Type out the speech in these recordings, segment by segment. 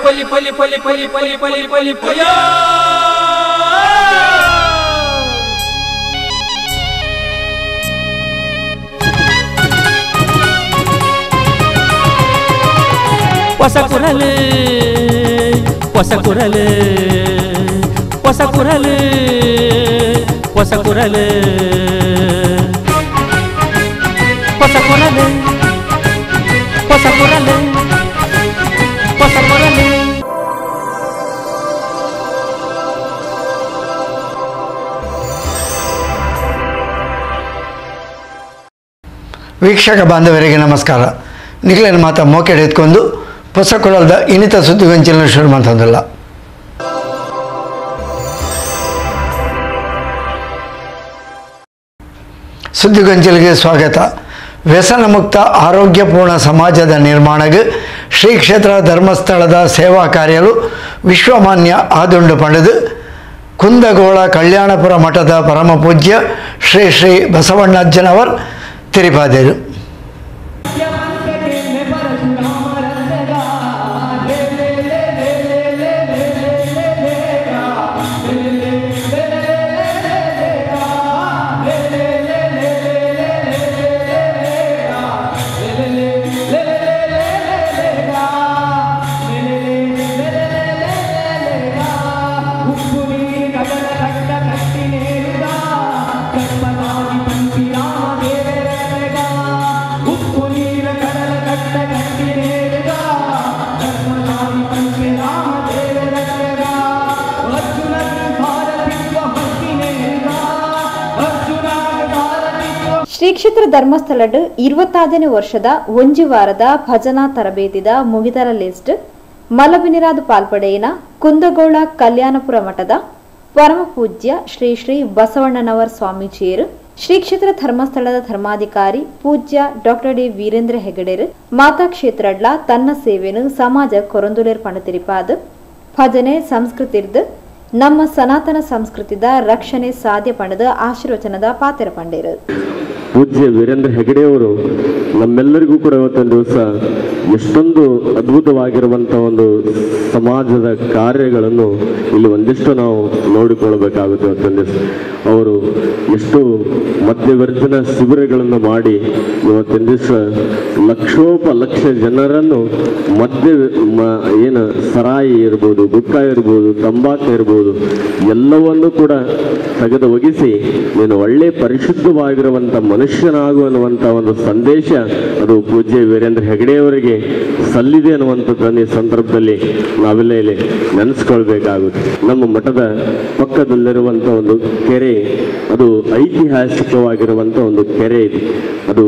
ಪಲಿ ಪಲಿ ಪಲಿ ಪಲಿ ಪಲಿ ಪಲಿ ಪಲಿ ಪಯ ಹೊಸ ಕುರಲು ಹೊಸ ಕುರಲು ಹೊಸ ಕುರಲು ಹೊಸ ಕುರಲು ಹೊಸ ಕುರಲು ಹೊಸ ಕುರಲು ಹೊಸ ಕುರಲು ವೀಕ್ಷಕ ಬಾಂಧವರಿಗೆ ನಮಸ್ಕಾರ ನಿಖಿಲನ ಮಾತ ಮೋಕೆ ಎತ್ಕೊಂಡು ಹೊಸ ಕೊಳಲ್ದ ಇನ್ನಿತ ಸುದ್ದಿಗೊಂಚಲನ್ನು ಶುರು ಮಾಡ್ತಂದಲ್ಲ ಸುದ್ದಿಗೊಂಚಲಿಗೆ ಸ್ವಾಗತ ವ್ಯಸನ ಮುಕ್ತ ಆರೋಗ್ಯಪೂರ್ಣ ಸಮಾಜದ ನಿರ್ಮಾಣಕ್ಕೆ ಶ್ರೀ ಕ್ಷೇತ್ರ ಧರ್ಮಸ್ಥಳದ ಸೇವಾ ಕಾರ್ಯಲು ವಿಶ್ವಮಾನ್ಯ ಆದುಂಡು ಪಡೆದು ಕುಂದಗೋಳ ಕಲ್ಯಾಣಪುರ ಮಠದ ಪರಮ ಪೂಜ್ಯ ಶ್ರೀ ಶ್ರೀ ಬಸವಣ್ಣಜ್ಜನವರ್ ತಿರುಪಾದರು ಶ್ರೀ ಕ್ಷೇತ್ರ ಧರ್ಮಸ್ಥಳಡ್ ಇರುವತ್ತಾದನೇ ವರ್ಷದ ಒಂಜಿ ವಾರದ ಭಜನಾ ತರಬೇತಿದ ಮುಗಿದರ ಲಿಸ್ಟ್ ಮಲಬಿನಿರಾದ ಪಾಲ್ಪಡೆಯಿನ ಕುಂದಗೋಳ ಕಲ್ಯಾಣಪುರ ಮಠದ ಪರಮ ಪೂಜ್ಯ ಶ್ರೀ ಶ್ರೀ ಬಸವಣ್ಣನವರ್ ಸ್ವಾಮೀಜಿಯರು ಶ್ರೀ ಕ್ಷೇತ್ರ ಧರ್ಮಸ್ಥಳದ ಧರ್ಮಾಧಿಕಾರಿ ಪೂಜ್ಯ ಡಾಕ್ಟರ್ ಡಿ ವೀರೇಂದ್ರ ಹೆಗಡೆರು ಮಾತಾ ಕ್ಷೇತ್ರಡ್ಲ ತನ್ನ ಸೇವೆಯನ್ನು ಸಮಾಜ ಕೊರೊಂದುಲೇರ್ ಪಣತಿರಿಪಾದ ಭಜನೆ ಸಂಸ್ಕೃತಿರ್ದು ನಮ್ಮ ಸನಾತನ ಸಂಸ್ಕೃತಿದ ರಕ್ಷಣೆ ಸಾಧ್ಯ ಪಣದ ಆಶೀರ್ವಚನದ ಪಾತ್ರ ಪಂಡೇರು ಪೂಜ್ಯ ವೀರೇಂದ್ರ ಹೆಗಡೆಯವರು ನಮ್ಮೆಲ್ಲರಿಗೂ ಕೂಡ ಇವತ್ತೊಂದು ದಿವಸ ಎಷ್ಟೊಂದು ಅದ್ಭುತವಾಗಿರುವಂಥ ಒಂದು ಸಮಾಜದ ಕಾರ್ಯಗಳನ್ನು ಇಲ್ಲಿ ಒಂದಿಷ್ಟು ನಾವು ನೋಡಿಕೊಳ್ಳಬೇಕಾಗುತ್ತೆ ಇವತ್ತೊಂದು ದಿವಸ ಅವರು ಎಷ್ಟು ಮಧ್ಯವರ್ಜನ ಶಿಬಿರಗಳನ್ನು ಮಾಡಿ ಇವತ್ತಿನ ದಿವಸ ಲಕ್ಷೋಪ ಲಕ್ಷ ಜನರನ್ನು ಮಧ್ಯ ಮ- ಏನು ಸರಾಯಿ ಇರ್ಬೋದು ಗುಟ್ಕ ಇರ್ಬೋದು ತಂಬಾಕು ಇರ್ಬೋದು ಎಲ್ಲವನ್ನೂ ಕೂಡ ತೆಗೆದು ಒಗಿಸಿ ನೀನು ಒಳ್ಳೆ ಪರಿಶುದ್ಧವಾಗಿರುವಂಥ ಮನುಷ್ಯನಾಗು ಅನ್ನುವಂಥ ಒಂದು ಸಂದೇಶ ಅದು ಪೂಜ್ಯ ವೀರೇಂದ್ರ ಹೆಗಡೆಯವರಿಗೆ ಸಲ್ಲಿದೆ ಅನ್ನುವಂಥದ್ದನ್ನು ಈ ಸಂದರ್ಭದಲ್ಲಿ ನಾವೆಲ್ಲ ಇಲ್ಲಿ ನೆನೆಸ್ಕೊಳ್ಬೇಕಾಗುತ್ತೆ ನಮ್ಮ ಮಠದ ಪಕ್ಕದಲ್ಲಿರುವಂಥ ಒಂದು ಕೆರೆ ಅದು ಐತಿಹಾಸಿಕವಾಗಿರುವಂಥ ಒಂದು ಕೆರೆ ಇದೆ ಅದು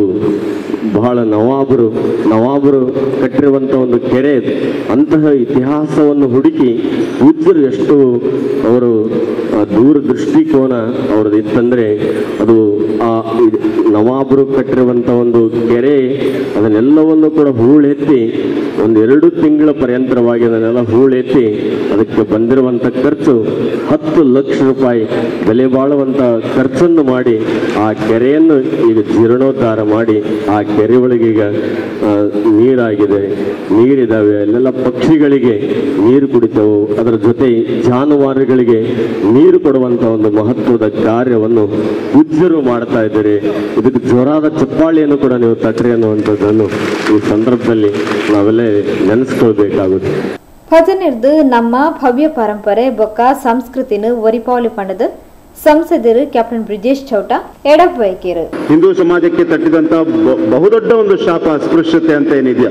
ಬಹಳ ನವಾಬರು ನವಾಬರು ಕಟ್ಟಿರುವಂಥ ಒಂದು ಕೆರೆ ಇದೆ ಅಂತಹ ಇತಿಹಾಸವನ್ನು ಹುಡುಕಿ ಪೂಜ್ಯರು ಎಷ್ಟು ಅವರು ಆ ದೂರ ದೃಷ್ಟಿಕೋನ ಅವ್ರದ್ದು ಇತ್ತಂದ್ರೆ ಅದು ಆ ಇದ್- ನವಾಬರು ಕಟ್ಟಿರುವಂಥ ಒಂದು ಕೆರೆ ಅದನ್ನೆಲ್ಲವನ್ನು ಕೂಡ ಹೂಳೆತ್ತಿ ಒಂದು ಎರಡು ತಿಂಗಳ ಪರ್ಯಂತರವಾಗಿ ಅದನ್ನೆಲ್ಲ ಹೂಳೆತ್ತಿ ಅದಕ್ಕೆ ಬಂದಿರುವಂಥ ಖರ್ಚು ಹತ್ತು ಲಕ್ಷ ರೂಪಾಯಿ ಬೆಲೆ ಬಾಳುವಂಥ ಖರ್ಚನ್ನು ಮಾಡಿ ಆ ಕೆರೆಯನ್ನು ಈಗ ಜೀರ್ಣೋದ್ಧಾರ ಮಾಡಿ ಆ ಕೆರೆ ಒಳಗೆ ಈಗ ಆ, ನೀರಾಗಿದೆ ನೀರಿದಾವೆ ಅಲ್ಲೆಲ್ಲ ಪಕ್ಷಿಗಳಿಗೆ ನೀರು ಕುಡಿತವು ಅದರ ಜೊತೆ ಜಾನುವಾರುಗಳಿಗೆ ನೀರು ಕೊಡುವಂತ ಒಂದು ಮಹತ್ವದ ಕಾರ್ಯವನ್ನು ಪೂಜ್ಯರು ಮಾಡ್ತಾ ಇದ್ದಾರೆ ಇದಕ್ಕೆ ಜೋರಾದ ಚಪ್ಪಾಳಿಯನ್ನು ಕೂಡ ನೀವು ತಟ್ರಿ ಅನ್ನುವಂಥದ್ದನ್ನು ಈ ಸಂದರ್ಭದಲ್ಲಿ ನಾವೆಲ್ಲ ನೆನೆಸ್ಕೊಳ್ಬೇಕಾಗುತ್ತೆ ಭಜನಿರ್ದು ನಮ್ಮ ಭವ್ಯ ಪರಂಪರೆ ಬೊಕ್ಕ ಸಂಸ್ಕೃತಿನ ಒರಿಪಾವಳಿ ಪಂಡದ ಸಂಸದರು ಕ್ಯಾಪ್ಟನ್ ಬ್ರಿಜೇಶ್ ಚೌಟ ಎಡಪ್ ವೈಕೇರು ಹಿಂದೂ ಸಮಾಜಕ್ಕೆ ತಟ್ಟಿದಂಥ ಬ- ಬಹುದೊಡ್ಡ ಒಂದು ಶಾಪ ಅಸ್ಪೃಶ್ಯತೆ ಅಂತ ಏನಿದೆಯಾ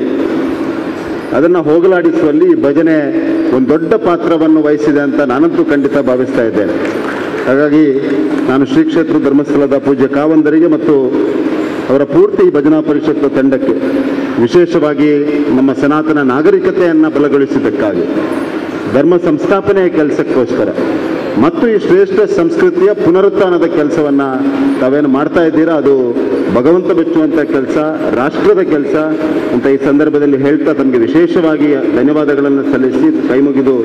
ಅದನ್ನು ಹೋಗಲಾಡಿಸುವಲ್ಲಿ ಈ ಭಜನೆ ಒಂದು ದೊಡ್ಡ ಪಾತ್ರವನ್ನು ವಹಿಸಿದೆ ಅಂತ ನಾನಂತೂ ಖಂಡಿತ ಭಾವಿಸ್ತಾ ಇದ್ದೇನೆ ಹಾಗಾಗಿ ನಾನು ಶ್ರೀ ಕ್ಷೇತ್ರ ಧರ್ಮಸ್ಥಳದ ಪೂಜ್ಯ ಕಾವಂದರಿಗೆ ಮತ್ತು ಅವರ ಪೂರ್ತಿ ಭಜನಾ ಪರಿಷತ್ ತಂಡಕ್ಕೆ ವಿಶೇಷವಾಗಿ ನಮ್ಮ ಸನಾತನ ನಾಗರಿಕತೆಯನ್ನು ಬಲಗೊಳಿಸಿದ್ದಕ್ಕಾಗಿ ಧರ್ಮ ಸಂಸ್ಥಾಪನೆಯ ಕೆಲಸಕ್ಕೋಸ್ಕರ ಮತ್ತು ಈ ಶ್ರೇಷ್ಠ ಸಂಸ್ಕೃತಿಯ ಪುನರುತ್ಥಾನದ ಕೆಲಸವನ್ನ ತಾವೇನು ಮಾಡ್ತಾ ಇದ್ದೀರಾ ಅದು ಭಗವಂತ ಮೆಚ್ಚುವಂಥ ಕೆಲಸ ರಾಷ್ಟ್ರದ ಕೆಲಸ ಅಂತ ಈ ಸಂದರ್ಭದಲ್ಲಿ ಹೇಳ್ತಾ ತಮಗೆ ವಿಶೇಷವಾಗಿ ಧನ್ಯವಾದಗಳನ್ನು ಸಲ್ಲಿಸಿ ಕೈ ಮುಗಿದು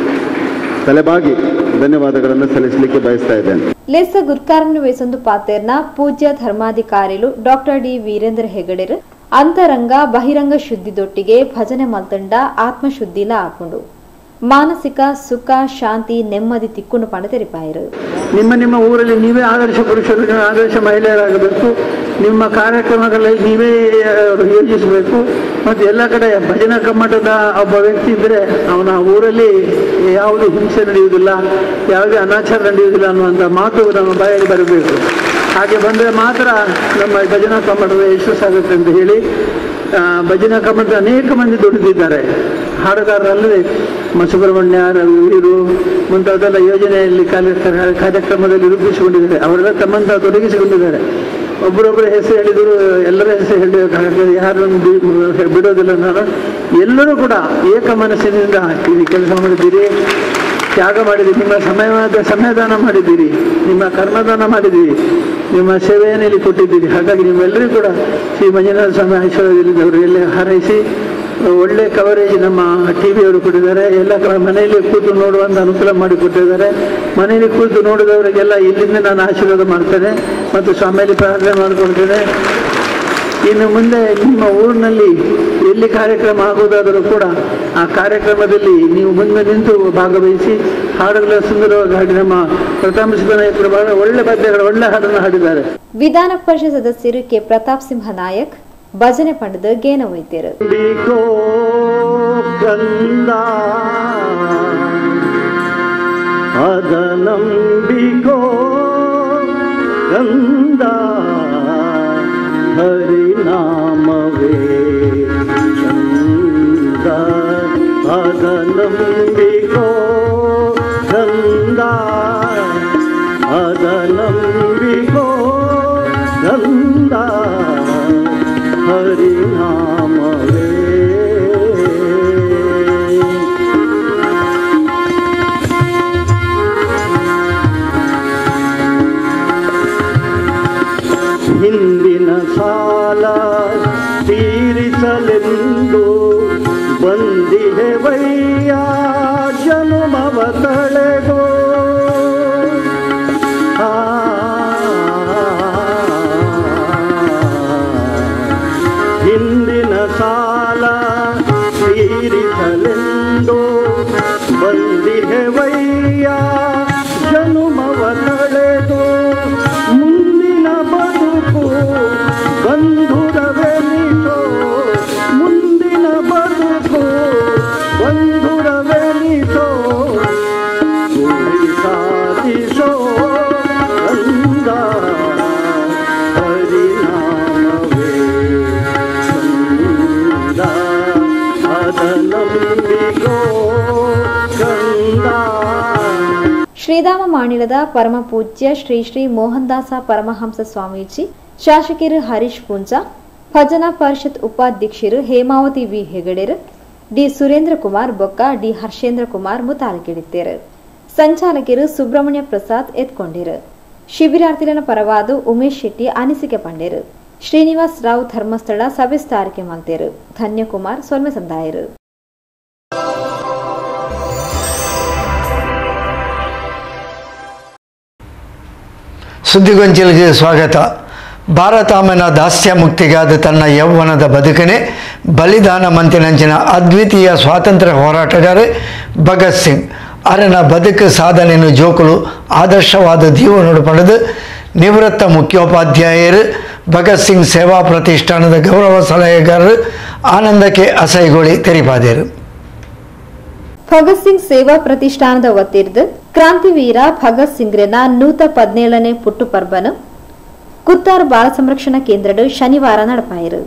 ತಲೆಬಾಗಿ ಧನ್ಯವಾದಗಳನ್ನು ಸಲ್ಲಿಸಲಿಕ್ಕೆ ಬಯಸ್ತಾ ಇದ್ದೇನೆ ಲೆಸ್ಸ ಗುರ್ಕಾರನ್ನು ವೇಸೊಂದು ಪಾತೇರ್ನ ಪೂಜ್ಯ ಧರ್ಮಾಧಿಕಾರಿಲು ಡಾಕ್ಟರ್ ಡಿ ವೀರೇಂದ್ರ ಹೆಗಡೆರು ಅಂತರಂಗ ಬಹಿರಂಗ ಶುದ್ಧಿದೊಟ್ಟಿಗೆ ಭಜನೆ ಮಲ್ತಂಡ ಆತ್ಮಶುದ್ಧಿಲ ಆಪುಂಡು ಮಾನಸಿಕ ಸುಖ ಶಾಂತಿ ನೆಮ್ಮದಿ ತಿಕ್ಕುಂಡು ಪಂಡ ತೆರಿಪಾಯರು ನಿಮ್ಮ ನಿಮ್ಮ ಊರಲ್ಲಿ ನೀವೇ ಆದರ್ಶ ಪುರುಷರು ನೀವು ಆದರ್ಶ ಮಹಿಳೆಯರಾಗಬೇಕು ನಿಮ್ಮ ಕಾರ್ಯಕ್ರಮಗಳಲ್ಲಿ ನೀವೇ ಆ, ಯೋಜಿಸಬೇಕು ಮತ್ತು ಎಲ್ಲ ಕಡೆ ಭಜನಾ ಕಮ್ಮಟದ ಒಬ್ಬ ವ್ಯಕ್ತಿ ಇದ್ದರೆ ಅವನ ಊರಲ್ಲಿ ಯಾವುದೇ ಹಿಂಸೆ ನಡೆಯುವುದಿಲ್ಲ ಯಾವುದೇ ಅನಾಚಾರ ನಡೆಯುವುದಿಲ್ಲ ಅನ್ನುವಂಥ ಮಾತು ನಮ್ಮ ಬಾಯಲ್ಲಿ ಬರಬೇಕು ಹಾಗೆ ಬಂದರೆ ಮಾತ್ರ ನಮ್ಮ ಭಜನಾ ಕಮ್ಮಟದ ಯಶಸ್ಸಾಗುತ್ತೆ ಅಂತ ಹೇಳಿ ಆ, ಭಜನಾ ಕಮ್ಮಟದ ಅನೇಕ ಮಂದಿ ದುಡಿದಿದ್ದಾರೆ ಹಾಡುಗಾರರಲ್ಲದೆ ಮ ಸುಬ್ರಹ್ಮಣ್ಯ ರವಿರು ಮುಂತಾದೆಲ್ಲ ಯೋಜನೆಯಲ್ಲಿ ಕಾರ್ಯ- ಕಾರ್ಯಕ್ರಮದಲ್ಲಿ ರೂಪಿಸಿಕೊಂಡಿದ್ದಾರೆ ಅವರೆಲ್ಲ ತಮ್ಮಂತ ತೊಡಗಿಸಿಕೊಂಡಿದ್ದಾರೆ ಒಬ್ಬರೊಬ್ಬರ ಹೆಸರು ಹೇಳಿದರು ಎಲ್ಲರ ಹೆಸರು ಹೇಳಿ ಯಾರನ್ನು ಬಿ- ಬಿಡೋದಿಲ್ಲ ನಾನು ಎಲ್ಲರೂ ಕೂಡ ಏಕ ಮನಸ್ಸಿನಿಂದ ಈ ಕೆಲಸ ಮಾಡಿದ್ದೀರಿ ತ್ಯಾಗ ಮಾಡಿದ್ದೀರಿ ನಿಮ್ಮ ಸಮಯವಾದ ಸಮಯದಾನ ಮಾಡಿದ್ದೀರಿ ನಿಮ್ಮ ಕರ್ಮದಾನ ಮಾಡಿದ್ದೀರಿ ನಿಮ್ಮ ಸೇವೆಯನ್ನು ಇಲ್ಲಿ ಕೊಟ್ಟಿದ್ದೀರಿ ಹಾಗಾಗಿ ನೀವೆಲ್ಲರೂ ಕೂಡ ಶ್ರೀ ಮಂಜುನಾಥ ಸ್ವಾಮಿ ಐಶ್ವರ್ಯದಲ್ಲಿ ಅವರಿಗೆಲ್ಲ ಹಾರೈಸಿ ಒಳ್ಳೆ ಕವರೇಜ್ ನಮ್ಮ ಟಿ ವಿಯವರು ಕೊಟ್ಟಿದ್ದಾರೆ ಎಲ್ಲ ಕ- ಮನೆಯಲ್ಲಿ ಕೂತು ನೋಡುವಂತ ಅನುಕೂಲ ಮಾಡಿಕೊಟ್ಟಿದ್ದಾರೆ ಮನೆಯಲ್ಲಿ ಕೂತು ನೋಡಿದವರಿಗೆಲ್ಲ ಇಲ್ಲಿಂದ ನಾನು ಆಶೀರ್ವಾದ ಮಾಡ್ತೇನೆ ಮತ್ತು ಸ್ವಾಮಿಯಲ್ಲಿ ಪ್ರಾರ್ಥನೆ ಮಾಡಿಕೊಳ್ತೇನೆ ಇನ್ನು ಮುಂದೆ ನಿಮ್ಮ ಊರಿನಲ್ಲಿ ಎಲ್ಲಿ ಕಾರ್ಯಕ್ರಮ ಆಗುವುದಾದರೂ ಕೂಡ ಆ ಕಾರ್ಯಕ್ರಮದಲ್ಲಿ ನೀವು ಮುಂದೆ ನಿಂತು ಭಾಗವಹಿಸಿ ಹಾಡುಗಳ ಸುಂದರವಾಗಿ ಹಾಡಿ ನಮ್ಮ ಪ್ರತಾಪ ಸಿದ್ದನಾಯಕರು ಬಹಳ ಒಳ್ಳೆ ಪದ್ಯಗಳು ಒಳ್ಳೆ ಹಾಡನ್ನು ಹಾಡಿದ್ದಾರೆ ವಿಧಾನ ಪರಿಷತ್ ಸದಸ್ಯರು ಕೆ ಪ್ರತಾಪ್ ಸಿಂಹ ನಾಯಕ್ ಭಜನೆ ಪಂಡದ ಗೇನ ವೈದ್ಯರು ನಂಬಿಕೋ ಕಂದ ಅದ ನಂಬಿಕೋ ಕಂದ ಹರಿನಾಮವೇ ಚಂದ ಅದ ನಂಬಿಕೋ ಕಂದ ಅದ ನಂಬಿಕೋ ಕಂದ ಹರಿನಾಮವೇ ಹಿಂದಿನ ಸಾಲ ತೀರಿಸಲೆಂದು ಬಂದಿದೆ ವಯ್ಯ ಜನುಮವ ತಳೆಗೋ ಆ ಹಿಂದಿನ ಸಾಲ ತೀರಿಸಲೆಂದು ಬಂದಿದೆ ವಯ್ಯ ಜನುಮವ ತಳೆದು ಮುಂದಿನ ಬದುಕು ಬಂಧುರವೆನಿಸೋ ಮುಂದಿನ ಬದುಕು ಬಂಧುರವೆನಿಸೋ ಗುರಿ ಸಾಧಿಸೋ ಅಂದ ಪರಿಣಾಮವೇ ಚಂದ ಅದ ನಂಬಿಕೋ ಕಂದ ಶ್ರೀಧಾಮ ಮಾಣಿಲದ ಪರಮ ಪೂಜ್ಯ ಶ್ರೀ ಶ್ರೀ ಮೋಹನ್ದಾಸ ಪರಮಹಂಸ ಸ್ವಾಮೀಜಿ ಶಾಸಕರು ಹರೀಶ್ ಪೂಂಜ ಭಜನಾ ಪರಿಷತ್ ಉಪಾಧ್ಯಕ್ಷರು ಹೇಮಾವತಿ ವಿ ಹೆಗಡೆರ್ ಡಿ ಸುರೇಂದ್ರ ಕುಮಾರ್ ಬೊಕ್ಕ ಡಿ ಹರ್ಷೇಂದ್ರ ಕುಮಾರ್ ಮುತಾಲಿಕಿಡಿದ್ದೇರು ಸಂಚಾಲಕರು ಸುಬ್ರಹ್ಮಣ್ಯ ಪ್ರಸಾದ್ ಎತ್ಕೊಂಡಿರು ಶಿಬಿರಾರ್ಥಿಗಳ ಪರವಾದ ಉಮೇಶ್ ಶೆಟ್ಟಿ ಅನಿಸಿಕೆ ಪಂಡೇರು ಶ್ರೀನಿವಾಸ್ ರಾವ್ ಧರ್ಮಸ್ಥಳ ಸಭೆ ಸ್ಥಾರಿಕೆ ಮಲ್ತೇರು ಧನ್ಯಕುಮಾರ್ ಸೊಲ್ಮೆ ಸಂದಾಯರು ಸುದ್ದಿಗೊಂಚಲಿಗೆ ಸ್ವಾಗತ ಭಾರತಾಮನ ದಾಸ್ಯ ಮುಕ್ತಿಗಾದ ತನ್ನ ಯೌವನದ ಬದುಕನೆ ಬಲಿದಾನ ಮಂತಿನಂಚಿನ ಅದ್ವಿತೀಯ ಸ್ವಾತಂತ್ರ್ಯ ಹೋರಾಟಗಾರ ಭಗತ್ ಸಿಂಗ್ ಅರನ ಬದುಕು ಸಾಧನೆಯನ್ನು ಜೋಕುಲು ಆದರ್ಶವಾದ ಜೀವನೋಡು ಪಡೆದು ನಿವೃತ್ತ ಮುಖ್ಯೋಪಾಧ್ಯಾಯರು ಭಗತ್ ಸಿಂಗ್ ಸೇವಾ ಪ್ರತಿಷ್ಠಾನದ ಗೌರವ ಸಲಹೆಗಾರರು ಆನಂದಕ್ಕೆ ಅಸೈಗೊಳಿ ತೆರಿಪಾದರು ಭಗತ್ ಸಿಂಗ್ ಸೇವಾ ಪ್ರತಿಷ್ಠಾನದ ವತಿರ್ದು ಕ್ರಾಂತಿವೀರ ಭಗತ್ ಸಿಂಗ್ರನ ನೂತ ಪದ್ನೇಳನೇ ಪುಟ್ಟು ಪರ್ಬನು ಕುತ್ತಾರ್ ಬಾಲ ಸಂರಕ್ಷಣಾ ಕೇಂದ್ರಡು ಶನಿವಾರ ನಡಪಾಯಿರು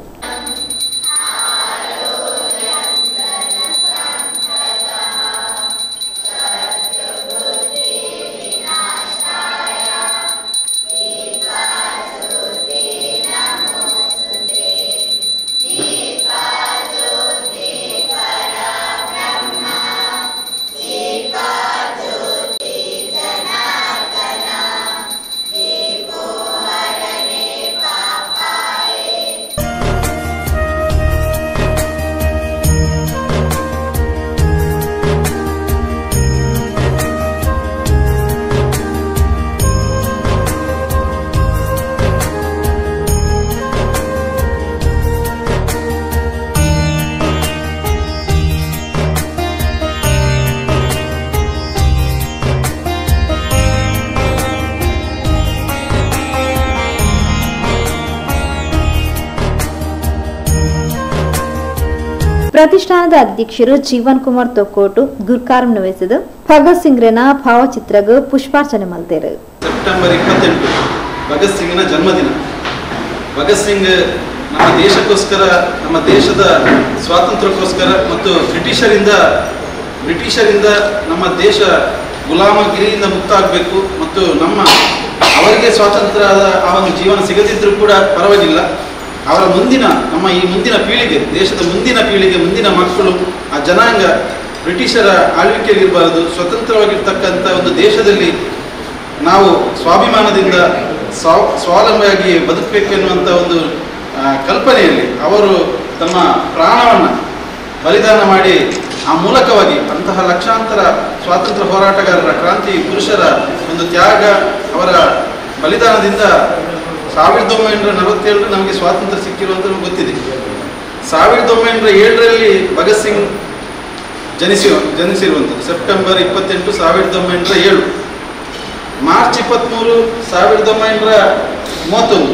ಪ್ರತಿಷ್ಠಾನದ ಅಧ್ಯಕ್ಷರು ಜೀವನ್ ಕುಮಾರ್ ತೊಕ್ಕೋಟು ಗುರ್ಕಾರಂ ವಹಿಸಿದ ಭಗತ್ ಸಿಂಗ್ರನ ಭಾವಚಿತ್ರಗೂ ಪುಷ್ಪಾರ್ಚನೆ ಮಲ್ತೇರು ಸೆಪ್ಟೆಂಬರ್ ಇಪ್ಪತ್ತೆಂಟು ಭಗತ್ ಸಿಂಗ್ನ ಜನ್ಮದಿನ ಭಗತ್ ಸಿಂಗ್ ನಮ್ಮ ದೇಶಕ್ಕೋಸ್ಕರ ನಮ್ಮ ದೇಶದ ಸ್ವಾತಂತ್ರ್ಯಕ್ಕೋಸ್ಕರ ಮತ್ತು ಬ್ರಿಟಿಷರಿಂದ ಬ್ರಿಟಿಷರಿಂದ ನಮ್ಮ ದೇಶ ಗುಲಾಮಗಿರಿಯಿಂದ ಮುಕ್ತ ಆಗಬೇಕು ಮತ್ತು ನಮ್ಮ ಅವರಿಗೆ ಸ್ವಾತಂತ್ರ್ಯದ ಆ ಒಂದು ಜೀವನ ಸಿಗದಿದ್ದರೂ ಕೂಡ ಪರವಾಗಿಲ್ಲ ಅವರ ಮುಂದಿನ ನಮ್ಮ ಈ ಮುಂದಿನ ಪೀಳಿಗೆ ದೇಶದ ಮುಂದಿನ ಪೀಳಿಗೆ ಮುಂದಿನ ಮಕ್ಕಳು ಆ ಜನಾಂಗ ಬ್ರಿಟಿಷರ ಆಳ್ವಿಕೆಯಲ್ಲಿ ಇರಬಾರದು ಸ್ವತಂತ್ರವಾಗಿರ್ತಕ್ಕಂಥ ಒಂದು ದೇಶದಲ್ಲಿ ನಾವು ಸ್ವಾಭಿಮಾನದಿಂದ ಸ್ವಾ ಸ್ವಾವಲಂಬಿಯಾಗಿ ಬದುಕಬೇಕು ಎನ್ನುವಂಥ ಒಂದು ಆ, ಕಲ್ಪನೆಯಲ್ಲಿ ಅವರು ತಮ್ಮ ಪ್ರಾಣವನ್ನು ಬಲಿದಾನ ಮಾಡಿ ಆ ಮೂಲಕವಾಗಿ ಅಂತಹ ಲಕ್ಷಾಂತರ ಸ್ವಾತಂತ್ರ್ಯ ಹೋರಾಟಗಾರರ ಕ್ರಾಂತಿ ಪುರುಷರ ಒಂದು ತ್ಯಾಗ ಅವರ ಬಲಿದಾನದಿಂದ ಸಾವಿರದ ಒಂಬೈನೂರ ನಲವತ್ತೇಳರಲ್ಲಿ ನಮಗೆ ಸ್ವಾತಂತ್ರ್ಯ ಸಿಕ್ಕಿರುವಂತ ಗೊತ್ತಿದೆ ಸಾವಿರದ ಒಂಬೈನೂರ ಏಳರಲ್ಲಿ ಭಗತ್ ಸಿಂಗ್ ಜನಿಸಿ ಜನಿಸಿರುವಂಥದ್ದು ಸೆಪ್ಟೆಂಬರ್ ಇಪ್ಪತ್ತೆಂಟು ಸಾವಿರದ ಒಂಬೈನೂರ ಏಳು ಮಾರ್ಚ್ ಇಪ್ಪತ್ತ್ಮೂರು ಸಾವಿರದ ಒಂಬೈನೂರ ಮೂವತ್ತೊಂದು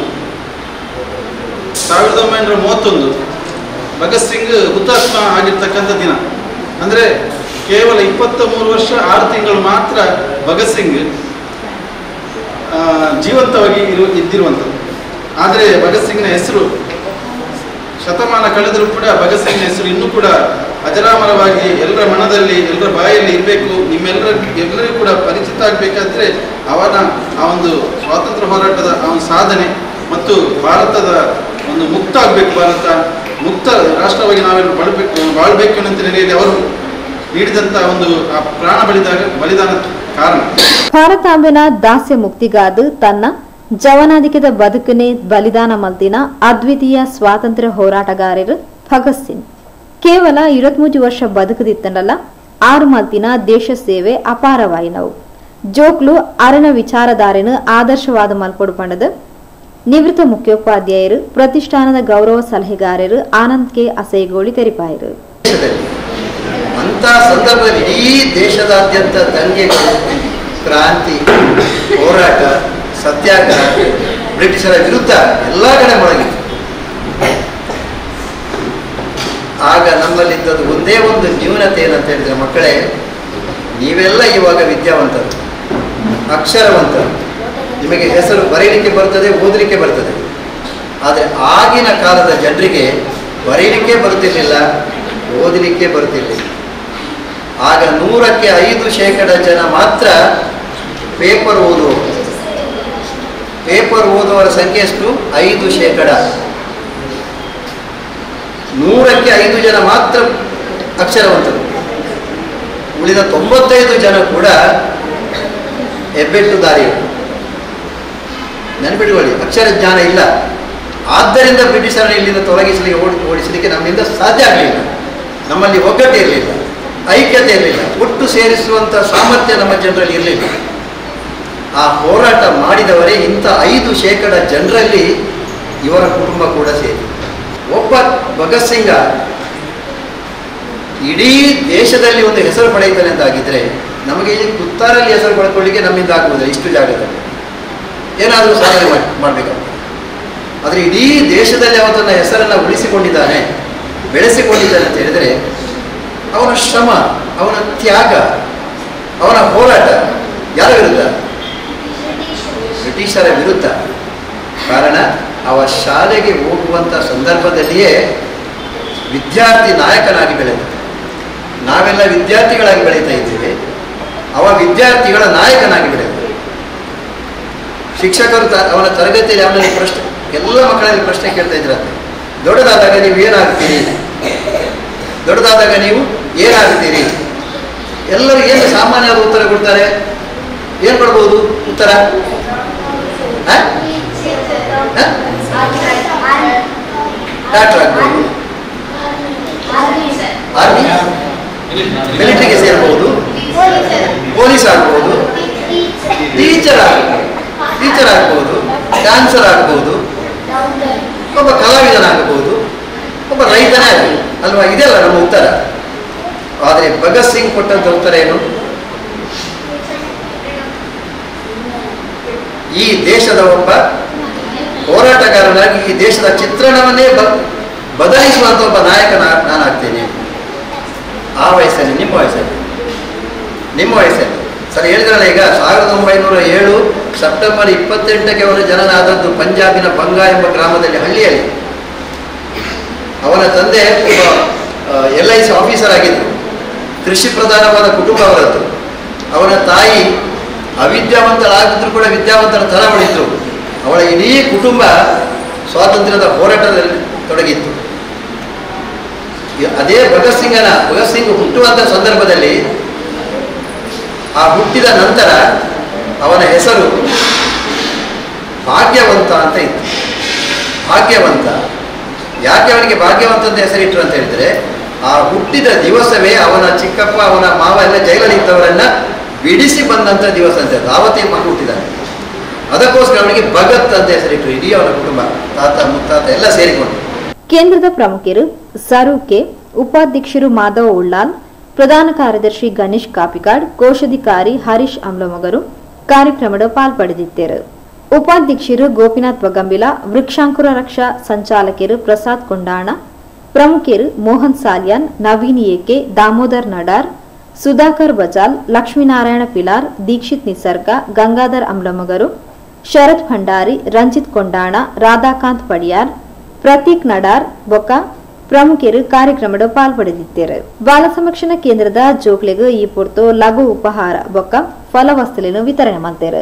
ಸಾವಿರದ ಒಂಬೈನೂರ ಮೂವತ್ತೊಂದು ಭಗತ್ ಸಿಂಗ್ ಹುತಾತ್ಮ ಆಗಿರ್ತಕ್ಕಂಥ ದಿನ ಅಂದರೆ ಕೇವಲ ಇಪ್ಪತ್ತ ಮೂರು ವರ್ಷ ಆರು ತಿಂಗಳು ಮಾತ್ರ ಭಗತ್ ಸಿಂಗ್ ಆ, ಜೀವಂತವಾಗಿ ಇರು ಇದ್ದಿರುವಂಥದ್ದು ಆದರೆ ಭಗತ್ ಸಿಂಗ್ನ ಹೆಸರು ಶತಮಾನ ಕಳೆದರೂ ಕೂಡ ಭಗತ್ ಸಿಂಗ್ನ ಹೆಸರು ಇನ್ನೂ ಕೂಡ ಅಜರಾಮರವಾಗಿ ಎಲ್ಲರ ಮನದಲ್ಲಿ ಎಲ್ಲರ ಬಾಯಲ್ಲಿ ಇರಬೇಕು ನಿಮ್ಮೆಲ್ಲರ ಎಲ್ಲರಿಗೂ ಕೂಡ ಪರಿಚಿತ ಆಗಬೇಕಾದ್ರೆ ಅವನ ಆ ಒಂದು ಸ್ವಾತಂತ್ರ್ಯ ಹೋರಾಟದ ಆ ಒಂದು ಸಾಧನೆ ಮತ್ತು ಭಾರತದ ಒಂದು ಮುಕ್ತ ಆಗಬೇಕು ಭಾರತ ಮುಕ್ತ ರಾಷ್ಟ್ರವಾಗಿ ನಾವೆಲ್ಲ ಬಾಳ್ಬೇಕು ಬಾಳ್ಬೇಕು ಅನ್ನೋ ನೆಲೆಯಲ್ಲಿ ಅವರು ನೀಡಿದಂಥ ಒಂದು ಆ ಪ್ರಾಣ ಬಲಿದಾಗ ಬಲಿದಾನ ಕಾರಣ ಭಾರತಾಂಬೆನ ದಾಸ್ಯ ಮುಕ್ತಿಗಾದು ತನ್ನ ಜವನಾಧಿಕದ ಬದುಕನೆ ಬಲಿದಾನ ಮಲ್ದಿನ ಅದ್ವಿತೀಯ ಸ್ವಾತಂತ್ರ್ಯ ಹೋರಾಟಗಾರರು ಭಗತ್ ಸಿಂಗ್ ಕೇವಲ ಇರುವತ್ಮೂರು ವರ್ಷ ಬದುಕದಿತ್ತನಲ್ಲ ಆರು ಮಲ್ತಿನ ದೇಶ ಸೇವೆ ಅಪಾರವಾಯಿನವು ಜೋಕ್ಲು ಅರಣ ವಿಚಾರಧಾರೆನು ಆದರ್ಶವಾದ ಮಲ್ಪಡು ಪಂಡದ ನಿವೃತ್ತ ಮುಖ್ಯೋಪಾಧ್ಯಾಯರು ಪ್ರತಿಷ್ಠಾನದ ಗೌರವ ಸಲಹೆಗಾರರು ಆನಂದ್ ಕೆ ಅಸೈಗೋಳಿ ತೆರಿಪಾಯರು ದೇಶದಲ್ಲಿ ಅಂಥ ಸಂದರ್ಭದಲ್ಲಿ ಇಡೀ ದೇಶದಾದ್ಯಂತ ದಂಗೆಗಳು ಕ್ರಾಂತಿ ಹೋರಾಟ ಸತ್ಯಾಗ್ರಹ ಬ್ರಿಟಿಷರ ವಿರುದ್ಧ ಎಲ್ಲ ಕಡೆ ಮೊಳಗಿತ್ತು ಆಗ ನಮ್ಮಲ್ಲಿದ್ದದ್ದು ಒಂದೇ ಒಂದು ನ್ಯೂನತೆ ಏನಂತ ಹೇಳಿದ್ರೆ ಮಕ್ಕಳೇ ನೀವೆಲ್ಲ ಇವಾಗ ವಿದ್ಯಾವಂತರು ಅಕ್ಷರವಂತರು ನಿಮಗೆ ಹೆಸರು ಬರೀಲಿಕ್ಕೆ ಬರ್ತದೆ ಓದಲಿಕ್ಕೆ ಬರ್ತದೆ ಆದರೆ ಆಗಿನ ಕಾಲದ ಜನರಿಗೆ ಬರೀಲಿಕ್ಕೆ ಬರ್ತಿರ್ಲಿಲ್ಲ ಓದಲಿಕ್ಕೆ ಬರ್ತಿರ್ಲಿಲ್ಲ ಆಗ ನೂರಕ್ಕೆ ಐದು ಶೇಕಡ ಜನ ಮಾತ್ರ ಪೇಪರ್ ಓದುವವರು ಪೇಪರ್ ಓದುವವರ ಸಂಖ್ಯೆ ಎಷ್ಟು ಐದು ಶೇಕಡ ನೂರಕ್ಕೆ ಐದು ಜನ ಮಾತ್ರ ಅಕ್ಷರವಂತರು ಉಳಿದ ತೊಂಬತ್ತೈದು ಜನ ಕೂಡ ಹೆಬ್ಬೆಟ್ಟು ದಾರಿಯರು ನೆನಪಿಟ್ಕೊಳ್ಳಿ ಅಕ್ಷರ ಜ್ಞಾನ ಇಲ್ಲ ಆದ್ದರಿಂದ ಬ್ರಿಟಿಷರನ್ನು ಇಲ್ಲಿಂದ ತೊಲಗಿಸಲಿಕ್ಕೆ ಓಡಿ ಓಡಿಸಲಿಕ್ಕೆ ನಮ್ಮಿಂದ ಸಾಧ್ಯ ಆಗಲಿಲ್ಲ ನಮ್ಮಲ್ಲಿ ಒಗ್ಗಟ್ಟು ಇರಲಿಲ್ಲ ಐಕ್ಯತೆ ಇರಲಿಲ್ಲ ಒಟ್ಟು ಸೇರಿಸುವಂಥ ಸಾಮರ್ಥ್ಯ ನಮ್ಮ ಜನರಲ್ಲಿ ಇರಲಿಲ್ಲ ಆ ಹೋರಾಟ ಮಾಡಿದವರೇ ಇಂಥ ಐದು ಶೇಕಡ ಜನರಲ್ಲಿ ಇವರ ಕುಟುಂಬ ಕೂಡ ಸೇರಿ ಒಬ್ಬ ಭಗತ್ ಸಿಂಗ ಇಡೀ ದೇಶದಲ್ಲಿ ಒಂದು ಹೆಸರು ಪಡೆಯುತ್ತಾನೆ ಅಂತಾಗಿದ್ದರೆ ನಮಗೆ ಈ ಕುತ್ತಾರಲ್ಲಿ ಹೆಸರು ಪಡ್ಕೊಳ್ಳಿಕ್ಕೆ ನಮ್ಮಿಂದ ಆಗುವುದಿಲ್ಲ ಇಷ್ಟು ಜಾಗದಲ್ಲಿ ಏನಾದರೂ ಸಾಧನೆ ಮಾಡಿ ಮಾಡಬೇಕಾಗ್ತದೆ ಆದರೆ ಇಡೀ ದೇಶದಲ್ಲಿ ಅವನು ತನ್ನ ಹೆಸರನ್ನು ಉಳಿಸಿಕೊಂಡಿದ್ದಾನೆ ಬೆಳೆಸಿಕೊಂಡಿದ್ದಾನೆ ಅಂತ ಹೇಳಿದರೆ ಅವನ ಶ್ರಮ ಅವನ ತ್ಯಾಗ ಅವನ ಹೋರಾಟ ಯಾರ ವಿರುದ್ಧ ಬ್ರಿಟಿಷರ ವಿರುದ್ಧ ಕಾರಣ ಅವ ಶಾಲೆಗೆ ಹೋಗುವಂಥ ಸಂದರ್ಭದಲ್ಲಿಯೇ ವಿದ್ಯಾರ್ಥಿ ನಾಯಕನಾಗಿ ಬೆಳೆದ ನಾವೆಲ್ಲ ವಿದ್ಯಾರ್ಥಿಗಳಾಗಿ ಬೆಳೀತಾ ಇದ್ದೇವೆ ಅವ ವಿದ್ಯಾರ್ಥಿಗಳ ನಾಯಕನಾಗಿ ಬೆಳೆದ ಶಿಕ್ಷಕರು ತ ಅವನ ತರಗತಿಯಲ್ಲಿ ಅವನಲ್ಲಿ ಪ್ರಶ್ನೆ ಎಲ್ಲ ಮಕ್ಕಳಲ್ಲಿ ಪ್ರಶ್ನೆ ಕೇಳ್ತಾ ಇದ್ರಂತೆ ದೊಡ್ಡದಾದಾಗ ನೀವು ಏನಾಗ್ತೀರಿ ದೊಡ್ಡದಾದಾಗ ನೀವು ಏನಾಗ್ತೀರಿ ಎಲ್ಲರೂ ಏನು ಸಾಮಾನ್ಯವಾದ ಉತ್ತರ ಕೊಡ್ತಾರೆ ಏನು ಕೊಡ್ಬೋದು ಉತ್ತರ ಹ? ಹ? ಡಾಕ್ಟರ್ ಆಗ್ಬೋದು ಆರ್ಮಿ ಮಿಲಿಟರಿಗೆ ಸೇರ್ಬೋದು ಪೊಲೀಸ್ ಆಗ್ಬೋದು ಟೀಚರ್ ಆಗ್ಬೋದು ಟೀಚರ್ ಆಗ್ಬೋದು ಡ್ಯಾನ್ಸರ್ ಆಗ್ಬೋದು ಒಬ್ಬ ಕಲಾವಿದನಾಗಬಹುದು ಒಬ್ಬ ರೈತನೇ ಆಗಬಹುದು ಅಲ್ವಾ ಇದೆಲ್ಲ ನಮ್ಮ ಉತ್ತರ ಆದರೆ ಭಗತ್ ಸಿಂಗ್ ಕೊಟ್ಟಂತ ಉತ್ತರ ಏನು ಈ ದೇಶದ ಒಬ್ಬ ಹೋರಾಟಗಾರನಾಗಿ ಈ ದೇಶದ ಚಿತ್ರಣವನ್ನೇ ಬ ಬದಲಿಸುವಂತ ಒಬ್ಬ ನಾಯಕ ನಾನಾಗ್ತೇನೆ ಆ ವಯಸ್ಸಲ್ಲಿ ನಿಮ್ಮ ವಯಸ್ಸಲ್ಲಿ ನಿಮ್ಮ ವಯಸ್ಸಲ್ಲಿ ಸರ್ ಹೇಳಿದ್ರಲ್ಲ ಈಗ ಸಾವಿರದ ಒಂಬೈನೂರ ಏಳು ಸೆಪ್ಟೆಂಬರ್ ಇಪ್ಪತ್ತೆಂಟಕ್ಕೆ ಅವರ ಜನನ ಆದದ್ದು ಪಂಜಾಬಿನ ಬಂಗಾ ಎಂಬ ಗ್ರಾಮದಲ್ಲಿ ಹಳ್ಳಿಯಲ್ಲಿ ಅವನ ತಂದೆ ಒಬ್ಬ ಎಲ್ ಐ ಸಿ ಆಫೀಸರ್ ಆಗಿದ್ದರು ಕೃಷಿ ಪ್ರಧಾನವಾದ ಕುಟುಂಬ ಅವರದ್ದು ಅವನ ತಾಯಿ ಅವಿದ್ಯಾವಂತಳಾಗಿದ್ರು ಕೂಡ ವಿದ್ಯಾವಂತರ ಥರ ಅವಳಿದ್ರು ಅವಳ ಇಡೀ ಕುಟುಂಬ ಸ್ವಾತಂತ್ರ್ಯದ ಹೋರಾಟದಲ್ಲಿ ತೊಡಗಿತ್ತು ಈ- ಅದೇ ಭಗತ್ ಸಿಂಗನ ಭಗತ್ ಸಿಂಗ್ ಹುಟ್ಟುವಂಥ ಸಂದರ್ಭದಲ್ಲಿ ಆ ಹುಟ್ಟಿದ ನಂತರ ಅವನ ಹೆಸರು ಭಾಗ್ಯವಂತ ಅಂತ ಇತ್ತು ಭಾಗ್ಯವಂತ ಯಾಕೆ ಅವನಿಗೆ ಭಾಗ್ಯವಂತ ಅಂತ ಹೆಸರಿಟ್ರು ಅಂತ ಹೇಳಿದ್ರೆ ಆ ಹುಟ್ಟಿದ ದಿವಸವೇ ಅವನ ಚಿಕ್ಕಪ್ಪ ಅವನ ಮಾವ ಎಲ್ಲ ಜೈಲಲ್ಲಿ ಇದ್ದವರನ್ನ ಬಿಡಿಸಿ ಬಂದಂಥ ದಿವಸ ಅಂತ ಅದು. ಆವತ್ತೇ ಮಗ ಹುಟ್ಟಿದ್ದಾನೆ ಅದಕ್ಕೋಸ್ಕರ ಅವನಿಗೆ ಭಗತ್ ಅಂತ ಹೆಸರಿಟ್ರು ಇಡೀ ಅವನ ಕುಟುಂಬ ತಾತ ಮುತ್ತಾತ ಎಲ್ಲ ಸೇರಿಕೊಂಡು ಕೇಂದ್ರದ ಪ್ರಮುಖರು ಸರೂಕೆ ಉಪಾಧ್ಯಕ್ಷರು ಮಾಧವ ಉಳ್ಳಾಲ್ ಪ್ರಧಾನ ಕಾರ್ಯದರ್ಶಿ ಗಣೇಶ್ ಕಾಪಿಕಾಡ್ ಕೋಶಾಧಿಕಾರಿ ಹರೀಶ್ ಅಮ್ಲಮಗರು ಕಾರ್ಯಕ್ರಮದ ಪಾಲ್ಪಡೆದಿದ್ದರು ಉಪಾಧ್ಯಕ್ಷರು ಗೋಪಿನಾಥ್ ಬಗಂಬಿಲ ವೃಕ್ಷಾಂಕುರ ರಕ್ಷಾ ಸಂಚಾಲಕರು ಪ್ರಸಾದ್ ಕೊಂಡಾಣ ಪ್ರಮುಖರು ಮೋಹನ್ ಸಾಲ್ಯಾನ್ ನವೀನ್ ಏಕೆ ದಾಮೋದರ್ ನಡಾರ್ ಸುಧಾಕರ್ ಬಜಾಲ್ ಲಕ್ಷ್ಮೀನಾರಾಯಣ ಪಿಲಾರ್ ದೀಕ್ಷಿತ್ ನಿಸರ್ಗ ಗಂಗಾಧರ್ ಅಮ್ಲಮಗರು ಶರತ್ ಭಂಡಾರಿ ರಂಜಿತ್ ಕೊಂಡಾಣ ರಾಧಾಕಾಂತ್ ಪಡಿಯಾರ್ ಪ್ರತೀಕ್ ನಡಾರ್ ಬೊಕ್ಕ ಪ್ರಮುಖರು ಕಾರ್ಯಕ್ರಮದ ಪಾಲ್ಪಡೆದಿದ್ದರು ಬಾಲ ಸಂರಕ್ಷಣಾ ಕೇಂದ್ರದ ಜೋಕ್ಲೆಗೂ ಈ ಪೊರ್ತು ಲಘು ಉಪಹಾರ ಬೊಕ್ಕ ಫಲವಸ್ತುలను ವಿತರಣೆ ಮಾಡ್ತಾರೆ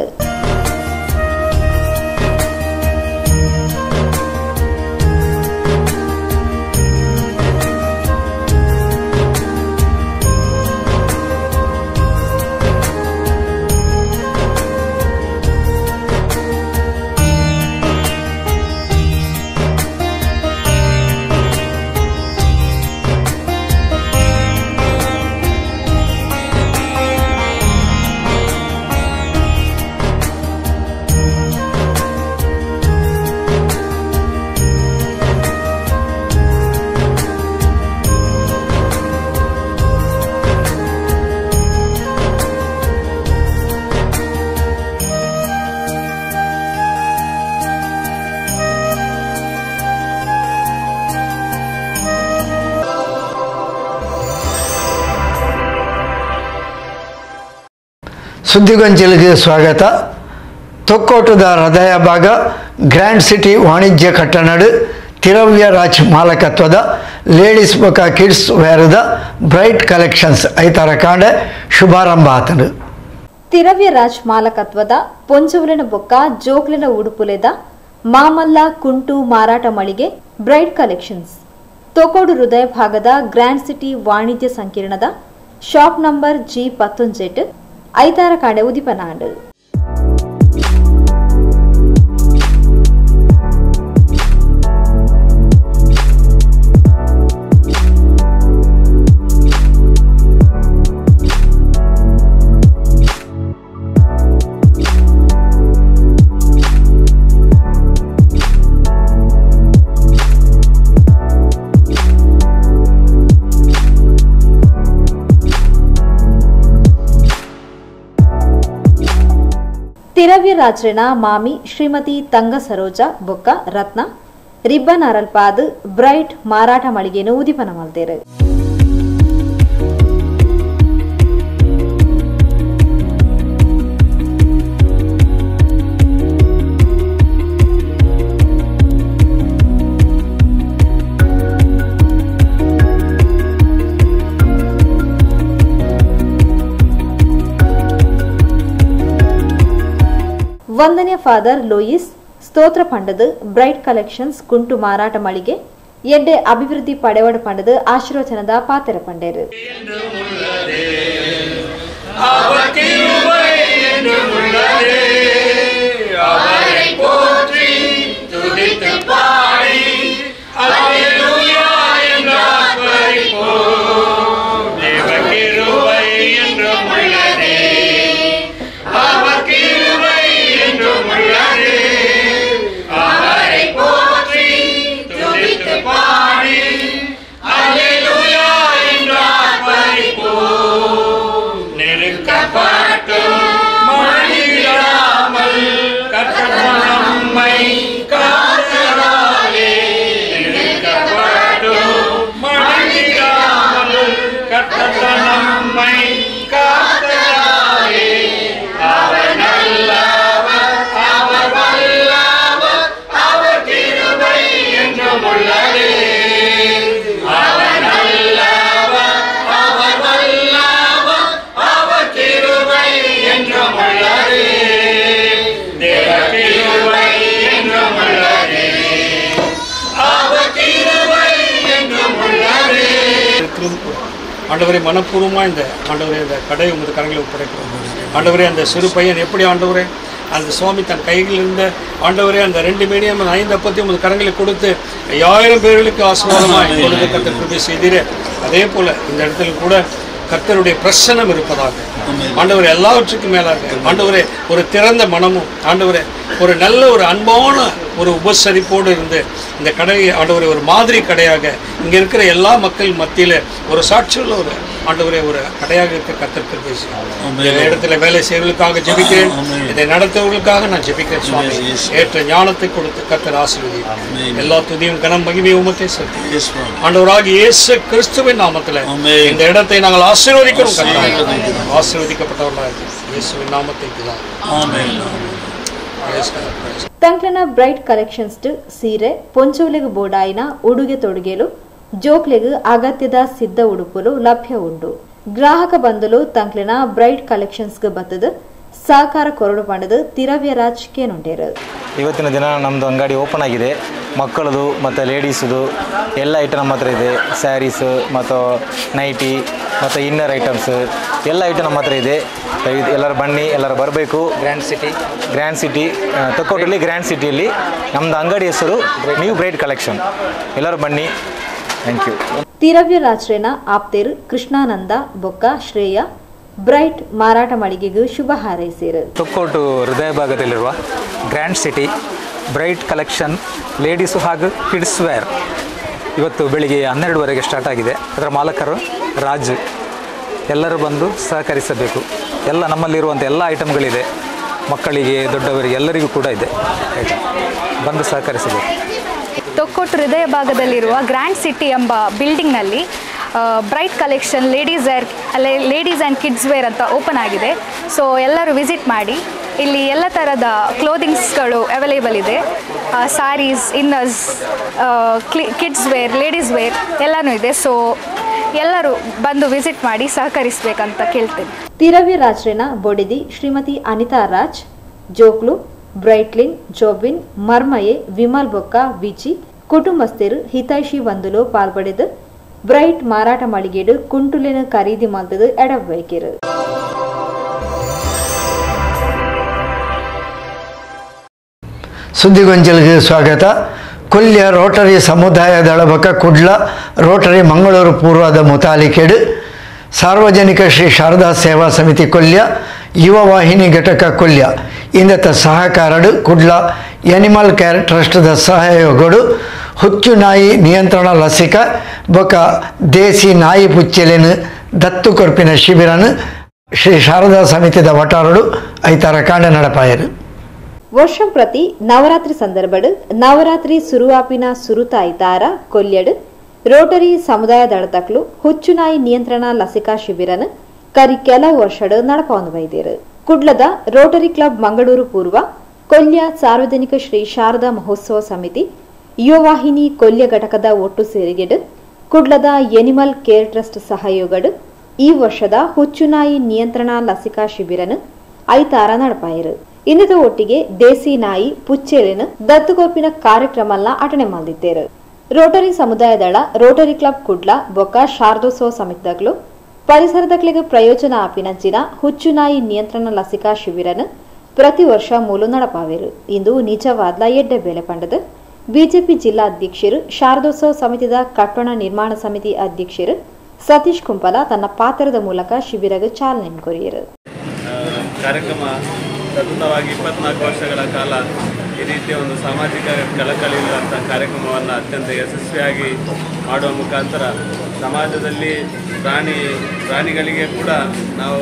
ಸುದ್ದಿಗೊಂಚಲಿಗೆ ಸ್ವಾಗತ ತೊಕ್ಕೋಟದ ಹೃದಯ ಭಾಗ ಗ್ರ್ಯಾಂಡ್ ಸಿಟಿ ವಾಣಿಜ್ಯ ಕಟ್ಟಡಡು ತಿರವ್ಯ ರಾಜ್ ಮಾಲಕತ್ವದ ಲೇಡೀಸ್ ಬೊಕ ಕಿಡ್ಸ್ ವೇರದ ಬ್ರೈಟ್ ಕಲೆಕ್ಷನ್ಸ್ ಐತಾರ ಕಾಂಡೆ ಶುಭಾರಂಭ ಆತನು ತಿರವ್ಯ ರಾಜ್ ಮಾಲಕತ್ವದ ಪೊಂಜುವಲಿನ ಬೊಕ್ಕ ಜೋಕ್ಲಿನ ಉಡುಪುಲೆದ ಮಾಮಲ್ಲ ಕುಂಟು ಮಾರಾಟ ಮಳಿಗೆ ಬ್ರೈಡ್ ಕಲೆಕ್ಷನ್ಸ್ ತೊಕೋಡು ಹೃದಯ ಭಾಗದ ಗ್ರ್ಯಾಂಡ್ ಸಿಟಿ ವಾಣಿಜ್ಯ ಸಂಕೀರ್ಣದ ಶಾಪ್ ನಂಬರ್ ಜಿ ಪತ್ತೊಂಜೆಟ್ ಐತಾರ ಕಾಡೆ ಉದಿಪನಾಂಡು ತಿರವ್ಯ ರಾಜ್ರನ ಮಾಮಿ ಶ್ರೀಮತಿ ತಂಗ ಸರೋಜ ಬೊಕ್ಕ ರತ್ನ ರಿಬ್ಬನ್ ಅರಲ್ಪಾದ್ ಬ್ರೈಟ್ ಮಾರಾಟ ಮಳಿಗೆಯನ್ನು ಉದಿಪನ ಮಲ್ತೇರು ವಂದನೆಯ ಫಾದರ್ ಲೋಯಿಸ್ ಸ್ತೋತ್ರ ಪಂಡದ ಬ್ರೈಟ್ ಕಲೆಕ್ಷನ್ಸ್ ಕುಂಟು ಮಾರಾಟ ಮಳಿಗೆ ಎಡ್ಡೆ ಅಭಿವೃದ್ಧಿ ಪಡೆವಡ ಪಂಡದ ಆಶೀರ್ವಚನದ ಪಾತೆರ ಪಂಡೇರು அவரை போற்றி துதித்து பாடி அல்லேலூயா என்றார் பரிபூர் தேவ கிருபை என்றும் உள்ளதே அவர் கிருபை என்றும் உள்ளதே அவரை போற்றி துதித்து பாடி அல்லேலூயா என்றார் பரிபூர் நெருக்கப்பட்டும் மணிவிடாமல் கர்த்தர் நம்மை காத்தரா ஆண்டவரே மனப்பூர்வமாக இந்த ஆண்டவரே இந்த கடை உமது கரங்களை ஒப்படைக்கிறோம் ஆண்டவரே அந்த சிறு பையன் எப்படி ஆண்டவரே அந்த சுவாமி தன் கையில் இருந்த ஆண்டவரே அந்த ரெண்டு மீடியம் ஐந்து அப்பத்தி உமது கரங்களை கொடுத்து ஐயாயிரம் பேர்களுக்கு ஆசீர்வாதமாக கொடுத்து கத்தர் கிருபை செய்தீரே அதே போல இந்த இடத்துல கூட கர்த்தருடைய பிரசனம் இருப்பதாக ஆண்டவர் எல்லாவற்றுக்கும் மேலாக ஆண்டவரே ஒரு திறந்த மனமும் ஆண்டவரே ஒரு நல்ல ஒரு அன்பான ஒரு உபசரிப்போடு இருந்து இந்த கடையை ஆண்டவரே ஒரு மாதிரி கடையாக இங்க இருக்கிற எல்லா மக்கள் மத்தியில ஒரு சாட்சியுள்ள ஒரு ஆண்டவரே ஒரு கடையாக இருக்க கர்த்தர் பேசி இந்த இடத்துல வேலை செய்வர்களுக்காக ஜெபிக்கிறேன் இதை நடத்துவர்களுக்காக நான் ஜெபிக்கிறேன் சுவாமி ஏற்ற ஞானத்தை கொடுத்து கர்த்தர் ஆசீர்வதி எல்லா துதியும் கனம் மகிமை உமத்தை செலுத்தி ஆண்டவராக இயேசு கிறிஸ்துவின் நாமத்துல இந்த இடத்தை நாங்கள் ஆசீர்வதிக்கிறோம் கர்த்தாவே. ஆசீர்வதிக்கப்பட்டவர்களாக இருக்கிறோம். இயேசுவின் நாமத்தை பிதா Praise God, praise God. ತಂಕ್ಲನ ಬ್ರೈಟ್ ಕಲೆಕ್ಷನ್ಸ್ ಸೀರೆ ಪೊಂಚೋಲೆಗು ಬೋಡಾಯಿನ ಉಡುಗೆ ತೊಡುಗೆಲು ಜೋಕ್ಲೆಗು ಅಗತ್ಯದ ಸಿದ್ಧ ಉಡುಪುಲು ಲಭ್ಯ ಉಂಟು ಗ್ರಾಹಕ ಬಂಧುಲು ತಂಕ್ಲಿನ ಬ್ರೈಟ್ ಕಲೆಕ್ಷನ್ಸ್ಗೆ ಬತ್ತದು ಸಹಕಾರ ಕೊರಡು ಪಂಡದು ತಿರವ್ಯರಾಜ್ ಕೇನುಂಡೇರು ಇವತ್ತಿನ ದಿನ ನಮ್ಮದು ಅಂಗಡಿ ಓಪನ್ ಆಗಿದೆ ಮಕ್ಕಳದು ಮತ್ತು ಲೇಡೀಸದು ಎಲ್ಲ ಐಟಮ್ ನಮ್ಮ ಹತ್ರ ಇದೆ ಸ್ಯಾರೀಸು ಮತ್ತು ನೈಟಿ ಮತ್ತು ಇನ್ನರ್ ಐಟಮ್ಸ್ ಎಲ್ಲ ಐಟಮ್ ನಮ್ಮ ಹತ್ರ ಇದೆ ದಯವಿಟ್ಟು ಎಲ್ಲರೂ ಬನ್ನಿ ಎಲ್ಲರೂ ಬರಬೇಕು ಗ್ರ್ಯಾಂಡ್ ಸಿಟಿ ಗ್ರ್ಯಾಂಡ್ ಸಿಟಿ ತಕ್ಕೋಟಲ್ಲಿ ಗ್ರ್ಯಾಂಡ್ ಸಿಟಿಯಲ್ಲಿ ನಮ್ಮದು ಅಂಗಡಿ ಹೆಸರು ನ್ಯೂ ಬ್ರೈಟ್ ಕಲೆಕ್ಷನ್ ಎಲ್ಲರೂ ಬನ್ನಿ ಥ್ಯಾಂಕ್ ಯು ತಿರವ್ಯರಾಜ್ರೇನ ಆಪ್ತೇರು ಕೃಷ್ಣಾನಂದ ಬೊಕ್ಕ ಶ್ರೇಯ ಬ್ರೈಟ್ ಮಾರಾಟ ಮಳಿಗೆಗೂ ಶುಭ ಹಾರೈಸಿರು ತೊಕ್ಕೋಟು ಹೃದಯ ಭಾಗದಲ್ಲಿರುವ grand city bright collection ladies ಹಾಗೂ ಕಿಡ್ಸ್ ವೇರ್ ಇವತ್ತು ಬೆಳಿಗ್ಗೆ ಹನ್ನೆರಡುವರೆಗೆ ಸ್ಟಾರ್ಟ್ ಆಗಿದೆ ಅದರ ಮಾಲಕರು ರಾಜ್ ಎಲ್ಲರೂ ಬಂದು ಸಹಕರಿಸಬೇಕು ಎಲ್ಲ ನಮ್ಮಲ್ಲಿರುವಂಥ ಎಲ್ಲ ಐಟಮ್ಗಳಿದೆ ಮಕ್ಕಳಿಗೆ ದೊಡ್ಡವರಿಗೆ ಎಲ್ಲರಿಗೂ ಕೂಡ ಇದೆ ಐಟಮ್ ಬಂದು ಸಹಕರಿಸಬೇಕು ತೊಕ್ಕೊಟ್ಟು ಹೃದಯ ಭಾಗದಲ್ಲಿರುವ ಗ್ರ್ಯಾಂಡ್ ಸಿಟಿ ಎಂಬ ಬಿಲ್ಡಿಂಗ್ನಲ್ಲಿ bright collection ladies wear ladies and kids wear ಅಂತ ಓಪನ್ ಆಗಿದೆ ಸೊ ಎಲ್ಲರೂ ವಿಸಿಟ್ ಮಾಡಿ ಇಲ್ಲಿ ಎಲ್ಲ ಥರದ ಕ್ಲೋದಿಂಗ್ಸ್ಗಳು ಅವೈಲೇಬಲ್ ಇದೆ sarees inners kids wear ladies wear ಎಲ್ಲನೂ ಇದೆ ಸೊ ಎಲ್ಲರೂ ಬಂದು ವಿಸಿಟ್ ಮಾಡಿ ಸಹಕರಿಸಬೇಕಂತ ಕೇಳ್ತೇನೆ ತಿರವ್ಯರಾಜ್ರೇನ ಬೊಡಿದಿ ಶ್ರೀಮತಿ ಅನಿತಾ ರಾಜ್ ಜೋಕ್ಲು ಬ್ರೈಟ್ಲಿನ್ ಜೋಬಿನ್ ಮರ್ಮಯೆ ವಿಮಲ್ ಬೊಕ್ಕ ವಿಚಿ ಕುಟುಂಬಸ್ಥರು ಹಿತೈಷಿ ಬಂದುಲು ಪಾಲ್ಪಡೆದು ಬ್ರೈಟ್ ಮಾರಾಟ ಮಳಿಗೆಡು ಕುಂಟುಲಿನ ಖರೀದಿ ಮಲ್ತದು ಎಡವೈಕಿರು ಸುದ್ದಿಗೊಂಚಲಿಗೆ ಸ್ವಾಗತ ಕೊಲ್ಯ ರೋಟರಿ ಸಮುದಾಯ ದಳಬಕ ಕುಡ್ಲ ರೋಟರಿ ಮಂಗಳೂರು ಪೂರ್ವದ ಮುತಾಲಿಕೆಡು ಸಾರ್ವಜನಿಕ ಶ್ರೀ ಶಾರದಾ ಸೇವಾ ಸಮಿತಿ ಕೊಲ್ಯ ಯುವ ವಾಹಿನಿ ಘಟಕ ಕೊಲ್ಯ ಇಂದತ ಸಹಕಾರಡು ಕುಡ್ಲ ಎನಿಮಲ್ ಕೇರ್ ಟ್ರಸ್ಟ್ದ ಸಹಯೋಗಡು ಹುಚ್ಚು ನಾಯಿ ನಿಯಂತ್ರಣ ಲಸಿಕ ಬೊಕ ದೇಸಿ ನಾಯಿ ಪುಚ್ಚೆಲೆನು ದತ್ತು ಕೊರ್ಪಿನ ಶಿಬಿರನು ಶ್ರೀ ಶಾರದಾ ಸಮಿತಿದ ವಟಾರಡು ಐತಾರ ಕಾಂಡ ನಡಪಾಯರು ವರ್ಷಂ ಪ್ರತಿ ನವರಾತ್ರಿ ಸಂದರ್ಭಡು ನವರಾತ್ರಿ ಸುರುವಾಪಿನ ಸುರುತ ಐತಾರ ಕೊಲ್ಯಡು ರೋಟರಿ ಸಮುದಾಯ ದಳತಕ್ಲು ಹುಚ್ಚುನಾಯಿ ನಿಯಂತ್ರಣ ಲಸಿಕಾ ಶಿಬಿರನ ಕರಿ ಕೆಲವು ವರ್ಷಡು ನಡಪವನ್ನು ಬೈದೇರು ಕುಡ್ಲದ ರೋಟರಿ ಕ್ಲಬ್ ಮಂಗಳೂರು ಪೂರ್ವ ಕೊಲ್ಯ ಸಾರ್ವಜನಿಕ ಶ್ರೀ ಶಾರದಾ ಮಹೋತ್ಸವ ಸಮಿತಿ ಯುವವಾಹಿನಿ ಕೊಲ್ಯ ಘಟಕದ ಒಟ್ಟು ಸೇರಿಗೆಡು ಕುಡ್ಲದ ಎನಿಮಲ್ ಕೇರ್ ಟ್ರಸ್ಟ್ ಸಹಯೋಗಡು ಈ ವರ್ಷದ ಹುಚ್ಚುನಾಯಿ ನಿಯಂತ್ರಣ ಲಸಿಕಾ ಶಿಬಿರನು ಐತಾರ ನಡಪಾಯರು ಇನ್ನದ ಒಟ್ಟಿಗೆ ದೇಸಿ ನಾಯಿ ಪುಚ್ಚೇಲಿನ ದತ್ತುಗೊಪ್ಪಿನ ಕಾರ್ಯಕ್ರಮಲ್ಲ ಅಟನೆ ಮಲ್ದಿದ್ದೇರು ರೋಟರಿ ಸಮುದಾಯ ದಳ ರೋಟರಿ ಕ್ಲಬ್ ಕುಡ್ಲ ಬೊಕ್ಕ ಶಾರದೋತ್ಸವ ಸಮಿತಿದಗಳು ಪರಿಸರದಕ್ಲಿಗೆ ಪ್ರಯೋಜನ ಆಪಿನಂಚಿನ ಹುಚ್ಚುನಾಯಿ ನಿಯಂತ್ರಣ ಲಸಿಕಾ ಶಿಬಿರನು ಪ್ರತಿ ವರ್ಷ ಮೂಲು ನಡಪಾವೇರು ಇಂದು ನಿಜವಾದ್ಲ ಎಡ್ಡೆ ಬೆಲೆ ಪಂಡದು ಬಿಜೆಪಿ ಜಿಲ್ಲಾ ಅಧ್ಯಕ್ಷರು ಶಾರದೋತ್ಸವ ಸಮಿತಿದ ಕಟ್ಟಣ ನಿರ್ಮಾಣ ಸಮಿತಿ ಅಧ್ಯಕ್ಷರು ಸತೀಶ್ ಕುಂಪಲ ತನ್ನ ಪಾತ್ರದ ಮೂಲಕ ಶಿಬಿರಗೆ ಚಾಲನೆ ಕೊರಿಯರು ಕಾರ್ಯಕ್ರಮ ಸತತವಾಗಿ ಇಪ್ಪತ್ನಾಲ್ಕು ವರ್ಷಗಳ ಕಾಲ ಈ ರೀತಿಯ ಒಂದು ಸಾಮಾಜಿಕ ಕಳಕಳಿಯುವಂಥ ಕಾರ್ಯಕ್ರಮವನ್ನು ಅತ್ಯಂತ ಯಶಸ್ವಿಯಾಗಿ ಮಾಡುವ ಮುಖಾಂತರ ಸಮಾಜದಲ್ಲಿ ಪ್ರಾಣಿ ಪ್ರಾಣಿಗಳಿಗೆ ಕೂಡ ನಾವು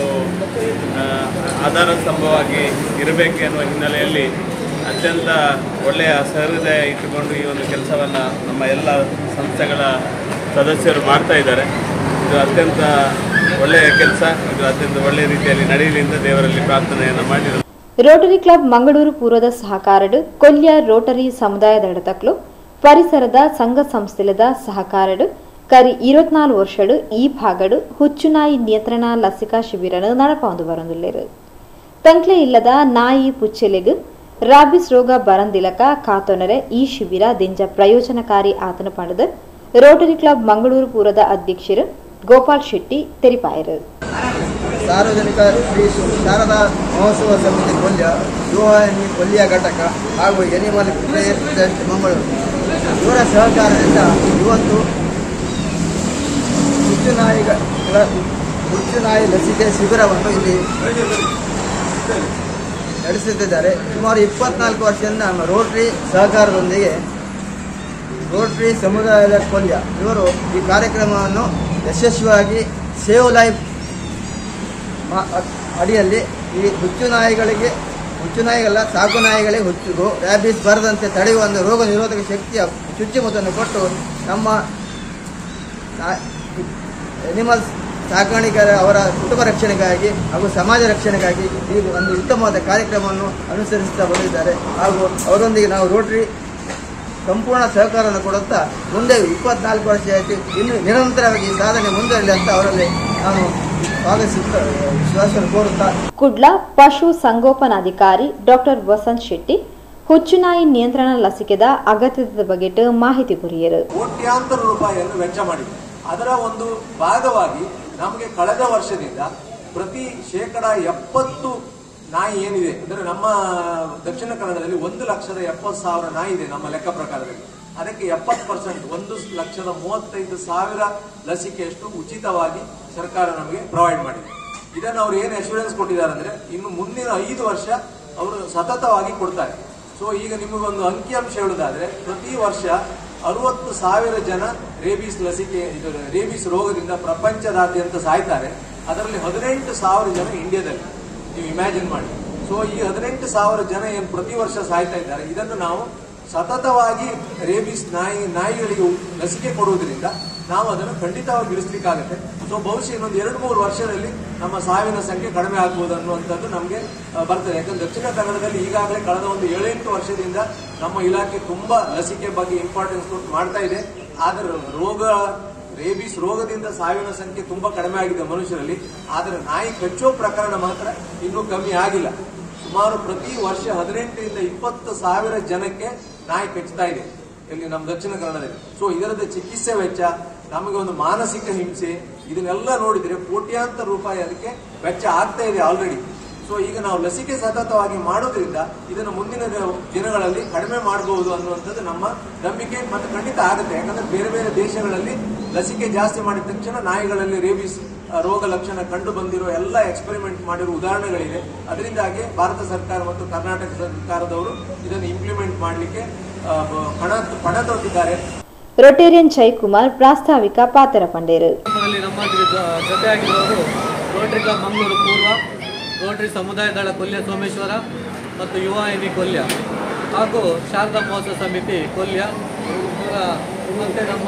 ಆ, ಆಧಾರ ಸ್ತಂಭವಾಗಿ ಇರಬೇಕು ಎನ್ನುವ ಹಿನ್ನೆಲೆಯಲ್ಲಿ ಅತ್ಯಂತ ಒಳ್ಳೆಯ ಸಹೃದಯ ಇಟ್ಟುಕೊಂಡು ಈ ಒಂದು ಕೆಲಸವನ್ನು ನಮ್ಮ ಎಲ್ಲ ಸಂಸ್ಥೆಗಳ ಸದಸ್ಯರು ಮಾಡ್ತಾ ಇದ್ದಾರೆ ಇದು ಅತ್ಯಂತ ಒಳ್ಳೆಯ ಕೆಲಸ ಇದು ಅತ್ಯಂತ ಒಳ್ಳೆಯ ರೀತಿಯಲ್ಲಿ ನಡೆಯಲಿ ಅಂತ ದೇವರಲ್ಲಿ ಪ್ರಾರ್ಥನೆಯನ್ನು ಮಾಡಿರೋದು ರೋಟರಿ ಕ್ಲಬ್ ಮಂಗಳೂರು ಪೂರ್ವದ ಸಹಕಾರಡು ಕೊಲ್ಯ ರೋಟರಿ ಸಮುದಾಯ ದಡತಕ್ಲು ಪರಿಸರದ ಸಂಘ ಸಂಸ್ಥೆಲದ ಸಹಕಾರಡು ಕರಿ ಇರುವತ್ನಾಲ್ಕು ವರ್ಷಡು ಈ ಭಾಗಡು ಹುಚ್ಚುನಾಯಿ ನಿಯಂತ್ರಣ ಲಸಿಕಾ ಶಿಬಿರನು ನಡಪೊಂದು ಬರೊಂದುಲ್ಲೆರು ತಂಕ್ಲೆ ಇಲ್ಲದ ನಾಯಿ ಪುಚ್ಚೆಲೆಗು ರಾಬಿಸ್ ರೋಗ ಬರಂದಿಲಕ ಕಾತೊನರೆ ಈ ಶಿಬಿರ ದಿಂಜ ಪ್ರಯೋಜನಕಾರಿ ಆತನ ಪಡೆದು ರೋಟರಿ ಕ್ಲಬ್ ಮಂಗಳೂರು ಪೂರದ ಅಧ್ಯಕ್ಷರು ಗೋಪಾಲ್ ಶೆಟ್ಟಿ ತೆರಿಪಾಯರು ಸಾರ್ವಜನಿಕ ಶ್ರೀ ಶಾರದಾ ಮಹೋತ್ಸವ ಸಮಿತಿ ಕೊಲ್ಯ ಯುವವಾಹಿನಿ ಕೊಲ್ಲಿಯ ಘಟಕ ಹಾಗೂ ಎನಿಮಲ್ ಪ್ಲೇಯರ್ ಟ್ರಸ್ಟ್ ಮಂಗಳೂರು ಇವರ ಸಹಕಾರದಿಂದ ಇವತ್ತು ಹುಚ್ಚು ನಾಯಿಗಳ ಹುಚ್ಚು ನಾಯಿ ಲಸಿಕೆ ಶಿಬಿರವನ್ನು ಇಲ್ಲಿ ನಡೆಸುತ್ತಿದ್ದಾರೆ ಸುಮಾರು ಇಪ್ಪತ್ನಾಲ್ಕು ವರ್ಷದಿಂದ ನಮ್ಮ ರೋಟ್ರಿ ಸಹಕಾರದೊಂದಿಗೆ ರೋಟ್ರಿ ಸಮುದಾಯದ ಕೊಲ್ಯ ಇವರು ಈ ಕಾರ್ಯಕ್ರಮವನ್ನು ಯಶಸ್ವಿಯಾಗಿ ಸೇವ್ ಲೈಫ್ ಮಾ- ಅಡಿಯಲ್ಲಿ ಈ ಹುಚ್ಚು ನಾಯಿಗಳಿಗೆ ಹುಚ್ಚು ನಾಯಿಗಳ ಸಾಕು ನಾಯಿಗಳಿಗೆ ಹುಚ್ಚು ರೋ- ರ್ಯಾಬಿಸ್ ಬರದಂತೆ ತಡೆಯುವ ಒಂದು ರೋಗ ನಿರೋಧಕ ಶಕ್ತಿಯ ಚುಚ್ಚುಮದ್ದನ್ನು ಕೊಟ್ಟು ನಮ್ಮ ಎನಿಮಲ್ಸ್ ಸಾಕಾಣಿಕೆರ ಅವರ ಕುಟುಂಬ ರಕ್ಷಣೆಗಾಗಿ ಹಾಗೂ ಸಮಾಜ ರಕ್ಷಣೆಗಾಗಿ ಈ ಒಂದು ಉತ್ತಮವಾದ ಕಾರ್ಯಕ್ರಮವನ್ನು ಅನುಸರಿಸುತ್ತಾ ಬಂದಿದ್ದಾರೆ ಹಾಗೂ ಅವರೊಂದಿಗೆ ನಾವು ರೋಟರಿ ಸಂಪೂರ್ಣ ಸಹಕಾರವನ್ನು ಕೊಡುತ್ತಾ ಮುಂದೆ ಇಪ್ಪತ್ನಾಲ್ಕು ವರ್ಷ ಆಯಿತು ಇನ್ನು ನಿರಂತರವಾಗಿ ಈ ಸಾಧನೆ ಮುಂದುವರಲಿ ಅಂತ ಅವರಲ್ಲಿ ನಾನು ಸ್ವಾಗತಿಸುತ್ತಾ ವಿಶ್ವಾಸವನ್ನು ಕೋರುತ್ತಾ ಕುಡ್ಲ ಪಶು ಸಂಗೋಪನಾಧಿಕಾರಿ ಡಾಕ್ಟರ್ ವಸಂತ್ ಶೆಟ್ಟಿ ಹುಚ್ಚುನಾಯಿ ನಿಯಂತ್ರಣ ಲಸಿಕೆದ ಅಗತ್ಯದ ಬಗೆಟ್ ಮಾಹಿತಿ ಕೊರಿಯರು ಕೋಟ್ಯಾಂತರ ರೂಪಾಯಿಯನ್ನು ವೆಚ್ಚ ಮಾಡಿದೆ ಅದರ ಒಂದು ಭಾಗವಾಗಿ ನಮಗೆ ಕಳೆದ ವರ್ಷದಿಂದ ಪ್ರತಿ ಶೇಕಡ ಎಪ್ಪತ್ತು ನಾಯಿ ಏನಿದೆ ಅಂದರೆ ನಮ್ಮ ದಕ್ಷಿಣ ಕನ್ನಡದಲ್ಲಿ ಒಂದು ಲಕ್ಷದ ಎಪ್ಪತ್ತು ಸಾವಿರ ನಾಯಿ ಇದೆ ನಮ್ಮ ಲೆಕ್ಕ ಪ್ರಕಾರದಲ್ಲಿ ಅದಕ್ಕೆ ಎಪ್ಪತ್ತು ಪರ್ಸೆಂಟ್ ಒಂದು ಲಕ್ಷದ ಮೂವತ್ತೈದು ಸಾವಿರ ಲಸಿಕೆಯಷ್ಟು ಉಚಿತವಾಗಿ ಸರ್ಕಾರ ನಮಗೆ ಪ್ರೊವೈಡ್ ಮಾಡಿದೆ ಇದನ್ನು ಅವ್ರು ಏನು ಅಶ್ಯೂರೆನ್ಸ್ ಕೊಟ್ಟಿದ್ದಾರೆ ಅಂದ್ರೆ ಇನ್ನು ಮುಂದಿನ ಐದು ವರ್ಷ ಅವರು ಸತತವಾಗಿ ಕೊಡ್ತಾರೆ ಸೊ ಈಗ ನಿಮಗೊಂದು ಅಂಕಿಅಂಶ ಹೇಳುವುದಾದ್ರೆ ಪ್ರತಿ ವರ್ಷ ಅರವತ್ತು ಸಾವಿರ ಜನ ರೇಬೀಸ್ ಲಸಿಕೆ ಇದು ರೇಬೀಸ್ ರೋಗದಿಂದ ಪ್ರಪಂಚದಾದ್ಯಂತ ಸಾಯ್ತಾರೆ ಅದರಲ್ಲಿ ಹದಿನೆಂಟು ಸಾವಿರ ಜನ ಇಂಡಿಯಾದಲ್ಲಿ ನೀವು ಇಮ್ಯಾಜಿನ್ ಮಾಡಿ ಸೊ ಈ ಹದಿನೆಂಟು ಸಾವಿರ ಜನ ಏನು ಪ್ರತಿ ವರ್ಷ ಸಾಯ್ತಾ ಇದ್ದಾರೆ ಇದನ್ನು ನಾವು ಸತತವಾಗಿ ರೇಬೀಸ್ ನಾಯಿ ನಾಯಿಗಳಿಗೆ ಲಸಿಕೆ ಕೊಡುವುದರಿಂದ ನಾವು ಅದನ್ನು ಖಂಡಿತವಾಗಿ ಇಳಿಸ್ಲಿಕ್ಕಾಗುತ್ತೆ ಸೊ ಬಹುಶಃ ಇನ್ನೊಂದು ಎರಡು ಮೂರು ವರ್ಷದಲ್ಲಿ ನಮ್ಮ ಸಾವಿನ ಸಂಖ್ಯೆ ಕಡಿಮೆ ಆಗ್ಬೋದು ಅನ್ನುವಂಥದ್ದು ನಮಗೆ ಆ, ಬರ್ತದೆ ಯಾಕಂದ್ರೆ ದಕ್ಷಿಣ ಕನ್ನಡದಲ್ಲಿ ಈಗಾಗಲೇ ಕಳೆದ ಒಂದು ಏಳೆಂಟು ವರ್ಷದಿಂದ ನಮ್ಮ ಇಲಾಖೆ ತುಂಬಾ ಲಸಿಕೆ ಬಗ್ಗೆ ಇಂಪಾರ್ಟೆನ್ಸ್ ಕೊಟ್ಟು ಮಾಡ್ತಾ ಇದೆ ಆದರೆ ರೋಗ ರೇಬೀಸ್ ರೋಗದಿಂದ ಸಾವಿನ ಸಂಖ್ಯೆ ತುಂಬಾ ಕಡಿಮೆ ಆಗಿದೆ ಮನುಷ್ಯರಲ್ಲಿ ಆದರೆ ನಾಯಿ ಕಚ್ಚೋ ಪ್ರಕರಣ ಮಾತ್ರ ಇನ್ನೂ ಕಮ್ಮಿ ಆಗಿಲ್ಲ ಸುಮಾರು ಪ್ರತಿ ವರ್ಷ ಹದಿನೆಂಟರಿಂದ ಇಪ್ಪತ್ತು ಸಾವಿರ ಜನಕ್ಕೆ ನಾಯಿ ಕಚ್ಚುತ್ತಾ ಇದೆ ಇಲ್ಲಿ ನಮ್ಮ ದಕ್ಷಿಣ ಕನ್ನಡದಲ್ಲಿ ಸೊ ಇದರದ ಚಿಕಿತ್ಸೆ ವೆಚ್ಚ ನಮಗೆ ಒಂದು ಮಾನಸಿಕ ಹಿಂಸೆ ಇದನ್ನೆಲ್ಲ ನೋಡಿದ್ರೆ ಕೋಟ್ಯಾಂತರ ರೂಪಾಯಿ ಅದಕ್ಕೆ ವೆಚ್ಚ ಆಗ್ತಾ ಇದೆ ಆಲ್ರೆಡಿ ಸೊ ಈಗ ನಾವು ಲಸಿಕೆ ಸತತವಾಗಿ ಮಾಡೋದ್ರಿಂದ ಇದನ್ನು ಮುಂದಿನ ದಿನ- ದಿನಗಳಲ್ಲಿ ಕಡಿಮೆ ಮಾಡಬಹುದು ಅನ್ನುವಂಥದ್ದು ನಮ್ಮ ನಂಬಿಕೆ ಮತ್ತು ಖಂಡಿತ ಆಗುತ್ತೆ ಯಾಕಂದ್ರೆ ಬೇರೆ ಬೇರೆ ದೇಶಗಳಲ್ಲಿ ಲಸಿಕೆ ಜಾಸ್ತಿ ಮಾಡಿದ ತಕ್ಷಣ ನಾಯಿಗಳಲ್ಲಿ ರೇಬಿಸ್ ಆ, ರೋಗ ಲಕ್ಷಣ ಕಂಡು ಬಂದಿರೋ ಎಲ್ಲ ಎಕ್ಸ್ಪೆರಿಮೆಂಟ್ ಮಾಡಿರೋ ಉದಾಹರಣೆಗಳಿದೆ ಅದರಿಂದಾಗಿ ಭಾರತ ಸರ್ಕಾರ ಮತ್ತು ಕರ್ನಾಟಕ ಸರ್ಕಾರದವರು ಇದನ್ನು ಇಂಪ್ಲಿಮೆಂಟ್ ಮಾಡಲಿಕ್ಕೆ ಪಣ ಪಣ ತೊಟ್ಟಿದ್ದಾರೆ ರೊಟೇರಿಯನ್ ಜಯಕುಮಾರ್ ಪ್ರಾಸ್ತಾವಿಕ ಪಾತ್ರ ಪಂಡೇರು ಕಾರ್ಯಕ್ರಮದಲ್ಲಿ ನಮ್ಮೊಂದಿಗೆ ಜೊ- ಜೊತೆಯಾಗಿರುವವರು ರೋಟರಿ ಕ್ಲಬ್ ಮಂಗಳೂರು ಪೂರ್ವ ರೋಟರಿ ಸಮುದಾಯ ದಳ ಕೊಲ್ಯ ಸೋಮೇಶ್ವರ ಮತ್ತು ಯುವ ಎನಿ ಕೊಲ್ಯ ಹಾಗೂ ಶಾರದಾ ಮಹೋತ್ಸವ ಸಮಿತಿ ಕೊಲ್ಯ ಇವರ ಮತ್ತು ನಮ್ಮ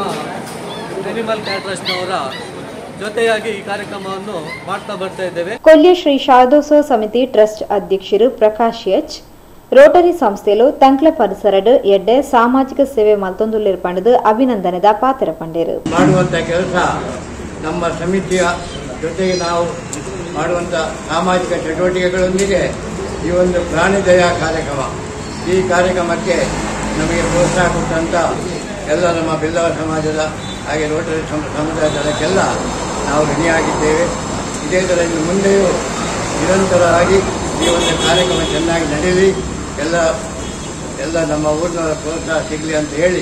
ಅನಿಮಲ್ ಕೇರ್ ಟ್ರಸ್ಟ್ನವರ ಜೊತೆಯಾಗಿ ಈ ಕಾರ್ಯಕ್ರಮವನ್ನು ಮಾಡ್ತಾ ಬರ್ತಾ ಇದ್ದೇವೆ ಕೊಲ್ಯ ಶ್ರೀ ಶಾರದೋತ್ಸವ ಸಮಿತಿ ಟ್ರಸ್ಟ್ ಅಧ್ಯಕ್ಷರು ಪ್ರಕಾಶ್ ಎಚ್ ರೋಟರಿ ಸಂಸ್ಥೆಲು ತಂಕ್ಲ ಪರಿಸರಡ್ ಎಡ್ಡೆ ಸಾಮಾಜಿಕ ಸೇವೆ ಮಲ್ತೊಂದುಲ್ಲೇರ್ ಪಂಡದು ಅಭಿನಂದನೆದ ಪಾತ್ರ ಪಂಡೇರು ಮಾಡುವಂಥ ಕೆಲಸ ನಮ್ಮ ಸಮಿತಿಯ ಜೊತೆಗೆ ನಾವು ಮಾಡುವಂಥ ಸಾಮಾಜಿಕ ಚಟುವಟಿಕೆಗಳೊಂದಿಗೆ ಈ ಒಂದು ಪ್ರಾಣಿ ದಯಾ ಕಾರ್ಯಕ್ರಮ ಈ ಕಾರ್ಯಕ್ರಮಕ್ಕೆ ನಮಗೆ ಪ್ರೋತ್ಸಾಹ ಕೊಟ್ಟಂಥ ಎಲ್ಲ ನಮ್ಮ ಬಿಲ್ಲವ ಸಮಾಜದ ಹಾಗೆ ರೋಟರಿ ಸಮ- ಸಮುದಾಯ ದಳಕ್ಕೆಲ್ಲ ನಾವು ಋಣಿಯಾಗಿದ್ದೇವೆ ಇದೇ ಥರ ಇನ್ನು ಮುಂದೆಯೂ ನಿರಂತರವಾಗಿ ಈ ಒಂದು ಕಾರ್ಯಕ್ರಮ ಚೆನ್ನಾಗಿ ನಡೆಯಲಿ ಎಲ್ಲ ಎಲ್ಲ ನಮ್ಮ ಊರಿನವರ ಪ್ರೋತ್ಸಾಹ ಸಿಗಲಿ ಅಂತ ಹೇಳಿ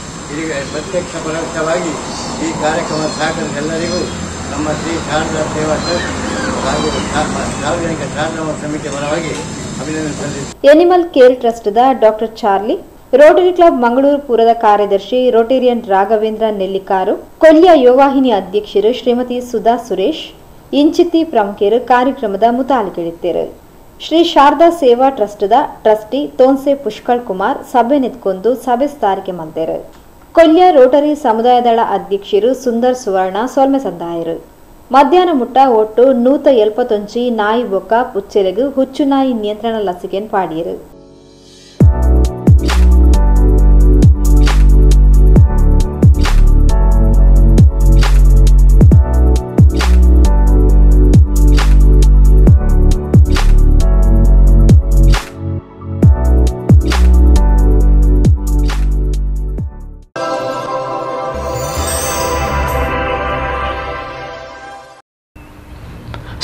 ಈಗ ಪ್ರತ್ಯಕ್ಷ ಪರೋಕ್ಷವಾಗಿ ಈ ಕಾರ್ಯಕ್ರಮ ಸಹಕರಿಸಿದ ಎಲ್ಲರಿಗೂ ನಮ್ಮ ಶ್ರೀ ಶಾರದಾ ಸೇವಾ ಟ್ರಸ್ಟ್ ಹಾಗೂ ಸಾ- ಸಾರ್ವಜನಿಕ ಶಾರದಾ ಸಮಿತಿ ಪರವಾಗಿ ಅಭಿನಂದನೆ ಸಲ್ಲಿಸಿ ಎನಿಮಲ್ ಕೇರ್ ಟ್ರಸ್ಟ್ದ doctor Charlie Rotary club Mangaluru ಪೂರದ ಕಾರ್ಯದರ್ಶಿ ರೋಟೇರಿಯನ್ ರಾಘವೇಂದ್ರ ನೆಲ್ಲಿಕಾರು ಕೊಲ್ಯ ಯೋವಾಹಿನಿ ಅಧ್ಯಕ್ಷರು ಶ್ರೀಮತಿ ಸುಧಾ ಸುರೇಶ್ ಇಂಚಿತಿ ಪ್ರಮುಖರು ಕಾರ್ಯಕ್ರಮದ ಮುತಾಲಿಕೆಳಿತ್ತರು ಶ್ರೀ ಶಾರದಾ ಸೇವಾ ಟ್ರಸ್ಟ್ದ ಟ್ರಸ್ಟಿ ತೋನ್ಸೆ ಪುಷ್ಕಳ್ ಕುಮಾರ್ ಸಭೆ ನಿಂತ್ಕೊಂಡು ಸಭೆ ಸ್ಥಾರಿಕೆ ಮಂತೇರು ಕೊಲ್ಯ ರೋಟರಿ ಸಮುದಾಯ ದಳ ಅಧ್ಯಕ್ಷರು ಸುಂದರ್ ಸುವರ್ಣ ಸೊಲ್ಮೆ ಸಂದಾಯರು ಮಧ್ಯಾಹ್ನ ಮುಟ್ಟ ಒಟ್ಟು ನೂತ ಎಲ್ಪತ್ತೊಂಚಿ ನಾಯಿ ಬೊಕ್ಕ ಪುಚ್ಚೆಲೆಗು ಹುಚ್ಚು ನಾಯಿ ನಿಯಂತ್ರಣ ಲಸಿಕೆನ್ ಪಾಡಿಯರು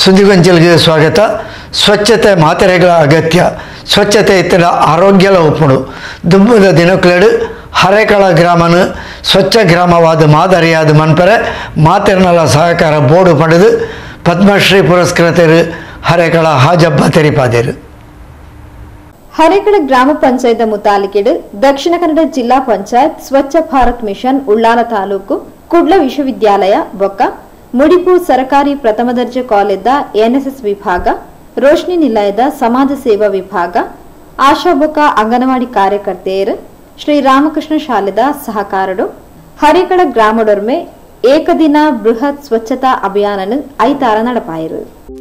ಸುದ್ದಿಗೊಂಚಲಿಗೆ ಸ್ವಾಗತ ಸ್ವಚ್ಛತೆ ಮಾತ್ರೆಗಳ ಅಗತ್ಯ ಸ್ವಚ್ಛತೆ ಇತ್ತಿನ ಆರೋಗ್ಯಲ ಉಪ್ಪುಡು ದುಂಬುದ ದಿನಕ್ಲೆಡು ಹರೇಕಳ ಗ್ರಾಮನು ಸ್ವಚ್ಛ ಗ್ರಾಮವಾದ ಮಾದರಿಯಾದ ಮನ್ಪರೆ ಮಾತೆರ್ನಲ ಸಹಕಾರ ಬೋರ್ಡು ಪಡೆದು ಪದ್ಮಶ್ರೀ ಪುರಸ್ಕೃತರು ಹರೇಕಳ ಹಾಜಬ್ಬ ತೆರಿಪಾದರು ಹರೇಕಳ ಗ್ರಾಮ ಪಂಚಾಯತ್ ಮುತಾಲಿಕೆಡು ದಕ್ಷಿಣ ಕನ್ನಡ ಜಿಲ್ಲಾ ಪಂಚಾಯತ್ ಸ್ವಚ್ಛ ಭಾರತ್ ಮಿಷನ್ ಉಳ್ಳಾಲ ತಾಲೂಕು ಕುಡ್ಲ ವಿಶ್ವವಿದ್ಯಾಲಯ ಬೊಕ್ಕ ಮುಡಿಪು ಸರಕಾರಿ ಪ್ರಥಮ ದರ್ಜೆ ಕಾಲೇಜ್ದ ಎನ್ಎಸ್ಎಸ್ ವಿಭಾಗ ರೋಶ್ನಿ ನಿಲಯದ ಸಮಾಜ ಸೇವಾ ವಿಭಾಗ ಆಶಾ ಬೊಕ್ಕ ಅಂಗನವಾಡಿ ಕಾರ್ಯಕರ್ತೆಯರು ಶ್ರೀ ರಾಮಕೃಷ್ಣ ಶಾಲೆದ ಸಹಕಾರಡು ಹರೇಕಳ ಗ್ರಾಮಡೊರ್ಮೆ ಏಕದಿನ ಬೃಹತ್ ಸ್ವಚ್ಛತಾ ಅಭಿಯಾನನು ಐತಾರ ನಡಪಾಯಿರು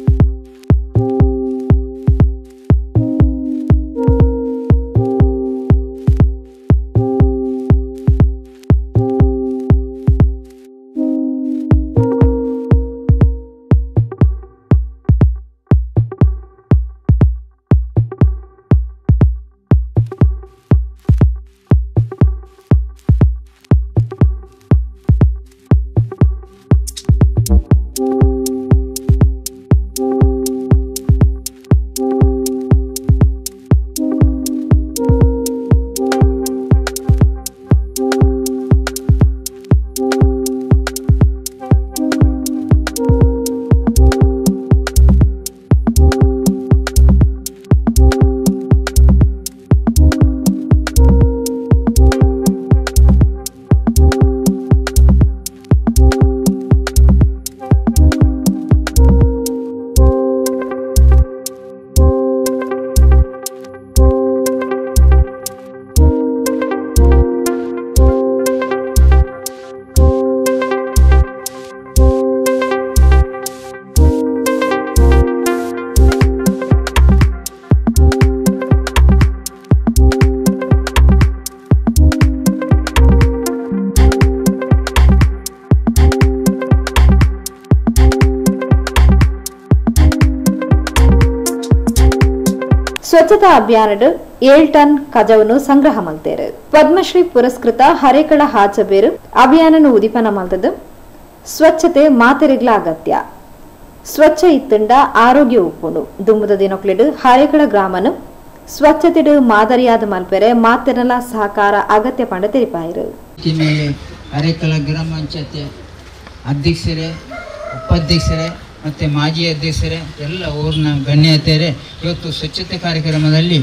ಸ್ವಚ್ಛತಾ ಅಭಿಯಾನಡು ಏಳ್ ಟನ್ ಕಜವನ್ನು ಸಂಗ್ರಹ ಮಲ್ತೇರು ಪದ್ಮಶ್ರೀ ಪುರಸ್ಕೃತ ಹರೇಕಳ ಹಾಚಬೇರು ಅಭಿಯಾನನು ಉದಿಪನ ಮಲ್ತದು ಸ್ವಚ್ಛತೆ ಮಾತೆರೆಗ್ಲ ಅಗತ್ಯ ಸ್ವಚ್ಛ ಇತ್ತಂಡ ಆರೋಗ್ಯ ಉಪ್ಪುಂಡು ದುಂಬುದ ದಿನಕ್ಲೆಡು ಹರೇಕಳ ಗ್ರಾಮನು ಸ್ವಚ್ಛತೆಡು ಮಾದರಿಯಾದ ಮಲ್ಪೆರೆ ಮಾತೆರಲ ಸಹಕಾರ ಅಗತ್ಯ ಪಂಡ ತೆರಿಪಾಯಿರು ಮೇಲೆ ಅರೆಕಲ ಗ್ರಾಮ ಪಂಚಾಯತಿ ಅಧ್ಯಕ್ಷರೇ ಉಪಾಧ್ಯಕ್ಷರೇ ಮತ್ತು ಮಾಜಿ ಅಧ್ಯಕ್ಷರೇ ಎಲ್ಲ ಊರಿನ ಗಣ್ಯತೆಯರೇ ಇವತ್ತು ಸ್ವಚ್ಛತೆ ಕಾರ್ಯಕ್ರಮದಲ್ಲಿ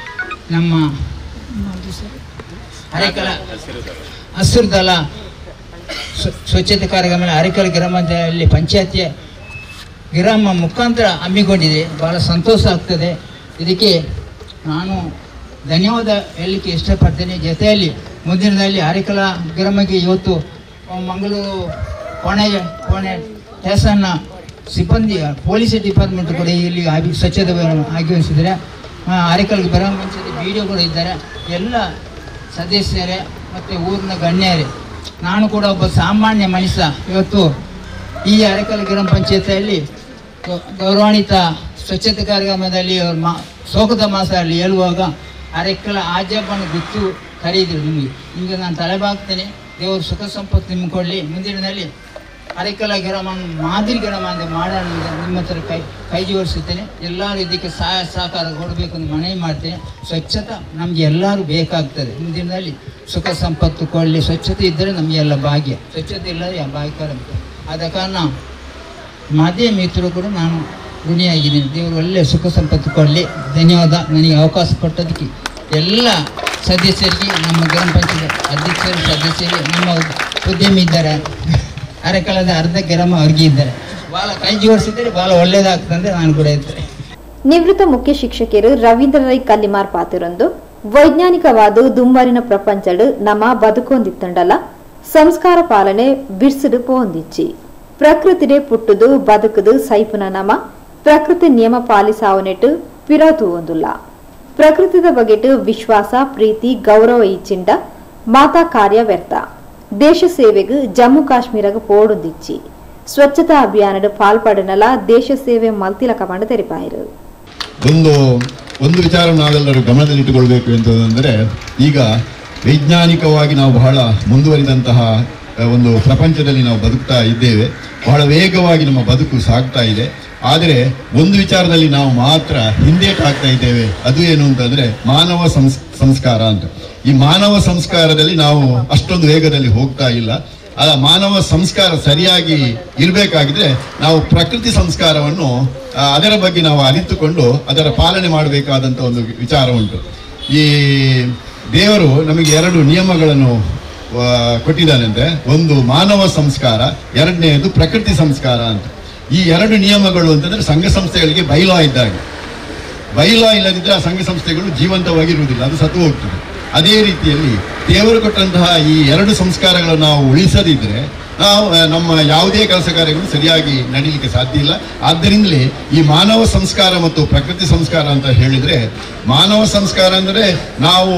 ನಮ್ಮ ಅರೆಕಲ ಹಸಿರು ದಳ ಸ್ವ- ಸ್ವಚ್ಛತೆ ಕಾರ್ಯಕ್ರಮ ಅರೆಕಲ ಗ್ರಾಮದಲ್ಲಿ ಪಂಚಾಯತಿಯ ಗ್ರಾಮ ಮುಖಾಂತರ ಹಮ್ಮಿಕೊಂಡಿದೆ ಬಹಳ ಸಂತೋಷ ಆಗ್ತದೆ ಇದಕ್ಕೆ ನಾನು ಧನ್ಯವಾದ ಹೇಳಲಿಕ್ಕೆ ಇಷ್ಟಪಡ್ತೇನೆ ಜೊತೆಯಲ್ಲಿ ಮುಂದಿನದಲ್ಲಿ ಅರೆಕಲ ಗ್ರಾಮಕ್ಕೆ ಇವತ್ತು ಮಂಗಳೂರು ಕೋಣೆ ಕೋಣೆ ಸ್ಟೇಷನ್ನ ಸಿಬ್ಬಂದಿ ಪೊಲೀಸ್ ಡಿಪಾರ್ಟ್ಮೆಂಟ್ ಕೂಡ ಇಲ್ಲಿ ಆಗಿ ಸ್ವಚ್ಛತೆ ಆಗಮಿಸಿದರೆ ಅರೆಕಲ್ ಗ್ರಾಮ ಪಂಚಾಯತಿ ಬಿ ಡಿ ಕೂಡ ಇದ್ದಾರೆ ಎಲ್ಲ ಸದಸ್ಯರೇ ಮತ್ತು ಊರಿನ ಗಣ್ಯರೇ ನಾನು ಕೂಡ ಒಬ್ಬ ಸಾಮಾನ್ಯ ಮನುಷ್ಯ ಇವತ್ತು ಈ ಅರೆಕಲ್ ಗ್ರಾಮ ಪಂಚಾಯತಿಯಲ್ಲಿ ಗೌ- ಗೌರವಾನ್ವಿತ ಸ್ವಚ್ಛತೆ ಕಾರ್ಯಕ್ರಮದಲ್ಲಿ ಅವ್ರು ಮಾ ಶೋಕದ ಮಾಸ ಅಲ್ಲಿ ಹೇಳುವಾಗ ಅರೆಕ್ಕಲ ಆಜಬ್ಬನ ಗುತ್ತು ಕರೆಯಿದ್ರು ನಿಮಗೆ ನಿಮಗೆ ನಾನು ತಲೆಬಾಗ್ತೇನೆ ದೇವರು ಸುಖ ಸಂಪತ್ತು ನಿಮ್ಗೆ ಕೊಡಲಿ ಮುಂದಿನದಲ್ಲಿ ಅರೆಕಲ ಗ್ರಾಮ ಮಾದರಿ ಗ್ರಾಮ ಅಂತ ಮಾಡೋಣ ಅಂತ ನಿಮ್ಮ ಹತ್ರ ಕೈ ಕೈ ಜೋಡಿಸುತ್ತೇನೆ ಎಲ್ಲರೂ ಇದಕ್ಕೆ ಸಹಾಯ ಸಹಕಾರ ಕೊಡಬೇಕು ಅಂತ ಮನವಿ ಮಾಡ್ತೇನೆ ಸ್ವಚ್ಛತೆ ನಮಗೆ ಎಲ್ಲರೂ ಬೇಕಾಗ್ತದೆ ಮುಂದಿನದಲ್ಲಿ ಸುಖ ಸಂಪತ್ತು ಕೊಡಲಿ ಸ್ವಚ್ಛತೆ ಇದ್ದರೆ ನಮಗೆಲ್ಲ ಭಾಗ್ಯ ಸ್ವಚ್ಛತೆ ಇಲ್ಲದೆ ಆ ಭಾಗ್ಯ ಆದ ಕಾರಣ ಮಾಧ್ಯಮ ಮಿತ್ರರು ಕೂಡ ನಾನು ಋಣಿಯಾಗಿದ್ದೀನಿ ದೇವರು ಒಳ್ಳೆ ಸುಖ ಸಂಪತ್ತು ಕೊಡಲಿ ಧನ್ಯವಾದ ನನಗೆ ಅವಕಾಶ ಕೊಟ್ಟದಕ್ಕೆ ಎಲ್ಲ ಸದಸ್ಯರಿಗೆ ನಮ್ಮ ಗ್ರಾಮ ಪಂಚಾಯತ್ ಅಧ್ಯಕ್ಷರು ಸದಸ್ಯರು ನಮ್ಮ ಉದ್ಯಮಿ ಇದ್ದಾರೆ ಅರೆಕಳದ ಅರ್ಧ ಗ್ರಾಮ ಅವ್ರಿಗೆ ಇದ್ದಾರೆ ಭಾಳ ಕೈ ಜೋಡಿಸಿದರೆ ಭಾಳ ಒಳ್ಳೇದಾಗ್ತದೆ ನಾನು ಕೂಡ ಇದ್ದರೆ ನಿವೃತ್ತ ಮುಖ್ಯ ಶಿಕ್ಷಕರು ರವೀಂದ್ರ ರೈ ಕಲ್ಲಿಮಾರ್ ಪಾತಿರೊಂದು ವೈಜ್ಞಾನಿಕವಾದ ದುಂಬರಿನ ಪ್ರಪಂಚಡು ನಮ್ಮ ಬದುಕೊಂದಿತ್ತಂಡಲ ಸಂಸ್ಕಾರ ಪಾಲನೆ ಬಿರ್ಸಿಡು ಪೋಂದಿಚ್ಚಿ ಪ್ರಕೃತಿಡೆ ಪುಟ್ಟುದು ಬದುಕುದು ಸೈಪುನ ನಮ ಪ್ರಕೃತಿ ನಿಯಮ ಪಾಲಿಸಾವನೆಟ್ಟು ಪಿರೋತು ಒಂದುಲ್ಲ ಪ್ರಕೃತಿದ ಬಗೆಟು ವಿಶ್ವಾಸ ಪ್ರೀತಿ ಗೌರವ ಇಚ್ಚಿಂಡ ಮಾತಾ ಕಾರ್ಯ ವ್ಯರ್ಥ ದೇಶ ಸೇವೆಗೂ ಜಮ್ಮು ಕಾಶ್ಮೀರಗ ಪೋಡುದಿಚ್ಚಿ ಸ್ವಚ್ಛತಾ ಅಭಿಯಾನದ ಪಾಲ್ಪಡನಲ ದೇಶ ಸೇವೆ ಮಲ್ತಿಲಕ ಪಂಡ ತೆರಿಪಾಯಿರು ಒಂದು ಒಂದು ವಿಚಾರ ನಾವೆಲ್ಲರೂ ಗಮನದಲ್ಲಿಟ್ಟುಕೊಳ್ಬೇಕು ಎಂತಂದರೆ ಈಗ ವೈಜ್ಞಾನಿಕವಾಗಿ ನಾವು ಬಹಳ ಮುಂದುವರಿದಂತಹ ಆ, ಒಂದು ಪ್ರಪಂಚದಲ್ಲಿ ನಾವು ಬದುಕ್ತಾ ಇದ್ದೇವೆ ಬಹಳ ವೇಗವಾಗಿ ನಮ್ಮ ಬದುಕು ಸಾಗ್ತಾ ಇದೆ ಆದರೆ ಒಂದು ವಿಚಾರದಲ್ಲಿ ನಾವು ಮಾತ್ರ ಹಿಂದೇಟು ಹಾಕ್ತಾ ಇದ್ದೇವೆ ಅದು ಏನು ಅಂತಂದ್ರೆ ಮಾನವ ಸಂಸ್ ಸಂಸ್ಕಾರ ಅಂತ ಈ ಮಾನವ ಸಂಸ್ಕಾರದಲ್ಲಿ ನಾವು ಅಷ್ಟೊಂದು ವೇಗದಲ್ಲಿ ಹೋಗ್ತಾ ಇಲ್ಲ ಆ ಮಾನವ ಸಂಸ್ಕಾರ ಸರಿಯಾಗಿ ಇರಬೇಕಾಗಿದ್ರೆ ನಾವು ಪ್ರಕೃತಿ ಸಂಸ್ಕಾರವನ್ನು ಆ, ಅದರ ಬಗ್ಗೆ ನಾವು ಅರಿತುಕೊಂಡು ಅದರ ಪಾಲನೆ ಮಾಡಬೇಕಾದಂಥ ಒಂದು ವಿಚಾರ ಉಂಟು ಈ ದೇವರು ನಮಗೆ ಎರಡು ನಿಯಮಗಳನ್ನು ಆ, ಕೊಟ್ಟಿದ್ದಾನಂತೆ ಒಂದು ಮಾನವ ಸಂಸ್ಕಾರ ಎರಡನೆಯದು ಪ್ರಕೃತಿ ಸಂಸ್ಕಾರ ಅಂತ ಈ ಎರಡು ನಿಯಮಗಳು ಅಂತಂದ್ರೆ ಸಂಘ ಸಂಸ್ಥೆಗಳಿಗೆ ಬೈಲಾ ಇದ್ದಾಗೆ ಬೈಲಾ ಇಲ್ಲದಿದ್ದರೆ ಆ ಸಂಘ ಸಂಸ್ಥೆಗಳು ಜೀವಂತವಾಗಿರುವುದಿಲ್ಲ ಅದು ಸತ್ತು ಹೋಗ್ತದೆ ಅದೇ ರೀತಿಯಲ್ಲಿ ದೇವರು ಕೊಟ್ಟಂತಹ ಈ ಎರಡು ಸಂಸ್ಕಾರಗಳನ್ನು ನಾವು ಉಳಿಸದಿದ್ರೆ ನಾವು ಆ, ನಮ್ಮ ಯಾವುದೇ ಕೆಲಸ ಕಾರ್ಯಗಳು ಸರಿಯಾಗಿ ನಡೀಲಿಕ್ಕೆ ಸಾಧ್ಯ ಇಲ್ಲ ಆದ್ದರಿಂದಲೇ ಈ ಮಾನವ ಸಂಸ್ಕಾರ ಮತ್ತು ಪ್ರಕೃತಿ ಸಂಸ್ಕಾರ ಅಂತ ಹೇಳಿದ್ರೆ ಮಾನವ ಸಂಸ್ಕಾರ ಅಂದರೆ ನಾವು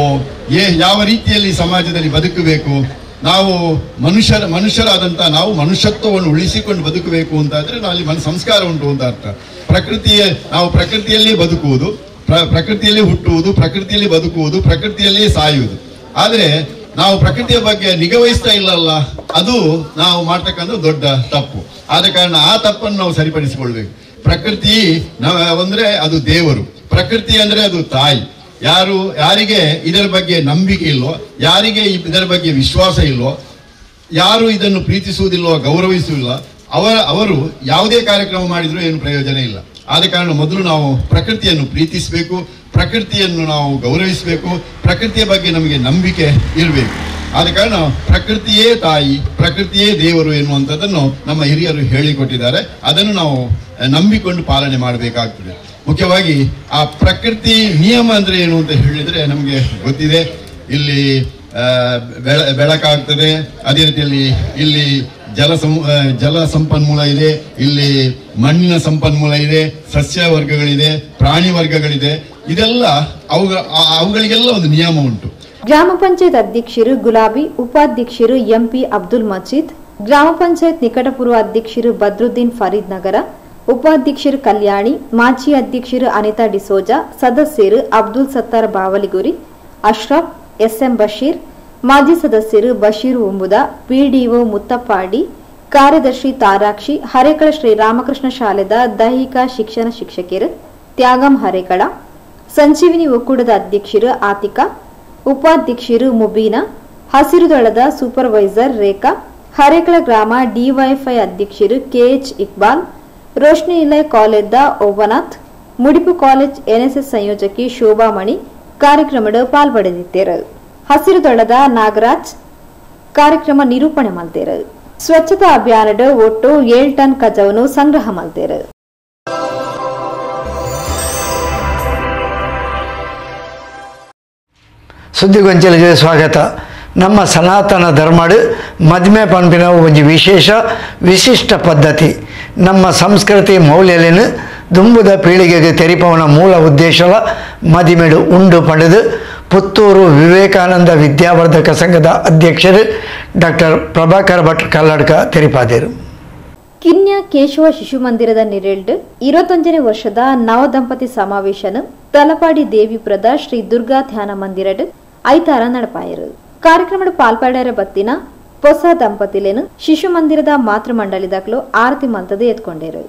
ಏ ಯಾವ ರೀತಿಯಲ್ಲಿ ಸಮಾಜದಲ್ಲಿ ಬದುಕಬೇಕು ನಾವು ಮನುಷ್ಯರ ಮನುಷ್ಯರಾದಂಥ ನಾವು ಮನುಷ್ಯತ್ವವನ್ನು ಉಳಿಸಿಕೊಂಡು ಬದುಕಬೇಕು ಅಂತ ಆದರೆ ಅಲ್ಲಿ ಮನ ಸಂಸ್ಕಾರ ಉಂಟು ಅಂತ ಅರ್ಥ ಪ್ರಕೃತಿಯ ನಾವು ಪ್ರಕೃತಿಯಲ್ಲೇ ಬದುಕುವುದು ಪ್ರ- ಪ್ರಕೃತಿಯಲ್ಲಿ ಹುಟ್ಟುವುದು ಪ್ರಕೃತಿಯಲ್ಲಿ ಬದುಕುವುದು ಪ್ರಕೃತಿಯಲ್ಲೇ ಸಾಯುವುದು ಆದರೆ ನಾವು ಪ್ರಕೃತಿಯ ಬಗ್ಗೆ ನಿಗವಹಿಸ್ತಾ ಇಲ್ಲಲ್ಲ ಅದು ನಾವು ಮಾಡ್ತಕ್ಕಂಥ ದೊಡ್ಡ ತಪ್ಪು ಆದ ಕಾರಣ ಆ ತಪ್ಪನ್ನು ನಾವು ಸರಿಪಡಿಸಿಕೊಳ್ಬೇಕು ಪ್ರಕೃತಿ ನಾವು ಅಂದ್ರೆ ಅದು ದೇವರು ಪ್ರಕೃತಿ ಅಂದ್ರೆ ಅದು ತಾಯಿ ಯಾರು ಯಾರಿಗೆ ಇದರ ಬಗ್ಗೆ ನಂಬಿಕೆ ಇಲ್ವೋ ಯಾರಿಗೆ ಇದರ ಬಗ್ಗೆ ವಿಶ್ವಾಸ ಇಲ್ವೋ ಯಾರು ಇದನ್ನು ಪ್ರೀತಿಸುವುದಿಲ್ಲೋ ಗೌರವಿಸುವುದಿಲ್ಲ ಅವರ ಅವರು ಯಾವುದೇ ಕಾರ್ಯಕ್ರಮ ಮಾಡಿದರೂ ಏನು ಪ್ರಯೋಜನ ಇಲ್ಲ ಆದ ಕಾರಣ ಮೊದಲು ನಾವು ಪ್ರಕೃತಿಯನ್ನು ಪ್ರೀತಿಸಬೇಕು ಪ್ರಕೃತಿಯನ್ನು ನಾವು ಗೌರವಿಸಬೇಕು ಪ್ರಕೃತಿಯ ಬಗ್ಗೆ ನಮಗೆ ನಂಬಿಕೆ ಇರಬೇಕು ಆದ ಕಾರಣ ಪ್ರಕೃತಿಯೇ ತಾಯಿ ಪ್ರಕೃತಿಯೇ ದೇವರು ಎನ್ನುವಂಥದ್ದನ್ನು ನಮ್ಮ ಹಿರಿಯರು ಹೇಳಿಕೊಟ್ಟಿದ್ದಾರೆ ಅದನ್ನು ನಾವು ಅಹ್, ನಂಬಿಕೊಂಡು ಪಾಲನೆ ಮಾಡಬೇಕಾಗ್ತದೆ ಮುಖ್ಯವಾಗಿ ಆ ಪ್ರಕೃತಿ ನಿಯಮ ಅಂದ್ರೆ ಏನು ಅಂತ ಹೇಳಿದ್ರೆ ನಮಗೆ ಗೊತ್ತಿದೆ ಇಲ್ಲಿ ಆ, ಬೆಳ ಬೆಳಕಾಗ್ತದೆ ಅದೇ ರೀತಿಯಲ್ಲಿ ಇಲ್ಲಿ ಜಲ ಸಂ ಆ, ಜಲ ಸಂಪನ್ಮೂಲ ಇದೆ ಇಲ್ಲಿ ಮಣ್ಣಿನ ಸಂಪನ್ಮೂಲ ಇದೆ ಸಸ್ಯ ವರ್ಗಗಳಿದೆ ಪ್ರಾಣಿ ವರ್ಗಗಳಿದೆ ಇದೆಲ್ಲ ಅವುಗ ಆ- ಅವುಗಳಿಗೆಲ್ಲ ಒಂದು ನಿಯಮ ಉಂಟು ಗ್ರಾಮ ಪಂಚಾಯತ್ ಅಧ್ಯಕ್ಷರು ಗುಲಾಬಿ ಉಪಾಧ್ಯಕ್ಷರು ಎಂಪಿ ಅಬ್ದುಲ್ ಮಜೀದ್ ಗ್ರಾಮ ಪಂಚಾಯತ್ ನಿಕಟಪೂರ್ವ ಅಧ್ಯಕ್ಷರು ಬದ್ರುದ್ದೀನ್ ಫರೀದ್ ನಗರ ಉಪಾಧ್ಯಕ್ಷರು ಕಲ್ಯಾಣಿ ಮಾಜಿ ಅಧ್ಯಕ್ಷರು ಅನಿತಾ ಡಿಸೋಜಾ ಸದಸ್ಯರು ಅಬ್ದುಲ್ ಸತ್ತಾರ್ ಬಾವಲಿಗುರಿ ಅಶ್ರಫ್ ಎಸ್ಎಂ ಬಶೀರ್ ಮಾಜಿ ಸದಸ್ಯರು ಬಶೀರ್ ಉಂಬುದ ಪಿಡಿಒ ಮುತ್ತಪ್ಪಾಡಿ ಕಾರ್ಯದರ್ಶಿ ತಾರಾಕ್ಷಿ ಹರೇಕಳ ಶ್ರೀರಾಮಕೃಷ್ಣ ಶಾಲೆದ ದೈಹಿಕ ಶಿಕ್ಷಣ ಶಿಕ್ಷಕಿಯರು ತ್ಯಾಗಂ ಹರೇಕಳ ಸಂಜೀವಿನಿ ಒಕ್ಕೂಟದ ಅಧ್ಯಕ್ಷರು ಆತಿಕಾ ಉಪಾಧ್ಯಕ್ಷರು ಮುಬೀನಾ ಹಸಿರು ದಳದ ಸೂಪರ್ವೈಸರ್ ರೇಖಾ ಹರೇಕಳ ಗ್ರಾಮ ಡಿವೈಫೈ ಅಧ್ಯಕ್ಷರು ಕೆಎಚ್ ಇಕ್ಬಾಲ್ ರೋಶ್ನಿ ನಿಲಯ ಕಾಲೇಜ್ದ ಓವನಾಥ್ ಮುಡಿಪು ಕಾಲೇಜ್ ಎನ್ಎಸ್ಎಸ್ ಸಂಯೋಜಕಿ ಶೋಭಾಮಣಿ ಕಾರ್ಯಕ್ರಮದ ಪಾಲ್ಪಡೆದಿದ್ದರು ಹಸಿರು ದಳದ ನಾಗರಾಜ್ ಕಾರ್ಯಕ್ರಮ ನಿರೂಪಣೆ ಮಾಡ್ತೇರು ಸ್ವಚ್ಛತಾ ಅಭಿಯಾನದ ಒಟ್ಟು ಏಳು ಟನ್ ಕಜವನ್ನು ಸಂಗ್ರಹ ಮಾಡ್ತೇರು ಸುದ್ದಿಗೊಂಚಲಿಗೆ ಸ್ವಾಗತ ನಮ್ಮ ಸನಾತನ ಧರ್ಮಡು ಮದ್ಮೆ ಪಂಪಿನ ಒಂದು ವಿಶೇಷ ವಿಶಿಷ್ಟ ಪದ್ಧತಿ ನಮ್ಮ ಸಂಸ್ಕೃತಿ ಮೌಲ್ಯಲಿನ ದುಂಬುದ ಪೀಳಿಗೆಗೆ ತೆರಿಪವನ ಮೂಲ ಉದ್ದೇಶಲ ಮದಿಮೆಡು ಉಂಡು ಪಡೆದು ಪುತ್ತೂರು ವಿವೇಕಾನಂದ ವಿದ್ಯಾವರ್ಧಕ ಸಂಘದ ಅಧ್ಯಕ್ಷರು ಡಾಕ್ಟರ್ ಪ್ರಭಾಕರ್ ಭಟ್ ಕಲ್ಲಡ್ಕ ತೆರಿಪಾದರು ಕಿನ್ಯ ಕೇಶವ ಶಿಶು ಮಂದಿರದ ನಿರೆಲ್ಡ್ ಇರುವತ್ತೊಂದನೇ ವರ್ಷದ ನವ ದಂಪತಿ ಸಮಾವೇಶನು ತಲಪಾಡಿ ದೇವಿಪುರದ ಶ್ರೀ ದುರ್ಗಾ ಧ್ಯಾನ ಮಂದಿರಡ್ ಐತಾರ ನಡಪಾಯರು ಕಾರ್ಯಕ್ರಮದ ಪಾಲ್ಪಡರ ಬತ್ತಿನ ಹೊಸ ದಂಪತಿಲೇನು ಶಿಶು ಮಂದಿರದ ಮಾತೃ ಮಂಡಳಿದಾಗ್ಲು ಆರತಿ ಮಲ್ತದ ಎತ್ಕೊಂಡೇರು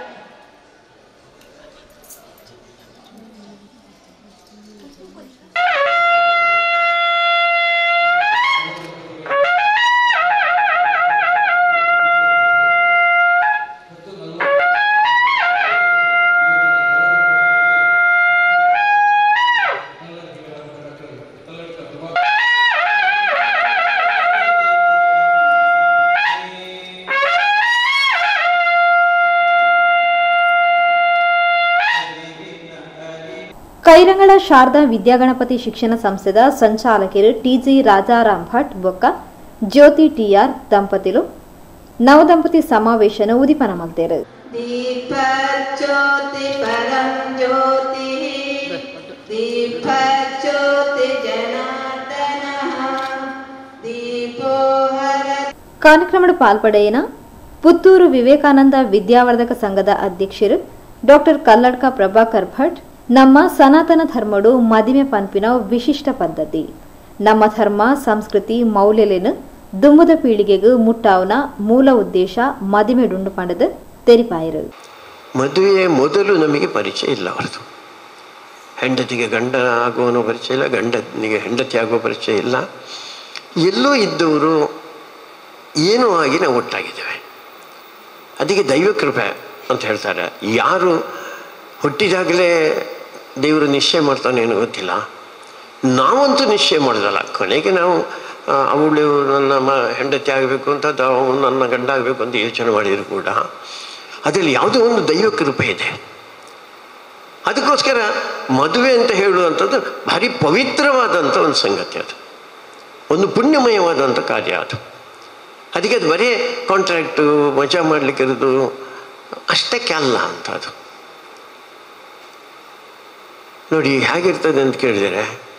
ಕೈರಂಗಳ ಶಾರದಾ ವಿದ್ಯಾಗಣಪತಿ ಶಿಕ್ಷಣ ಸಂಸ್ಥೆದ ಸಂಚಾಲಕರು ಟಿಜಿ ರಾಜಾರಾಮ್ ಭಟ್ ಬೊಕ್ಕ ಜ್ಯೋತಿ ಟಿಆರ್ ದಂಪತಿಲು ನವದಂಪತಿ ಸಮಾವೇಶನ ಉದಿಪನ ಮಲ್ತೇರು दीपज्योति परं ज्योतिः दीपज्योति जनार्दनः दीपो हर ಕಾರ್ಯಕ್ರಮದ ಪಾಲ್ಪಡೆಯನ ಪುತ್ತೂರು ವಿವೇಕಾನಂದ ವಿದ್ಯಾವರ್ಧಕ ಸಂಘದ ಅಧ್ಯಕ್ಷರು ಡಾಕ್ಟರ್ ಕಲ್ಲಡ್ಕ ಪ್ರಭಾಕರ್ ಭಟ್ ನಮ್ಮ ಸನಾತನ ಧರ್ಮಡು ಮದಿಮೆ ಪಂಪಿನ ವಿಶಿಷ್ಟ ಪದ್ಧತಿ ನಮ್ಮ ಧರ್ಮ ಸಂಸ್ಕೃತಿ ಮೌಲ್ಯಲೇನು ದುಂಬುದ ಪೀಳಿಗೆಗೂ ಮುಟ್ಟಾವನ ಮೂಲ ಉದ್ದೇಶ ಮದಿಮೆಡುಂಡು ಪಂಡದು ತೆರಿಪಾಯರು ಮದುವೆಯ ಮೊದಲು ನಮಗೆ ಪರಿಚಯ ಇಲ್ಲ ಅವರದು ಹೆಂಡತಿಗೆ ಗಂಡ ಆಗುವನೋ ಪರಿಚಯ ಇಲ್ಲ ಗಂಡನಿಗೆ ಹೆಂಡತಿ ಆಗುವ ಪರಿಚಯ ಇಲ್ಲ ಎಲ್ಲೋ ಇದ್ದವರು ಏನೋ ಆಗಿ ನಾವು ಒಟ್ಟಾಗಿದ್ದೇವೆ ಅದಕ್ಕೆ ದೈವ ಕೃಪೆ ಅಂತ ಹೇಳ್ತಾರೆ ಯಾರು ಹುಟ್ಟಿದಾಗಲೇ ದೇವರು ನಿಶ್ಚಯ ಮಾಡ್ತಾನೆ ಏನೋ ಗೊತ್ತಿಲ್ಲ ನಾವಂತೂ ನಿಶ್ಚಯ ಮಾಡೋದಲ್ಲ ಕೊನೆಗೆ ನಾವು ಆ, ಅವಳು ನನ್ನ ಮ ಹೆಂಡತಿ ಆಗಬೇಕು ಅಂತ ಅಥವಾ ಅವನು ನನ್ನ ಗಂಡ ಆಗಬೇಕು ಅಂತ ಯೋಚನೆ ಮಾಡಿದ್ರು ಕೂಡ ಅದರಲ್ಲಿ ಯಾವುದೋ ಒಂದು ದೈವ ಕೃಪೆ ಇದೆ ಅದಕ್ಕೋಸ್ಕರ ಮದುವೆ ಅಂತ ಹೇಳುವಂಥದ್ದು ಭಾರಿ ಪವಿತ್ರವಾದಂಥ ಒಂದು ಸಂಗತಿ ಅದು ಒಂದು ಪುಣ್ಯಮಯವಾದಂಥ ಕಾರ್ಯ ಅದು ಅದಕ್ಕೆ ಅದು ಬರೀ ಕಾಂಟ್ರಾಕ್ಟು ಮಜಾ ಮಾಡಲಿಕ್ಕೆ ಇರೋದು ಅಷ್ಟಕ್ಕೆ ಅಲ್ಲ ಅಂತ ಅದು ನೋಡಿ ಹೇಗಿರ್ತದೆ ಅಂತ ಕೇಳಿದರೆ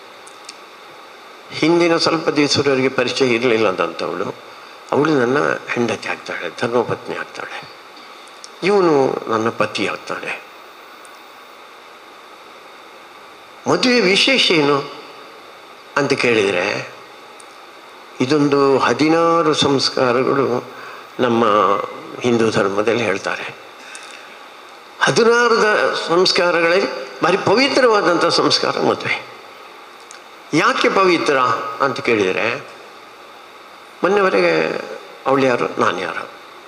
ಹಿಂದಿನ ಸ್ವಲ್ಪ ದಿವಸದವರೆಗೆ ಪರಿಚಯ ಇರಲಿಲ್ಲ ಅಂಥವಳು ಅವಳು ನನ್ನ ಹೆಂಡತಿ ಆಗ್ತಾಳೆ ಧರ್ಮಪತ್ನಿ ಆಗ್ತಾಳೆ ಇವನು ನನ್ನ ಪತಿ ಆಗ್ತಾನೆ ಮದುವೆ ವಿಶೇಷ ಏನು ಅಂತ ಕೇಳಿದರೆ ಇದೊಂದು ಹದಿನಾರು ಸಂಸ್ಕಾರಗಳು ನಮ್ಮ ಹಿಂದೂ ಧರ್ಮದಲ್ಲಿ ಹೇಳ್ತಾರೆ ಹದಿನಾರು ದ- ಸಂಸ್ಕಾರಗಳಲ್ಲಿ ಭಾರಿ ಪವಿತ್ರವಾದಂಥ ಸಂಸ್ಕಾರ ಮದುವೆ ಯಾಕೆ ಪವಿತ್ರ ಅಂತ ಕೇಳಿದರೆ ಮೊನ್ನೆವರೆಗೆ ಅವಳು ಯಾರು ನಾನು ಯಾರು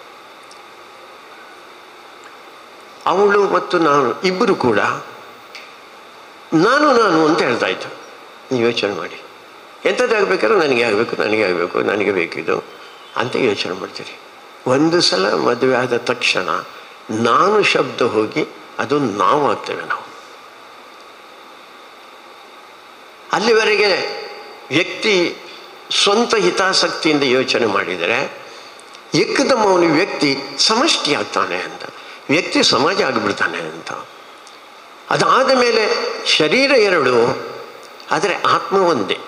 ಅವಳು ಮತ್ತು ನಾನು ಇಬ್ಬರು ಕೂಡ ನಾನು ನಾನು ಅಂತ ಹೇಳ್ತಾ ಇದ್ದು ನೀವು ಯೋಚನೆ ಮಾಡಿ ಎಂಥದ್ದಾಗಬೇಕಾದ್ರೆ ನನಗೆ ಆಗಬೇಕು ನನಗೆ ಆಗಬೇಕು ನನಗೆ ಬೇಕಿದು ಅಂತ ಯೋಚನೆ ಮಾಡ್ತೀರಿ ಒಂದು ಸಲ ಮದುವೆ ಆದ ತಕ್ಷಣ ನಾನು ಶಬ್ದ ಹೋಗಿ ಅದು ನಾವು ಆಗ್ತೇವೆ ನಾವು ಅಲ್ಲಿವರೆಗೆ ವ್ಯಕ್ತಿ ಸ್ವಂತ ಹಿತಾಸಕ್ತಿಯಿಂದ ಯೋಚನೆ ಮಾಡಿದರೆ ಏಕದಮ್ ಅವನು ವ್ಯಕ್ತಿ ಸಮಷ್ಟಿ ಆಗ್ತಾನೆ ಅಂತ ವ್ಯಕ್ತಿ ಸಮಾಜ ಆಗಿಬಿಡ್ತಾನೆ ಅಂತ ಅದಾದ ಮೇಲೆ ಶರೀರ ಎರಡು ಆದರೆ ಆತ್ಮ ಒಂದೇ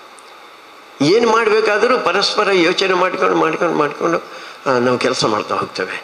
ಏನು ಮಾಡಬೇಕಾದರೂ ಪರಸ್ಪರ ಯೋಚನೆ ಮಾಡ್ಕೊಂಡು ಮಾಡ್ಕೊಂಡು ಮಾಡಿಕೊಂಡು ನಾವು ಕೆಲಸ ಮಾಡ್ತಾ ಹೋಗ್ತೇವೆ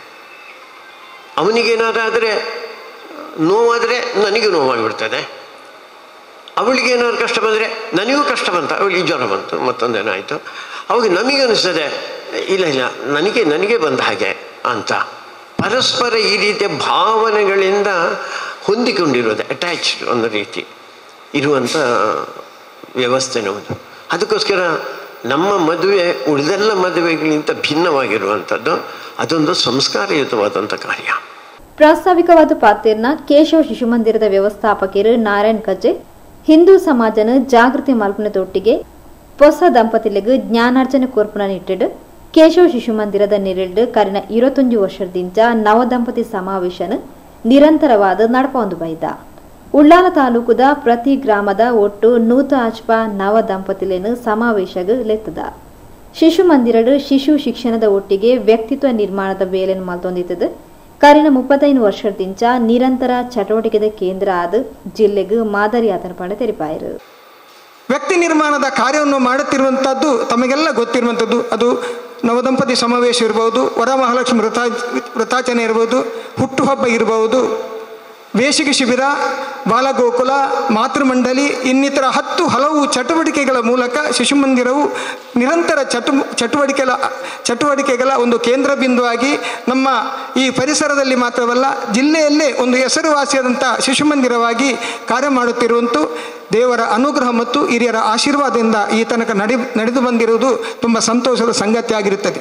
ಅವನಿಗೇನಾದರೂ ನೋವಾದರೆ ನನಗೂ ನೋವಾಗಿಬಿಡ್ತದೆ ಅವಳಿಗೇನಾದ್ರು ಕಷ್ಟ ಬಂದರೆ ನನಗೂ ಕಷ್ಟ ಬಂತ ಅವಳಿಗೆ ಜ್ವರ ಬಂತು ಮತ್ತೊಂದೇನಾಯಿತು ಅವಾಗ ನಮಗೆ ಅನಿಸ್ತದೆ ಇಲ್ಲ ಇಲ್ಲ ನನಗೆ ನನಗೆ ಬಂದ ಹಾಗೆ ಅಂತ ಪರಸ್ಪರ ಈ ರೀತಿಯ ಭಾವನೆಗಳಿಂದ ಹೊಂದಿಕೊಂಡಿರೋದು ಅಟ್ಯಾಚ್ಡ್ ಒಂದು ರೀತಿ ಇರುವಂಥ ವ್ಯವಸ್ಥೆ ನಮ್ಮದು ಅದಕ್ಕೋಸ್ಕರ ನಮ್ಮ ಮದುವೆ ಉಳಿದೆಲ್ಲ ಮದುವೆಗಳಿಗಿಂತ ಭಿನ್ನವಾಗಿರುವಂಥದ್ದು ಅದೊಂದು ಸಂಸ್ಕಾರಯುತವಾದಂಥ ಕಾರ್ಯ ಪ್ರಾಸ್ತಾವಿಕವಾದ ಪಾತ್ರನ ಕೇಶವ ಶಿಶುಮಂದಿರದ ವ್ಯವಸ್ಥಾಪಕರು ನಾರಾಯಣ್ ಕಜ್ಜೆ ಹಿಂದೂ ಸಮಾಜನ ಜಾಗೃತಿ ಮಲ್ಪನದೊಟ್ಟಿಗೆ ಹೊಸ ದಂಪತಿಲಿಗೆ ಜ್ಞಾನಾರ್ಜನೆ ಕೋರ್ಪುನ ನಿಟ್ಟಿಡು ಕೇಶವ ಶಿಶುಮಂದಿರದ ನಿರಿಲ್ಡು ಕರಿನ ಇರವತ್ತೊಂದು ವರ್ಷದಿಂದ ನವದಂಪತಿ ಸಮಾವೇಶನ ನಿರಂತರವಾದ ನಡಪೊಂದು ಬೈದ ಉಳ್ಳಾಲ ತಾಲೂಕುದ ಪ್ರತಿ ಗ್ರಾಮದ ಒಟ್ಟು ನೂತ ಆಚ್ಪ ನವ ದಂಪತಿಲೇನು ಸಮಾವೇಶಗ ಲೆತ್ತದ ಶಿಶು ಮಂದಿರಡು ಶಿಶು ಶಿಕ್ಷಣದ ಒಟ್ಟಿಗೆ ವ್ಯಕ್ತಿತ್ವ ನಿರ್ಮಾಣದ ಬೇಲೆನ್ ಮಲ್ತೊಂದಿತ್ತದು ಕರಿನ ಮುಪ್ಪತ್ತೈದು ವರ್ಷದಿಂದ ನಿರಂತರ ಚಟುವಟಿಕೆದ ಕೇಂದ್ರ ಆದ ಜಿಲ್ಲೆಗೆ ಮಾದರಿ ಆತನಪಣ ತೆರಿಪಾಯರು ವ್ಯಕ್ತಿ ನಿರ್ಮಾಣದ ಕಾರ್ಯವನ್ನು ಮಾಡುತ್ತಿರುವಂಥದ್ದು ತಮಗೆಲ್ಲ ಗೊತ್ತಿರುವಂಥದ್ದು ಅದು ನವದಂಪತಿ ಸಮಾವೇಶ ಇರ್ಬೋದು ವರಮಹಾಲಕ್ಷ್ಮಿ ವೃತಾ ವೃತಾಚರಣೆ ಇರ್ಬೋದು ಹುಟ್ಟುಹಬ್ಬ ಇರಬಹುದು ಬೇಸಿಗೆ ಶಿಬಿರ ಬಾಲಗೋಕುಲ ಮಾತೃಮಂಡಲಿ ಇನ್ನಿತರ ಹತ್ತು ಹಲವು ಚಟುವಟಿಕೆಗಳ ಮೂಲಕ ಶಿಶುಮಂದಿರವು ನಿರಂತರ ಚಟು ಚಟುವಟಿಕೆಗಳ ಚಟುವಟಿಕೆಗಳ ಒಂದು ಕೇಂದ್ರ ಬಿಂದುವಾಗಿ ನಮ್ಮ ಈ ಪರಿಸರದಲ್ಲಿ ಮಾತ್ರವಲ್ಲ ಜಿಲ್ಲೆಯಲ್ಲೇ ಒಂದು ಹೆಸರುವಾಸಿಯಾದಂಥ ಶಿಶುಮಂದಿರವಾಗಿ ಕಾರ್ಯ ಮಾಡುತ್ತಿರುವಂತೂ ದೇವರ ಅನುಗ್ರಹ ಮತ್ತು ಹಿರಿಯರ ಆಶೀರ್ವಾದದಿಂದ ಈ ತನಕ ನಡೆ ನಡೆದು ಬಂದಿರುವುದು ತುಂಬ ಸಂತೋಷದ ಸಂಗತಿಯಾಗಿರುತ್ತದೆ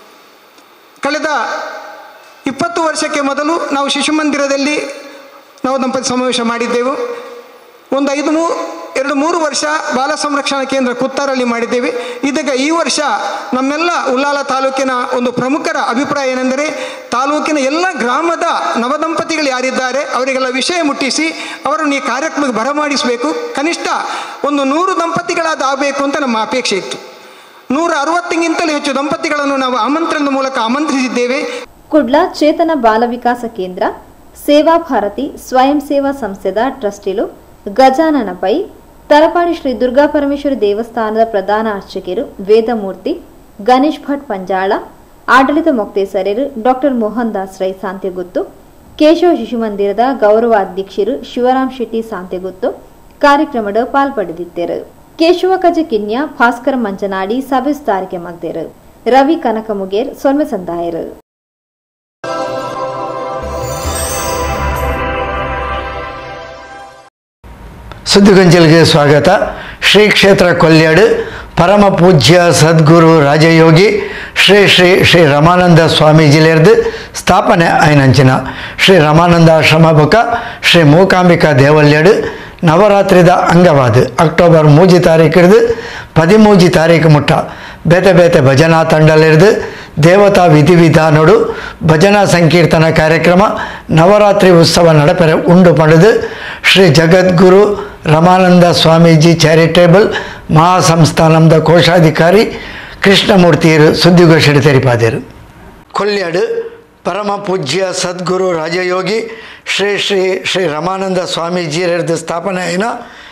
ಕಳೆದ ಇಪ್ಪತ್ತು ವರ್ಷಕ್ಕೆ ಮೊದಲು ನಾವು ಶಿಶುಮಂದಿರದಲ್ಲಿ ನಾವು ದಂಪತಿ ಸಮಾವೇಶ ಮಾಡಿದ್ದೆವು ಒಂದು ಐದು ಮೂ ಎರಡು ಮೂರು ವರ್ಷ ಬಾಲ ಸಂರಕ್ಷಣಾ ಕೇಂದ್ರ ಕುತ್ತಾರಲ್ಲಿ ಮಾಡಿದ್ದೇವೆ ಇದೀಗ ಈ ವರ್ಷ ನಮ್ಮೆಲ್ಲ ಉಲ್ಲಾಲ ತಾಲೂಕಿನ ಒಂದು ಪ್ರಮುಖರ ಅಭಿಪ್ರಾಯ ಏನೆಂದರೆ ತಾಲೂಕಿನ ಎಲ್ಲ ಗ್ರಾಮದ ನವದಂಪತಿಗಳು ಯಾರಿದ್ದಾರೆ ಅವರಿಗೆಲ್ಲ ವಿಷಯ ಮುಟ್ಟಿಸಿ ಅವರನ್ನು ಈ ಕಾರ್ಯಕ್ರಮಕ್ಕೆ ಬರಮಾಡಿಸಬೇಕು ಕನಿಷ್ಠ ಒಂದು ನೂರು ದಂಪತಿಗಳಾದ ಆಗಬೇಕು ಅಂತ ನಮ್ಮ ಅಪೇಕ್ಷೆ ಇತ್ತು ನೂರ ಅರವತ್ತಿಗಿಂತಲೂ ಹೆಚ್ಚು ದಂಪತಿಗಳನ್ನು ನಾವು ಆಮಂತ್ರಣದ ಮೂಲಕ ಆಮಂತ್ರಿಸಿದ್ದೇವೆ ಕುಡ್ಲ ಚೇತನ ಬಾಲ ವಿಕಾಸ ಕೇಂದ್ರ ಸೇವಾ ಭಾರತಿ ಸ್ವಯಂ ಸೇವಾ ಸಂಸ್ಥೆದ ಟ್ರಸ್ಟಿಲು ಗಜಾನನ ಪೈ ತಲಪಾಡಿ ಶ್ರೀ ದುರ್ಗಾ ಪರಮೇಶ್ವರಿ ದೇವಸ್ಥಾನದ ಪ್ರಧಾನ ಅರ್ಚಕರು ವೇದಮೂರ್ತಿ ಗಣೇಶ್ ಭಟ್ ಪಂಜಾಳ ಆಡಳಿತ ಮೊಕ್ತೇಸರರು ಡಾಕ್ಟರ್ ಮೋಹನ್ ದಾಸ್ ರೈ ಸಾಂತೆಗುತ್ತು ಕೇಶವ ಶಿಶು ಮಂದಿರದ ಗೌರವ ಅಧ್ಯಕ್ಷರು ಶಿವರಾಮ್ ಶೆಟ್ಟಿ ಸಾಂತೆಗುತ್ತು ಕಾರ್ಯಕ್ರಮದ ಪಾಲ್ಪಡೆದಿದ್ದರು ಕೇಶವ ಕಜ ಕಿನ್ಯ ಭಾಸ್ಕರ ಮಂಜನಾಡಿ ಸಭೆ ಸುಧಾರಿಕೆ ಮಗ್ದೇರು ರವಿ ಕನಕಮುಗೇರ್ ಸೊನ್ಮೆ ಸಂದಾಯರು ಸುದ್ದಿಗೊಂಚಲಿಗೆ ಸ್ವಾಗತ ಶ್ರೀ ಕ್ಷೇತ್ರ ಕೊಲ್ಯಾಡು ಪರಮ ಪೂಜ್ಯ ಸದ್ಗುರು ರಾಜಯೋಗಿ ಶ್ರೀ ಶ್ರೀ ಶ್ರೀ ರಮಾನಂದ ಸ್ವಾಮೀಜಿಲೇರ್ದು ಸ್ಥಾಪನೆ ಆಯ್ನಂಚಿನ ಶ್ರೀ ರಮಾನಂದ ಆಶ್ರಮ ಬೊಕ ಶ್ರೀ ಮೂಕಾಂಬಿಕಾ ದೇವಲ್ಯಡು ನವರಾತ್ರಿದ ಅಂಗವಾದ ಅಕ್ಟೋಬರ್ ಮೂಜಿ ತಾರೀಕಿಡ್ದು ಪದಿಮೂಜಿ ತಾರೀಕು ಮುಟ್ಟ ಬೇತೆ ಬೇತೆ ಭಜನಾ ತಂಡಲಿರ್ದು ದೇವತಾ ವಿಧಿವಿಧಾನಡು ಭಜನಾ ಸಂಕೀರ್ತನ ಕಾರ್ಯಕ್ರಮ ನವರಾತ್ರಿ ಉತ್ಸವ ನಡಪೆರೆ ಉಂಡು ಪಡೆದು ಶ್ರೀ ಜಗದ್ಗುರು ರಮಾನಂದ ಸ್ವಾಮೀಜಿ ಚಾರಿಟೇಬಲ್ ಮಹಾಸಂಸ್ಥಾನದ ಕೋಶಾಧಿಕಾರಿ ಕೃಷ್ಣಮೂರ್ತಿಯರು ಸುದ್ದಿಗೋಷ್ಠಿ ತೆರಿಪಾದರು ಕೊಲ್ಯಾಡು ಪರಮ ಪೂಜ್ಯ ಸದ್ಗುರು ರಾಜಯೋಗಿ ಶ್ರೀ ಶ್ರೀ ಶ್ರೀ ರಮಾನಂದ ಸ್ವಾಮೀಜಿಯರದ್ದು ಸ್ಥಾಪನೆ ಆಯ್ನ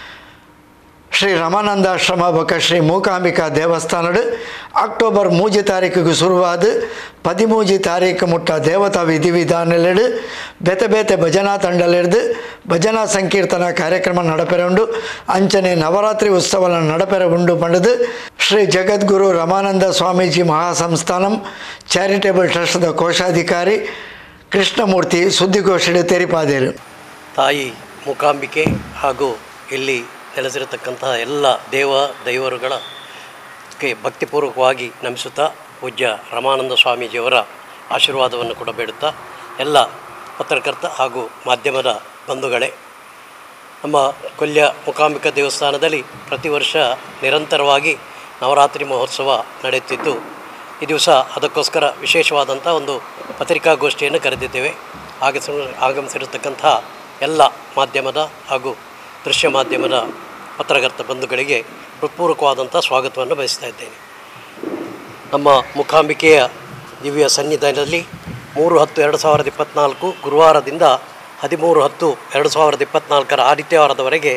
ಶ್ರೀ ರಮಾನಂದಾಶ್ರಮ ಬೊಕ ಶ್ರೀ ಮೂಕಾಂಬಿಕಾ ದೇವಸ್ಥಾನಡು ಅಕ್ಟೋಬರ್ ಮೂಜಿ ತಾರೀಕಿಗೆ ಶುರುವಾದ ಪದಿಮೂಜಿ ತಾರೀಕು ಮುಟ್ಟ ದೇವತಾ ವಿಧಿವಿಧಾನಲೆಡು ಬೇತೆ ಬೇತೆ ಭಜನಾ ತಂಡಲಿಡ್ದು ಭಜನಾ ಸಂಕೀರ್ತನ ಕಾರ್ಯಕ್ರಮ ನಡಪೆರೆ ಉಂಡು ಅಂಚನೆ ನವರಾತ್ರಿ ಉತ್ಸವ ನಡಪೆರೆ ಉಂಡು ಪಂಡದು ಶ್ರೀ ಜಗದ್ಗುರು ರಮಾನಂದ ಸ್ವಾಮೀಜಿ ಮಹಾಸಂಸ್ಥಾನಂ ಚಾರಿಟೇಬಲ್ ಟ್ರಸ್ಟ್ದ ಕೋಶಾಧಿಕಾರಿ ಕೃಷ್ಣಮೂರ್ತಿ ಸುದ್ದಿಗೋಷ್ಠಿ ತೆರಿಪಾದೇರು ತಾಯಿ ಮೂಕಾಂಬಿಕೆ ಹಾಗೂ ಇಲ್ಲಿ ನೆಲೆಸಿರತಕ್ಕಂತಹ ಎಲ್ಲ ದೇವ ದೈವರುಗಳ ಕ್ಕೆ ಭಕ್ತಿಪೂರ್ವಕವಾಗಿ ನಮಿಸುತ್ತಾ ಪೂಜ್ಯ ರಮಾನಂದ ಸ್ವಾಮೀಜಿಯವರ ಆಶೀರ್ವಾದವನ್ನು ಕೂಡ ಬೇಡುತ್ತಾ ಎಲ್ಲ ಪತ್ರಕರ್ತ ಹಾಗೂ ಮಾಧ್ಯಮದ ಬಂಧುಗಳೇ ನಮ್ಮ ಕೊಲ್ಯ ಮೂಕಾಂಬಿಕಾ ದೇವಸ್ಥಾನದಲ್ಲಿ ಪ್ರತಿ ವರ್ಷ ನಿರಂತರವಾಗಿ ನವರಾತ್ರಿ ಮಹೋತ್ಸವ ನಡೆಯುತ್ತಿದ್ದು ಈ ದಿವಸ ಅದಕ್ಕೋಸ್ಕರ ವಿಶೇಷವಾದಂಥ ಒಂದು ಪತ್ರಿಕಾಗೋಷ್ಠಿಯನ್ನು ಕರೆದಿದ್ದೇವೆ ಆಗಸ ಆಗಮಿಸಿರತಕ್ಕಂಥ ಎಲ್ಲ ಮಾಧ್ಯಮದ ಹಾಗೂ ದೃಶ್ಯ ಮಾಧ್ಯಮದ ಪತ್ರಕರ್ತ ಬಂಧುಗಳಿಗೆ ಹೃತ್ಪೂರ್ವಕವಾದಂಥ ಸ್ವಾಗತವನ್ನು ಬಯಸ್ತಾ ಇದ್ದೇನೆ ನಮ್ಮ ಮುಖಾಂಬಿಕೆಯ ದಿವ್ಯ ಸನ್ನಿಧಾನದಲ್ಲಿ ಮೂರು ಹತ್ತು ಎರಡು ಸಾವಿರದ ಇಪ್ಪತ್ತ್ನಾಲ್ಕು ಗುರುವಾರದಿಂದ ಹದಿಮೂರು ಹತ್ತು ಎರಡು ಸಾವಿರದ ಇಪ್ಪತ್ತ್ನಾಲ್ಕರ ಆದಿತ್ಯವಾರದವರೆಗೆ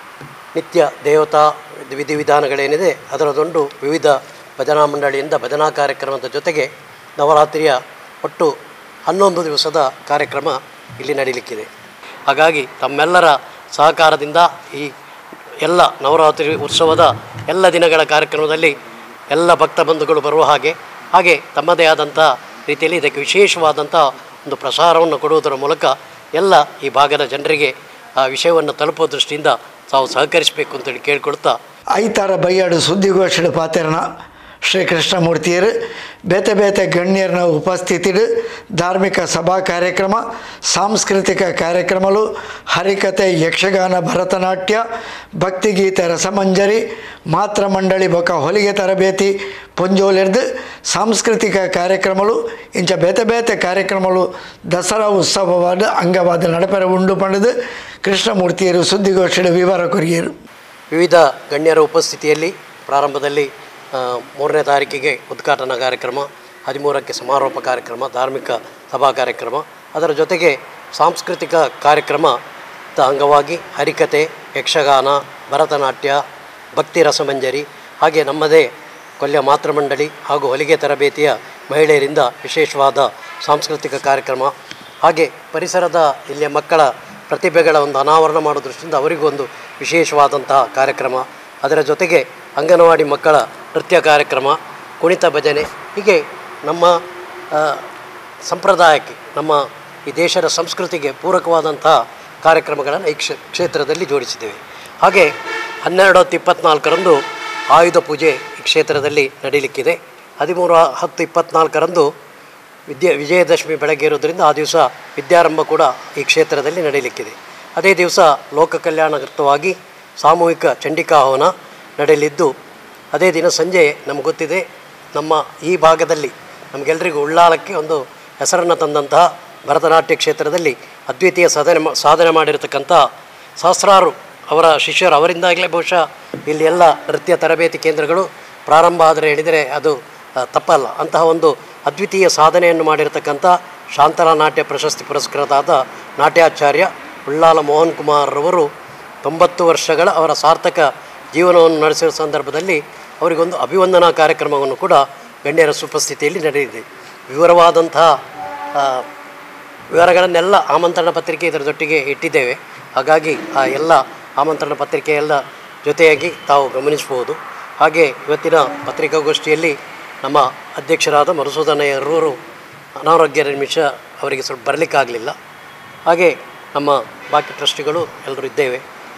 ನಿತ್ಯ ದೇವತಾ ವಿಧಿವಿಧಾನಗಳೇನಿದೆ ಅದರದೊಂದು ವಿವಿಧ ಭಜನಾ ಮಂಡಳಿಯಿಂದ ಭಜನಾ ಕಾರ್ಯಕ್ರಮದ ಜೊತೆಗೆ ನವರಾತ್ರಿಯ ಒಟ್ಟು ಹನ್ನೊಂದು ದಿವಸದ ಕಾರ್ಯಕ್ರಮ ಇಲ್ಲಿ ನಡೀಲಿಕ್ಕಿದೆ ಹಾಗಾಗಿ ತಮ್ಮೆಲ್ಲರ ಸಹಕಾರದಿಂದ ಈ ಎಲ್ಲ ನವರಾತ್ರಿ ಉತ್ಸವದ ಎಲ್ಲ ದಿನಗಳ ಕಾರ್ಯಕ್ರಮದಲ್ಲಿ ಎಲ್ಲ ಭಕ್ತ ಬಂಧುಗಳು ಬರುವ ಹಾಗೆ ಹಾಗೆ ತಮ್ಮದೇ ಆದಂಥ ರೀತಿಯಲ್ಲಿ ಇದಕ್ಕೆ ವಿಶೇಷವಾದಂಥ ಒಂದು ಪ್ರಸಾರವನ್ನು ಕೊಡುವುದರ ಮೂಲಕ ಎಲ್ಲ ಈ ಭಾಗದ ಜನರಿಗೆ ಆ ವಿಷಯವನ್ನು ತಲುಪುವ ದೃಷ್ಟಿಯಿಂದ ತಾವು ಸಹಕರಿಸಬೇಕು ಅಂತೇಳಿ ಕೇಳ್ಕೊಳ್ತಾ ಐತಾರ ಬೈಯಾಡು ಸುದ್ದಿಗೋಷ್ಠಿ ಪಾತೆರನ ಶ್ರೀ ಕೃಷ್ಣಮೂರ್ತಿಯರು ಬೇತೆ ಬೇತೆ ಗಣ್ಯರನ ಉಪಸ್ಥಿತಿಡು ಧಾರ್ಮಿಕ ಸಭಾ ಕಾರ್ಯಕ್ರಮ ಸಾಂಸ್ಕೃತಿಕ ಕಾರ್ಯಕ್ರಮಗಳು ಹರಿಕತೆ ಯಕ್ಷಗಾನ ಭರತನಾಟ್ಯ ಭಕ್ತಿಗೀತೆ ರಸಮಂಜರಿ ಮಾತ್ರ ಮಂಡಳಿ ಬೊಕ ಹೊಲಿಗೆ ತರಬೇತಿ ಪುಂಜೋಲೆರ್ದು ಸಾಂಸ್ಕೃತಿಕ ಕಾರ್ಯಕ್ರಮಗಳು ಇಂಚ ಬೇತೆ ಬೇತೆ ಕಾರ್ಯಕ್ರಮಗಳು ದಸರಾ ಉತ್ಸವವಾದ ಅಂಗವಾದ ನಡಪೆರ ಉಂಡು ಪಡೆದು ಕೃಷ್ಣಮೂರ್ತಿಯರು ಸುದ್ದಿಗೋಷ್ಠಿಯ ವಿವರ ಕೊರಿಯರು ವಿವಿಧ ಗಣ್ಯರ ಉಪಸ್ಥಿತಿಯಲ್ಲಿ ಪ್ರಾರಂಭದಲ್ಲಿ ಆ, ಮೂರನೇ ತಾರೀಕಿಗೆ ಉದ್ಘಾಟನಾ ಕಾರ್ಯಕ್ರಮ ಹದಿಮೂರಕ್ಕೆ ಸಮಾರೋಪ ಕಾರ್ಯಕ್ರಮ ಧಾರ್ಮಿಕ ಸಭಾ ಕಾರ್ಯಕ್ರಮ ಅದರ ಜೊತೆಗೆ ಸಾಂಸ್ಕೃತಿಕ ಕಾರ್ಯಕ್ರಮದ ಅಂಗವಾಗಿ ಹರಿಕತೆ ಯಕ್ಷಗಾನ ಭರತನಾಟ್ಯ ಭಕ್ತಿ ರಸಮಂಜರಿ ಹಾಗೆ ನಮ್ಮದೇ ಕೊಲ್ಯ ಮಾತೃಮಂಡಳಿ ಹಾಗೂ ಹೊಲಿಗೆ ತರಬೇತಿಯ ಮಹಿಳೆಯರಿಂದ ವಿಶೇಷವಾದ ಸಾಂಸ್ಕೃತಿಕ ಕಾರ್ಯಕ್ರಮ ಹಾಗೆ ಪರಿಸರದ ಇಲ್ಲಿಯ ಮಕ್ಕಳ ಪ್ರತಿಭೆಗಳ ಒಂದು ಅನಾವರಣ ಮಾಡೋ ದೃಷ್ಟಿಯಿಂದ ಅವರಿಗೂ ಒಂದು ವಿಶೇಷವಾದಂತಹ ಕಾರ್ಯಕ್ರಮ ಅದರ ಜೊತೆಗೆ ಅಂಗನವಾಡಿ ಮಕ್ಕಳ ನೃತ್ಯ ಕಾರ್ಯಕ್ರಮ ಕುಣಿತ ಭಜನೆ ಹೀಗೆ ನಮ್ಮ ಆ, ಸಂಪ್ರದಾಯಕ್ಕೆ ನಮ್ಮ ಈ ದೇಶದ ಸಂಸ್ಕೃತಿಗೆ ಪೂರಕವಾದಂತಹ ಕಾರ್ಯಕ್ರಮಗಳನ್ನು ಈ ಕ್ಷೇ ಕ್ಷೇತ್ರದಲ್ಲಿ ಜೋಡಿಸಿದ್ದೇವೆ ಹಾಗೆ ಹನ್ನೆರಡು ಹತ್ತು ಇಪ್ಪತ್ತ್ನಾಲ್ಕರಂದು ಆಯುಧ ಪೂಜೆ ಈ ಕ್ಷೇತ್ರದಲ್ಲಿ ನಡೀಲಿಕ್ಕಿದೆ ಹದಿಮೂರು ಹತ್ತು ಇಪ್ಪತ್ತ್ನಾಲ್ಕರಂದು ವಿದ್ಯೆ ವಿಜಯದಶಮಿ ಬೆಳಗ್ಗೆ ಇರೋದರಿಂದ ಆ ದಿವಸ ವಿದ್ಯಾರಂಭ ಕೂಡ ಈ ಕ್ಷೇತ್ರದಲ್ಲಿ ನಡೀಲಿಕ್ಕಿದೆ ಅದೇ ದಿವಸ ಲೋಕ ಕಲ್ಯಾಣಾರ್ಥವಾಗಿ ಸಾಮೂಹಿಕ ಚಂಡಿಕಾ ಹವನ ನಡೆಯಲಿದ್ದು ಅದೇ ದಿನ ಸಂಜೆ ನಮ್ಗೆ ಗೊತ್ತಿದೆ ನಮ್ಮ ಈ ಭಾಗದಲ್ಲಿ ನಮಗೆಲ್ಲರಿಗೂ ಉಳ್ಳಾಲಕ್ಕೆ ಒಂದು ಹೆಸರನ್ನು ತಂದಂತಹ ಭರತನಾಟ್ಯ ಕ್ಷೇತ್ರದಲ್ಲಿ ಅದ್ವಿತೀಯ ಸಾಧನೆ ಮಾ- ಸಾಧನೆ ಮಾಡಿರತಕ್ಕಂಥ ಸಹಸ್ರಾರು ಅವರ ಶಿಷ್ಯರು ಅವರಿಂದಾಗಲೇ ಬಹುಶಃ ಇಲ್ಲಿ ಎಲ್ಲ ನೃತ್ಯ ತರಬೇತಿ ಕೇಂದ್ರಗಳು ಪ್ರಾರಂಭ ಆದರೆ ಹೇಳಿದರೆ ಅದು ಆ, ತಪ್ಪಲ್ಲ ಅಂತಹ ಒಂದು ಅದ್ವಿತೀಯ ಸಾಧನೆಯನ್ನು ಮಾಡಿರತಕ್ಕಂಥ ಶಾಂತಲಾ ನಾಟ್ಯ ಪ್ರಶಸ್ತಿ ಪುರಸ್ಕೃತರಾದ ನಾಟ್ಯಾಚಾರ್ಯ ಉಳ್ಳಾಲ ಮೋಹನ್ ಕುಮಾರ್ರವರು ತೊಂಬತ್ತು ವರ್ಷಗಳ ಅವರ ಸಾರ್ಥಕ ಜೀವನವನ್ನು ನಡೆಸಿದ ಸಂದರ್ಭದಲ್ಲಿ ಅವರಿಗೊಂದು ಅಭಿವಂದನಾ ಕಾರ್ಯಕ್ರಮವನ್ನು ಕೂಡ ಗಣ್ಯರ ಉಪಸ್ಥಿತಿಯಲ್ಲಿ ನಡೆದಿದೆ ವಿವರವಾದಂತಹ ಆ, ವಿವರಗಳನ್ನೆಲ್ಲ ಆಮಂತ್ರಣ ಪತ್ರಿಕೆ ಇದರದೊಟ್ಟಿಗೆ ಇಟ್ಟಿದ್ದೇವೆ ಹಾಗಾಗಿ ಆ ಎಲ್ಲ ಆಮಂತ್ರಣ ಪತ್ರಿಕೆ ಎಲ್ಲ ಜೊತೆಯಾಗಿ ತಾವು ಗಮನಿಸ್ಬೋದು ಹಾಗೆ ಇವತ್ತಿನ ಪತ್ರಿಕಾಗೋಷ್ಠಿಯಲ್ಲಿ ನಮ್ಮ ಅಧ್ಯಕ್ಷರಾದ ಮಧುಸೂದನಯ್ಯರವರು ಅನಾರೋಗ್ಯ ನಿಮಿಷ ಅವರಿಗೆ ಸ್ವಲ್ಪ ಬರಲಿಕ್ಕಾಗಲಿಲ್ಲ ಹಾಗೆ ನಮ್ಮ ಬಾಕಿ ಟ್ರಸ್ಟಿಗಳು ಎಲ್ಲರೂ ಇದ್ದೇವೆ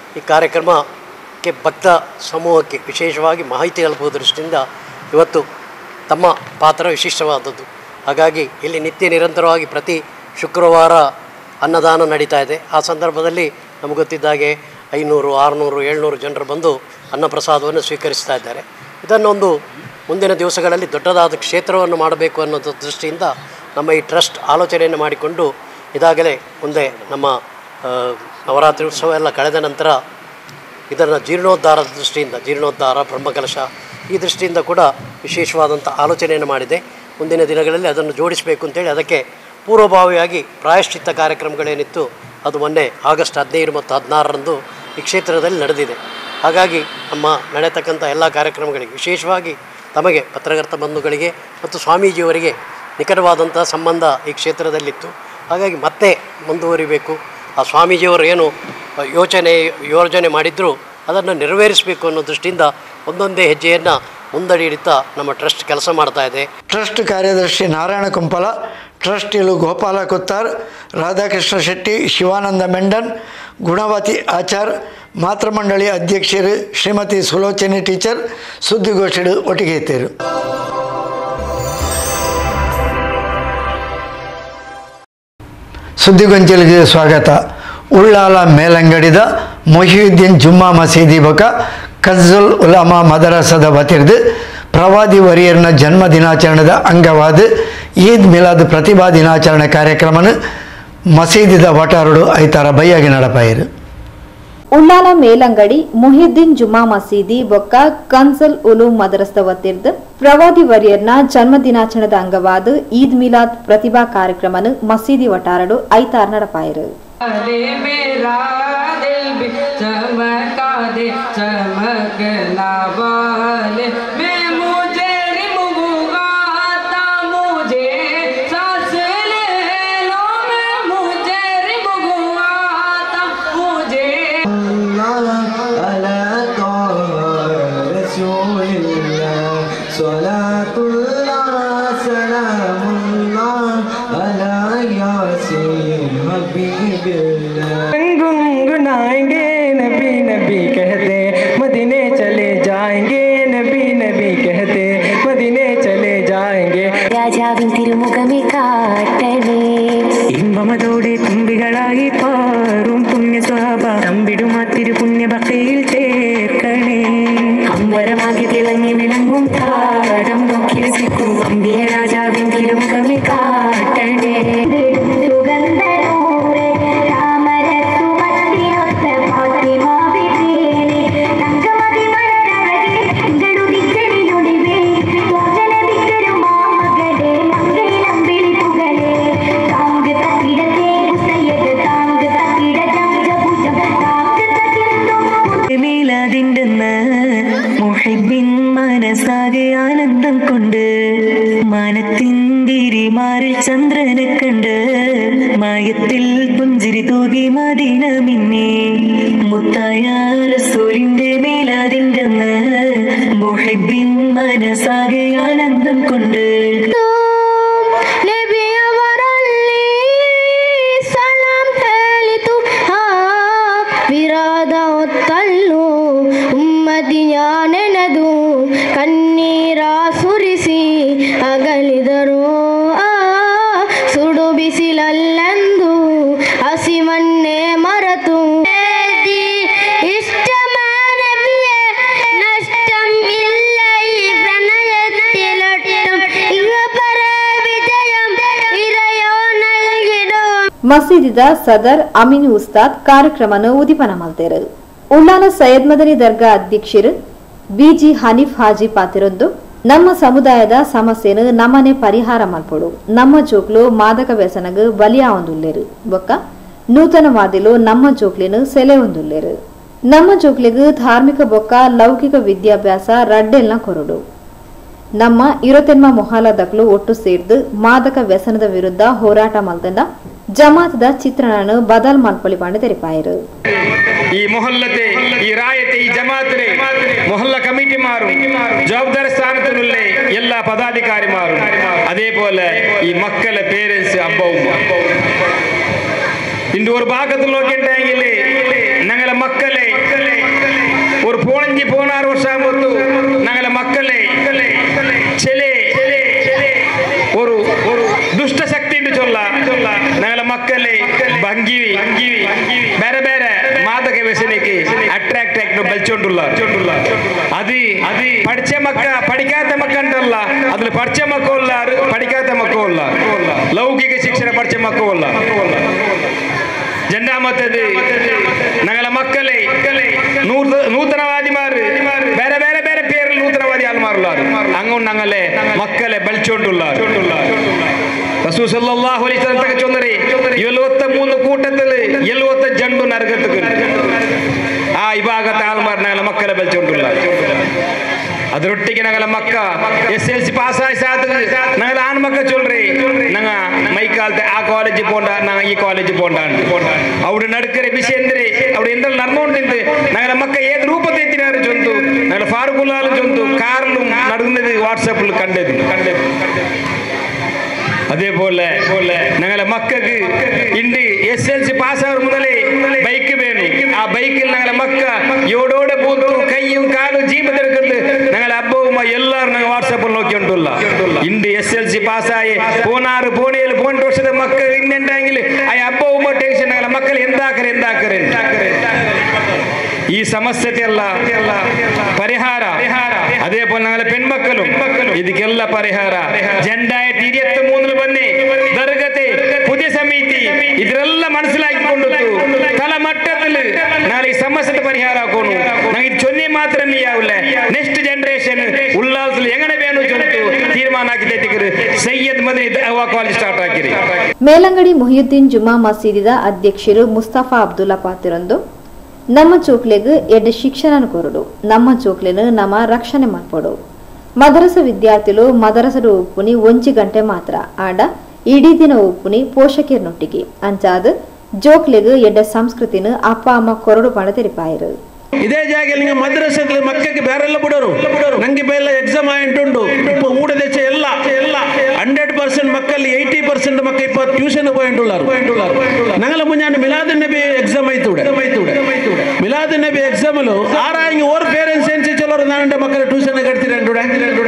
ಈ ಕಾರ್ಯಕ್ರಮಕ್ಕೆ ಭಕ್ತ ಸಮೂಹಕ್ಕೆ ವಿಶೇಷವಾಗಿ ಮಾಹಿತಿ ತಲುಪುವ ದೃಷ್ಟಿಯಿಂದ ಇವತ್ತು ತಮ್ಮ ಪಾತ್ರ ವಿಶಿಷ್ಟವಾದದ್ದು ಹಾಗಾಗಿ ಇಲ್ಲಿ ನಿತ್ಯ ನಿರಂತರವಾಗಿ ಪ್ರತಿ ಶುಕ್ರವಾರ ಅನ್ನದಾನ ನಡೀತಾ ಇದೆ ಆ ಸಂದರ್ಭದಲ್ಲಿ ನಮಗೆ ಗೊತ್ತಿದ್ದಾಗೆ ಐನೂರು ಆರುನೂರು ಏಳ್ನೂರು ಜನರು ಬಂದು ಅನ್ನಪ್ರಸಾದವನ್ನು ಸ್ವೀಕರಿಸ್ತಾ ಇದ್ದಾರೆ ಇದನ್ನೊಂದು ಮುಂದಿನ ದಿವಸಗಳಲ್ಲಿ ದೊಡ್ಡದಾದ ಕ್ಷೇತ್ರವನ್ನು ಮಾಡಬೇಕು ಅನ್ನೋದು ದೃಷ್ಟಿಯಿಂದ ನಮ್ಮ ಈ ಟ್ರಸ್ಟ್ ಆಲೋಚನೆಯನ್ನು ಮಾಡಿಕೊಂಡು ಇದಾಗಲೇ ಮುಂದೆ ನಮ್ಮ ಆ, ನವರಾತ್ರಿ ಉತ್ಸವ ಎಲ್ಲ ಕಳೆದ ನಂತರ ಇದನ್ನು ಜೀರ್ಣೋದ್ಧಾರದ ದೃಷ್ಟಿಯಿಂದ ಜೀರ್ಣೋದ್ಧಾರ ಬ್ರಹ್ಮಕಲಶ ಈ ದೃಷ್ಟಿಯಿಂದ ಕೂಡ ವಿಶೇಷವಾದಂಥ ಆಲೋಚನೆಯನ್ನು ಮಾಡಿದೆ ಮುಂದಿನ ದಿನಗಳಲ್ಲಿ ಅದನ್ನು ಜೋಡಿಸಬೇಕು ಅಂತೇಳಿ ಅದಕ್ಕೆ ಪೂರ್ವಭಾವಿಯಾಗಿ ಪ್ರಾಯಶ್ಚಿತ್ತ ಕಾರ್ಯಕ್ರಮಗಳೇನಿತ್ತು ಅದು ಮೊನ್ನೆ ಆಗಸ್ಟ್ ಹದಿನೈದು ಮತ್ತು ಹದಿನಾರರಂದು ಈ ಕ್ಷೇತ್ರದಲ್ಲಿ ನಡೆದಿದೆ ಹಾಗಾಗಿ ನಮ್ಮ ನಡೆತಕ್ಕಂಥ ಎಲ್ಲ ಕಾರ್ಯಕ್ರಮಗಳಿಗೆ ವಿಶೇಷವಾಗಿ ತಮಗೆ ಪತ್ರಕರ್ತ ಬಂಧುಗಳಿಗೆ ಮತ್ತು ಸ್ವಾಮೀಜಿಯವರಿಗೆ ನಿಕಟವಾದಂಥ ಸಂಬಂಧ ಈ ಕ್ಷೇತ್ರದಲ್ಲಿತ್ತು ಹಾಗಾಗಿ ಮತ್ತೆ ಮುಂದುವರಿಬೇಕು ಆ ಸ್ವಾಮೀಜಿಯವರು ಏನು ಯೋಚನೆ ಯೋಜನೆ ಮಾಡಿದ್ರು ಅದನ್ನು ನೆರವೇರಿಸಬೇಕು ಅನ್ನೋ ದೃಷ್ಟಿಯಿಂದ ಒಂದೊಂದೇ ಹೆಜ್ಜೆಯನ್ನು ಮುಂದಡಿಯಿಡುತ್ತಾ ನಮ್ಮ ಟ್ರಸ್ಟ್ ಕೆಲಸ ಮಾಡ್ತಾ ಇದೆ ಟ್ರಸ್ಟ್ ಕಾರ್ಯದರ್ಶಿ ನಾರಾಯಣ ಕುಂಪಲ ಟ್ರಸ್ಟಿಲು ಗೋಪಾಲ ಕುತ್ತಾರ್ ರಾಧಾಕೃಷ್ಣ ಶೆಟ್ಟಿ ಶಿವಾನಂದ ಮೆಂಡನ್ ಗುಣವತಿ ಆಚಾರ್ ಮಾತೃಮಂಡಳಿ ಅಧ್ಯಕ್ಷರು ಶ್ರೀಮತಿ ಸುಲೋಚನೆ ಟೀಚರ್ ಸುದ್ದಿಗೋಷ್ಠಿಡು ಒಟ್ಟಿಗೆ ಇತ್ತೇರು ಸುದ್ದಿಗೊಂಚಲಿಗೆ ಸ್ವಾಗತ ಉಳ್ಳಾಲ ಮೇಲಂಗಡಿದ ಮೊಹಿಯುದ್ದೀನ್ ಜುಮ್ಮಾ ಮಸೀದಿ ಬಕ ಕಜ್ಜುಲ್ ಉಲಮಾ ಮದರಸದ ವತಿರ್ದು ಪ್ರವಾದಿ ವರಿಯರ್ನ ಜನ್ಮ ದಿನಾಚರಣೆದ ಅಂಗವಾದ ಈದ್ ಮಿಲಾದ್ ಪ್ರತಿಭಾ ದಿನಾಚರಣೆ ಕಾರ್ಯಕ್ರಮನ ಮಸೀದಿದ ವಟಾರುಡು ಐತಾರ ಬೈಯಾಗಿ ನಡಪಾಯಿರು ಉಳ್ಳಾಲ ಮೇಲಂಗಡಿ ಮುಹಿದ್ದೀನ್ ಜುಮಾ ಮಸೀದಿ ಬೊಕ್ಕ ಕನ್ಸಲ್ ಉಲು ಮದರಸ್ದ ವತಿರ್ದ ಪ್ರವಾದಿ ವರಿಯರ್ನ ಜನ್ಮ ದಿನಾಚರಣೆದ ಅಂಗವಾದ ಈದ್ ಮಿಲಾದ್ ಪ್ರತಿಭಾ ಕಾರ್ಯಕ್ರಮನು ಮಸೀದಿ ವಟಾರಡು ಐತಾರ್ ನಡಪಾಯಿರು अरे मेरा दिल भी चमका दे चमकना वाले मैं मुझे रिमुगाता मुझे सांस ले लो मैं मुझे रिमुगाता मुझे गुनगुनाएंगे नबी नबी कहते मदीने चले जाएंगे नबी नबी कहते मदीने चले जाएंगे രാജാവിൻ തിരുമുഖമേ കാട്ടണേ ഇമ്പമതോടെ തുമ്പികളായി പാറും പുണ്യ സ്വഭാവ തമ്പിടും ആ തിരുപുണ്യ ഭക്തിയിൽ ചേർക്കണേ അമ്പരമാകി തിളങ്ങി വിളങ്ങും താരം നോക്കി രസിക്കും അമ്പിയ രാജാവിൻ തിരുമുഖമേ കാട്ടണേ സുഗന്ധനൂറെ താമരസുമത്തിനൊത്ത ഫാത്തിമാവിതേനെ തങ്കമതി മലരഴകെ തിങ്കളുദിക്കലിനൊടിവേ തോജന വിക്കരും മാമകളെ നങ്കை നമ്പിളി പുകളെ താങ്ക് തക്കിടത്തെ ഉസയത് താങ്ക് തക്കിട ജംജഭുജം താങ്ക് തക്കിടത്തോ മീലാതിണ്ടെന്ന് മുഹിബിൻ മനസ്സാകെ ആനന്ദം കൊണ്ട് മാനത്തിന്തിരിമാറിൽ ചന്ദ്രനെ കണ്ട് മായത്തിൽ പുഞ്ചിരി തൂകി മദീന മിന്നി മുത്തായ റസൂലിന്റെ മീലാതിണ്ടെന്ന് മുഹിബിൻ മനസ്സാകെ ആനന്ദം കൊണ്ട് ನಬಿ ಅವರಲ್ಲಿ ಸಲಾಂ ಹೇಳಿತು ಹಾ ವಿರಾದ ಹೊತ್ತಲ್ಲೂ ಉಮ್ಮದಿಯ ನೆನೆದು ಕಣ್ಣೀರ ಸುರಿಸಿ ಅಗಲಿದರು ಆ ಸುಡು ಬಿಸಿಲಲ್ಲೆಂದು ಹಸಿಮನ್ನೇ ಮರೆತು ഇഷ്ടമാനവിയെ നഷ്ടം ഇല്ല ഈ പ്രണയത്തിലൊട്ടും ഇവ പര വിജയം ഇരയോ നൽകിടും ಮಸೀದಿದ ಸದರ್ ಅಮೀನ್ ಉಸ್ತಾದ್ ಕಾರ್ಯಕ್ರಮನ ಉದಿಪನ ಮಲ್ತೇರು ಉಳ್ಳಾಲ ಸೈಯದ್ ಮದನಿ ದರ್ಗಾ ಅಧ್ಯಕ್ಷರು ಬಿಜಿ ಹನೀಫ್ ಹಾಜಿ ಪಾತಿರೊಂದು ನಮ್ಮ ಸಮುದಾಯದ ಸಮಸ್ಯೆನು ನಮ್ಮನೆ ಪರಿಹಾರ ಮಲ್ಪಡು ನಮ್ಮ ಜೋಕ್ಲು ಮಾದಕ ವ್ಯಸನಗ ಬಲಿಯಾವೊಂದುಲ್ಲೇರು ಬೊಕ್ಕ ನೂತನವಾದಿಲು ನಮ್ಮ ಜೋಕ್ಲಿನು ಸೆಲೆ ಒಂದುಲ್ಲೇರು ನಮ್ಮ ಜೋಕ್ಲಿಗು ಧಾರ್ಮಿಕ ಬೊಕ್ಕ ಲೌಕಿಕ ವಿದ್ಯಾಭ್ಯಾಸ ರಡ್ಡೆಲ್ನ ಕೊರಡು ನಮ್ಮ ಇರತೆನ್ಮ ಮೊಹಾಲದಕ್ಲು ಒಟ್ಟು ಸೇರ್ದು ಮಾದಕ ವ್ಯಸನದ ವಿರುದ್ಧ ಹೋರಾಟ ಮಲ್ತಂಡ ಜಮಾತದ ಚಿತ್ರಣನು ಬದಲ್ ಮಲ್ಪಳಿ ಪಾಂಡೆ ತೆರಿಪಾಯರು ಈ ಮೊಹಲ್ಲತೆ ಈ ರಾಯತೆ ಈ ಜಮಾತರೆ ಮೊಹಲ್ಲ ಕಮಿಟಿ ಮಾರು ಜವಾಬ್ದಾರ സ്ഥാനത്തിനുള്ളേ എല്ലാ പദാധികാരിമാരും അതേപോലെ ഈ മക്കളെ പേരൻസ് അബ്ബവും இன்று ஒரு பாக்கத்தில் நோக்கிட்டாங்களே ഞങ്ങളെ മക്കളെ ഒരു പോണഞ്ചി പോണാറ് വർഷം മുത്തു ഞങ്ങളെ മക്കളെ ചില ഒരു ഒരു ದುಷ್ಟಶಕ್ತಿ ಎಂದು ಚೊಲ್ಲ ഞങ്ങളെ ಮಕ್ಕಳೇ ಭಂಗಿವಿ ಬೇರೆ ಬೇರೆ ಮಾದಕ ವ್ಯಸನಕ್ಕೆ ಅಟ್ರಾಕ್ಟ್ ಆಗಿ ಬಲ್ಚೊಂಡುಲ್ಲ ಅದು ಅದು പഠിച്ച ಮಕ್ಕ പഠിക്കാത്ത ಮಕ್ಕ ಅಂತಲ್ಲ ಅದ್ರಲ್ಲಿ പഠിച്ച ಮಕ್ಕಲ್ಲ പഠിക്കാത്ത ಮಕ್ಕಲ್ಲ ಲೌಕಿಕ ಶಿಕ್ಷಣ പഠിച്ച ಮಕ್ಕಲ್ಲ രണ്ടാമത്തേത് ഞങ്ങളെ മക്കളെ നൂത- നൂതനവാദിമാര് വേറെ വേറെ വേറെ പേരിൽ നൂതനവാദി ആൾമാരുള്ള അങ്ങോട്ട് ഞങ്ങളെ മക്കളെ ബലിച്ചോണ്ടുള്ള റസൂൽ സല്ലല്ലാഹു അലൈഹി വസല്ലം തക്കെ ചൊന്നരെ ಎಲ್ವತ್ತ ಮೂರು ಕೂಟದಲ್ಲಿ ಎಲ್ವತ್ತ ಜಂಡು ನರಗತ್ತಕ್ಕೆ ಆ ಇವಾಗತ್ತ ಆಲ್ಮಾರ್ ഞങ്ങളെ മക്കളെ ബലിച്ചോണ്ടുള്ള ಅದರೊಟ್ಟಿಗೆ ഞങ്ങളെ ಮಕ್ಕ ಎಸ್ ಎಲ್ ಸಿ ಪಾಸ್ ಆಗಿ ಸಾತ್ ഞങ്ങളെ ಆಣ್ಮಕ್ಕ ಚೊಲ್ರಿ ನಂಗ ಮೈ ಕಾಲ್ತೆ ಆ ಕಾಲೇಜ್ ಪೋಂಡ ನಂಗ ಈ ಕಾಲೇಜ್ ಪೋಂಡ ಅವ್ರು ನಡ್ಕರೆ ಬಿಸಿ ಅಂದ್ರೆ ಅವ್ರು ಎಂದ್ರೆ ನಡ್ಕೊಂಡಿದ್ದು ഞങ്ങളെ ಮಕ್ಕ ಏದ್ ರೂಪ ತೆತ್ತಿನಾರು ಜೊಂತು ഞങ്ങളെ ಫಾರೂಕುಲ್ಲಾಲು ಜೊಂತು ಕಾರ್ಲು ನಡುന്നത് വാട്സാപ്പിൽ കണ്ടത് കണ്ടത് അതേപോലെ ഞങ്ങളെ മക്കൾക്ക് ഇണ്ട് എസ് എൽ സി പാസ്സാവും മുതലേ ബൈക്ക് വേണം ആ ബൈക്കിൽ ഞങ്ങളെ മക്ക എവിടോടെ പോത്തു കയ്യും കാലും ജീവത്തെടുക്കുന്നത് ഞങ്ങളെ അപ്പവും എല്ലാവരും ഞങ്ങൾ വാട്സാപ്പിൽ നോക്കിയിട്ടുള്ള ഇണ്ട് എസ് എൽ സി പാസ്സായി പോണാറ് പോണേല് പോണ്ട വർഷത്തെ മക്കൾ ഇന്നുണ്ടെങ്കിൽ ആ അപ്പവും ടെൻഷൻ ഞങ്ങളെ മക്കൾ എന്താക്കರೆ എന്താക്കರೆ ഈ സമസ്യತೆಲ್ಲ ಪರಿಹಾರ അതേപോലെ ഞങ്ങളെ പെൺമക്കളും ಇದಕ್ಕೆಲ್ಲ ಪರಿಹಾರ രണ്ടായിരത്തി ഇരുപത്തി മൂന്നിൽ ಬನ್ನಿ ದರ್ಗತೆ പുതിയ ಸಮಿತಿ ಇದರೆಲ್ಲ മനസ്സിലാക്കിക്കൊണ്ടു തലമട്ടത്തിൽ നാളെ ഈ സമസ്യത്തെ പരിഹാര ആക്കണു ഞങ്ങൾ ഇത് ചൊന്നി മാത്രമേ ആവില്ല നെക്സ്റ്റ് ಜನರೇಷನ್ ಉಲ್ಲಾಸದಲ್ಲಿ ಹೆಂಗನೆ ಬೇನು ಚೊಂತು ತೀರ್ಮಾನ ಹಾಕಿದೆ ಸೈಯದ್ ಮದ್ರಿ ಅವಾ ಕಾಲೇಜ್ ಸ್ಟಾರ್ಟ್ ಹಾಕಿರಿ ಮೇಲಂಗಡಿ ಮೊಹಿಯುದ್ದೀನ್ ಜುಮಾ ಮಸೀದಿದ ಅಧ್ಯಕ್ಷರು ಮುಸ್ತಫಾ ಅಬ್ದುಲ್ಲಾ ಪಾತಿರೊಂದು ನಮ್ಮ ಚೋಕ್ಲೆಗ್ ಎಡ್ಡೆ ಶಿಕ್ಷಣ ಕೊರಡು ನಮ್ಮ ಚೋಕ್ಲೆನು ನಮ್ಮ ರಕ್ಷಣೆ ಮಾಡ್ಕೊಡು ಮದರಸ ವಿದ್ಯಾರ್ಥಿಗಳು ಮದರಸಡು ಉಪ್ಪುನಿ ಒಂಜಿ ಗಂಟೆ ಮಾತ್ರ ಆಡ ಇಡೀ ದಿನ ಉಪ್ಪುನಿ ಪೋಷಕಿಯರ್ನೊಟ್ಟಿಗೆ ಅಂಚಾದ್ ಜೋಕ್ಲೆಗ್ ಎಡ್ಡೆ ಸಂಸ್ಕೃತಿನ ಅಪ್ಪ ಅಮ್ಮ ಕೊರಡು ಪಣ ತೆರಿಪಾಯರು ಇದೇ ಜಾಗದಲ್ಲಿ ನಿಮಗೆ ಮದ್ರಸದಲ್ಲಿ ಮಕ್ಕಳಿಗೆ ಬೇರೆಲ್ಲ ಬಿಡೋರು ನಂಗೆ ಬೇಲ ಎಕ್ಸಾಮ್ ಆಯಿಂಟುಂಡು ಇಪ್ಪ ಮೂಡ ದೇಶ ಎಲ್ಲ ಎಲ್ಲ ಹಂಡ್ರೆಡ್ ಪರ್ಸೆಂಟ್ ಮಕ್ಕಳು ಏಯ್ಟಿ ಪರ್ಸೆಂಟ್ ಮಕ್ಕ ಇಪ್ಪ ಟ್ಯೂಷನ್ പോയിട്ടുള്ളാർ ഞങ്ങളെ മുന്നാണ് മിലാദ് നബി എക്സാം ആയിത്തൂടെ മിലാദ് നബി എക്സാമിലു ആരായെങ്കിൽ ഓർ പേരൻസ് അനുസരിച്ചുള്ളവർ ഞാൻ എൻ്റെ മക്കളെ ട്യൂഷൻ കെടുത്തിരണ്ടൂടെ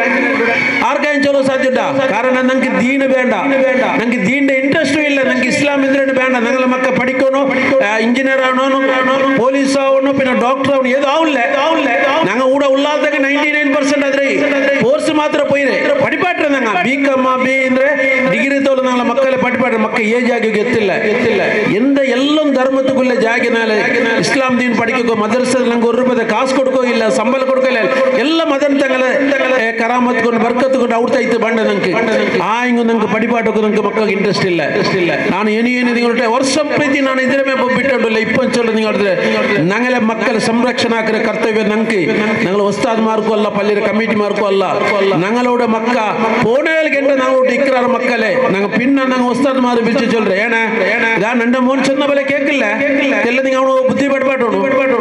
ആർക്കായും ചൊല്ലോ സാധ്യത കാരണം ഞങ്ങൾക്ക് ദീന് വേണ്ട ഞങ്ങൾക്ക് ദീന്റെ ഇൻട്രസ്റ്റും ഇല്ല ഞങ്ങൾക്ക് ഇസ്ലാം എന്തിനാണ് വേണ്ട ഞങ്ങളെ മക്കൾ പഠിക്കണോ ಇಂಜಿನಿಯರ್ ಆವಣೋ ಪೊಲೀಸ್ ಆವಣೋ പിന്നെ ಡಾಕ್ಟರ್ ಆವಣೋ ಏದು ಆವಿಲ್ಲ ഞങ്ങൾ കൂടെ ഉള്ളാതൊക്കെ ನೈಂಟಿ ನೈನ್ ಪರ್ಸೆಂಟ್ ಆದ್ರೆ ಕೋರ್ಸ್ ಮಾತ್ರ ಪೋಯಿರೆ ಪಡಿಪಾಟ್ರೆ ನಂಗ ಬಿ ಕಮ್ಮ ಬಿ ಅಂದ್ರೆ ಡಿಗ್ರಿ ತೋಲು ഞങ്ങളെ മക്കളെ പഠിപ്പാട്ടെ മക്ക ഏ ജാഗക്ക് എത്തില്ല എത്തില്ല എന്ത് എല്ലാം ധർമ്മത്തുക്കുള്ള ജാഗിനാല് ഇസ്ലാം ദീൻ പഠിക്കോ മദ്രസ ನಂಗೆ ഒരു ರೂಪಾಯಿ ಕಾಸು ಕೊಡ್ಕೋ ಇಲ್ಲ ಸಂಬಳ ಕೊಡ್ಕೋ ಇಲ್ಲ ಎಲ್ಲ ಮದನ್ ತಂಗಲ ಕರಾಮತ್ ಕೊಂಡು ಬರ್ಕತ್ ಕೊಂಡು ಔಡ್ತಾ ಇತ್ತು ಬಂಡ ನಂಗೆ ಆ ಹಿಂಗ ನಂಗೆ ಪಡಿಪಾಟಕ್ಕೂ ನಂಗೆ ಮಕ್ಕಳಿಗೆ ಇಂಟ್ರೆಸ್ಟ್ ಇಲ್ಲ ಇಂಟ್ರೆಸ್ಟ್ ಇಲ್ಲ ನಾನು ಏನು ಏನು ನಿങ്ങളുടെ ವರ್ಷ ಪ್ರೀತಿ ನಾನು ಇದ್ರ ಮೇಲೆ ಬಿಟ್ಟುಂಡಿಲ್ಲ ಇಪ್ಪತ್ತು ಚೊಲ್ಲ നിങ്ങൾ ഞങ്ങളെ മക്കളെ സംരക്ഷണ ആക്കുന്ന കർത്തവ്യം ഞങ്ങൾക്ക് ഞങ്ങൾ ഉസ്താദ് മാർക്കും അല്ല പള്ളിയുടെ കമ്മിറ്റി മാർക്കും അല്ല ഞങ്ങളുടെ മക്ക പോണേൽ കണ്ട ഞങ്ങളോട് ഇക്കറാറ് മക്കളെ ഞങ്ങൾ പിന്നെ ഞങ്ങൾ ഉസ്താദ് മാർ വിളിച്ചു ചൊല്ലേ ഏണേ ഞാൻ എന്റെ മോൻ ചെന്ന പോലെ കേൾക്കില്ല ಎಲ್ಲ നിങ്ങൾ ಅವನು ಬುದ್ಧಿ ಪಡ್ಪಾಟೋಡು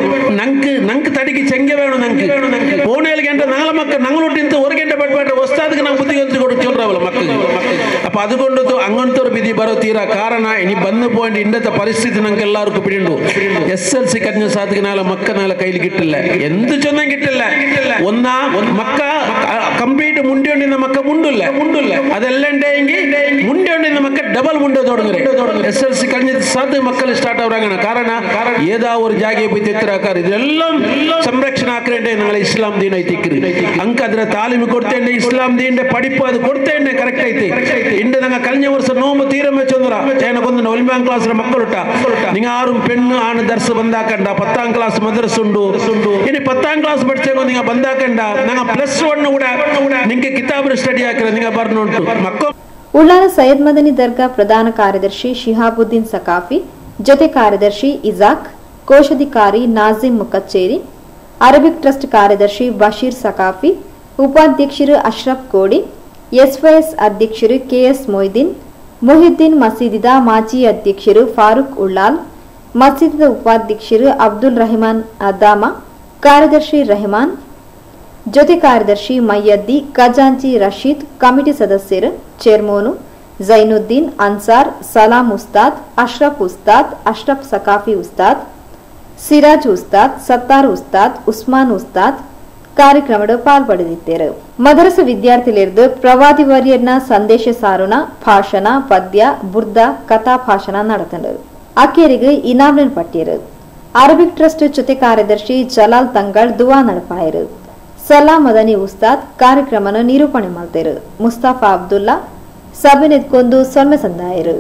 ನಂಗೆ ನಂಗೆ ತಡಿಗೆ ಚೆಂಗೆ ಬೇಡ ನಂಗೆ ಪೋಣೇಲ್ ಗಂಟೆ ನಾಳೆ ಮಕ್ಕ ഞങ്ങളോട്ടിಂತ ഒരു ಗಂಟೆ ಪಡ್ಪಾಟ ಉಸ್ತಾದ್ಗೆ ನಾವು ಬುದ್ಧಿ ಕಲಿತು ಕೊಡು ಚೊಲ್ರವಲ್ಲ ಮಕ್ಕಳಿಗೆ ಅಪ್ಪ അതുകൊണ്ട് അങ്ങനത്തെ ഒരു വിധി ಬರೋ ತೀರಾ ಕಾರಣ ಇನಿ ಬಂದು ಪಾಯಿಂಟ್ ಇಂಡത്തെ ಪರಿಸ್ಥಿತಿ ನಂಗೆ ಎಲ್ಲಾರ್ക്കും പിടിയുണ്ടു എസ് എൽ സി കഴിഞ്ഞ സാധിക്കുന്നാല മക്ക നാളെ കയ്യിൽ കിട്ടില്ല എന്ത് ചൊന്നും കിട്ടില്ല ഒന്നാ മക്ക ಕಂಪ್ಲೀಟ್ ಮುಂಡೆ ಉಂಡಿನ ಮಕ್ಕ ಮುಂಡಿಲ್ಲ ಮುಂಡಿಲ್ಲ ಅದೆಲ್ಲ ಉಂಡೆಂಗಿ ಮುಂಡೆ ಉಂಡಿನ ಮಕ್ಕ ಡಬಲ್ ಮುಂಡೆ ತೊಡಗ್ರೆ ಎಸ್ ಎಲ್ ಸಿ കഴിഞ്ഞ ಸಾಧ್ಯ ಮಕ್ಕಳು ಸ್ಟಾರ್ಟ್ ಅವ್ರಾಗಣ ಕಾರಣ ഏതാ ഒരു ജാഗയെ പോയി തെത്തിറാക്കാറ് ഇതെല്ലാം സംരക്ഷണ ആക്കേണ്ടേ ഞങ്ങളെ ഇസ്ലാം ദീൻ ಐತಿಕ್ರಿ ಅಂಕ ಅದರ ತಾಲೀಮು ಕೊಡ್ತೇನೆ ಇಸ್ಲಾಂ ದೀನ್ಡೆ ಪಡಿಪು ಅದು ಕೊಡ್ತೇನೆ ಕರೆಕ್ಟ್ ಐತಿ ಇಂಡ ನಂಗ ಕಳೆದ ವರ್ಷ ನೋಂಬು ತೀರಮ್ಮೆ ಚಂದ್ರ ಏನಕ್ಕೊಂದು ಒಲಿಂಪಿಯಾನ್ ಕ್ಲಾಸ್ ಮಕ್ಕಳುಟ ನಿಂಗ ಆರು പെണ്ണ് ആണ് ദർസ് ബന്ധാക്കണ്ട പത്താം ക്ലാസ് മദ്രസ ഉണ്ട് ഇനി പത്താം ക്ലാസ് പഠിച്ചേക്കോ നിങ്ങൾ ബന്ധാക്കണ്ട ഞങ്ങൾ പ്ലസ് വൺ കൂടെ നിങ്ങൾക്ക് കിതാബ് സ്റ്റഡി ആക്കില്ല നിങ്ങൾ പറഞ്ഞുണ്ട് മക്ക ಉಳ್ಳಾಲ ಸೈಯದ್ ಮದನಿ ದರ್ಗಾ ಪ್ರಧಾನ ಕಾರ್ಯದರ್ಶಿ ಶಿಹಾಬುದ್ದೀನ್ ಸಕಾಫಿ ಜೊತೆ ಕಾರ್ಯದರ್ಶಿ ಇಜಾಕ್ ಕೋಶಾಧಿಕಾರಿ ನಾಜಿಮ್ ಮುಕಚ್ಚೇರಿ ಅರಬಿಕ್ ಟ್ರಸ್ಟ್ ಕಾರ್ಯದರ್ಶಿ ಬಶೀರ್ ಸಕಾಫಿ ಉಪಾಧ್ಯಕ್ಷರು ಅಶ್ರಫ್ ಕೋಡಿ ಎಸ್ವೈಎಸ್ ಅಧ್ಯಕ್ಷರು ಕೆಎಸ್ ಮೊಯ್ದೀನ್ ಮೊಹಿದ್ದೀನ್ ಮಸೀದಿದ ಮಾಜಿ ಅಧ್ಯಕ್ಷರು ಫಾರೂಕ್ ಉಳ್ಳಾಲ್ ಮಸೀದಿದ ಉಪಾಧ್ಯಕ್ಷರು ಅಬ್ದುಲ್ ರಹಿಮಾನ್ ಅದಾಮ ಕಾರ್ಯದರ್ಶಿ ರೆಹಮಾನ್ ಜೊತೆ ಕಾರ್ಯದರ್ಶಿ ಮಯ್ಯದ್ದಿ ಖಜಾಂಚಿ ರಶೀದ್ ಕಮಿಟಿ ಸದಸ್ಯರು ಚೇರ್ಮೋನು ಜೈನುದ್ದೀನ್ ಅನ್ಸಾರ್ ಸಲಾಂ ಉಸ್ತಾದ್ ಅಶ್ರಫ್ ಉಸ್ತಾದ್ ಅಶ್ರಫ್ ಸಕಾಫಿ ಉಸ್ತಾದ್ ಸಿರಾಜ್ ಉಸ್ತಾದ್ ಸತ್ತಾರ್ ಉಸ್ತಾದ್ ಉಸ್ಮಾನ್ ಉಸ್ತಾದ್ ಕಾರ್ಯಕ್ರಮದ ಪಾಲ್ಪಡೆದಿದ್ದರು ಮದರಸ ವಿದ್ಯಾರ್ಥಿಗಳಿರ್ದು ಪ್ರವಾದಿ ವರ್ಯರ್ನ ಸಂದೇಶ ಸಾರುಣ ಭಾಷಣ ಪದ್ಯ ಬುರ್ದ ಕಥಾ ಭಾಷಣ ನಡೆತಂಡರು ಅಕ್ಕೇರಿಗೆ ಇನಾಮ್ನ ಪಟ್ಟಿಯರು ಅರಬಿಕ್ ಟ್ರಸ್ಟ್ ಜೊತೆ ಕಾರ್ಯದರ್ಶಿ ಜಲಾಲ್ ತಂಗಳ್ ದುವಾ ನಡಪಾಯರು ಸಲಾ ಮದನಿ ಉಸ್ತಾದ್ ಕಾರ್ಯಕ್ರಮನ ನಿರೂಪಣೆ ಮಾಡ್ತಾರೆ ಮುಸ್ತಾಫಾ ಅಬ್ದುಲ್ಲಾ ಸಭೆನೆದ್ಕೊಂಡು ಸೊಲ್ಮೆ ಸಂದಾಯರು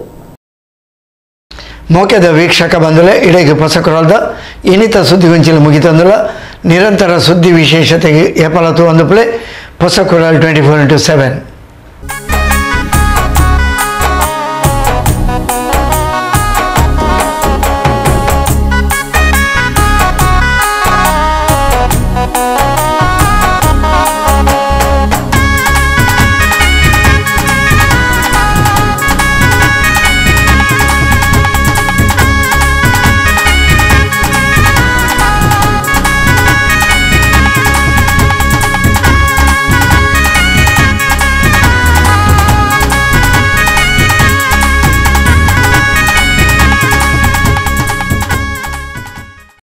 ಮೋಕೆದ ವೀಕ್ಷಕ ಬಂದಲೆ ಇಡೆಗೆ ಪೊಸಕೊರಲ್ದ ಇನ್ನಿತ ಸುದ್ದಿಗೊಂಚಿಲು ಮುಗಿತಂದುಲ ನಿರಂತರ ಸುದ್ದಿ ವಿಶೇಷತೆಗೆ ಏಪಲತು ಒಂದು ಪ್ಲೇ ಪೊಸಕೊರಲ್ ಟ್ವೆಂಟಿ ಫೋರ್ ಇಂಟು ಸೆವೆನ್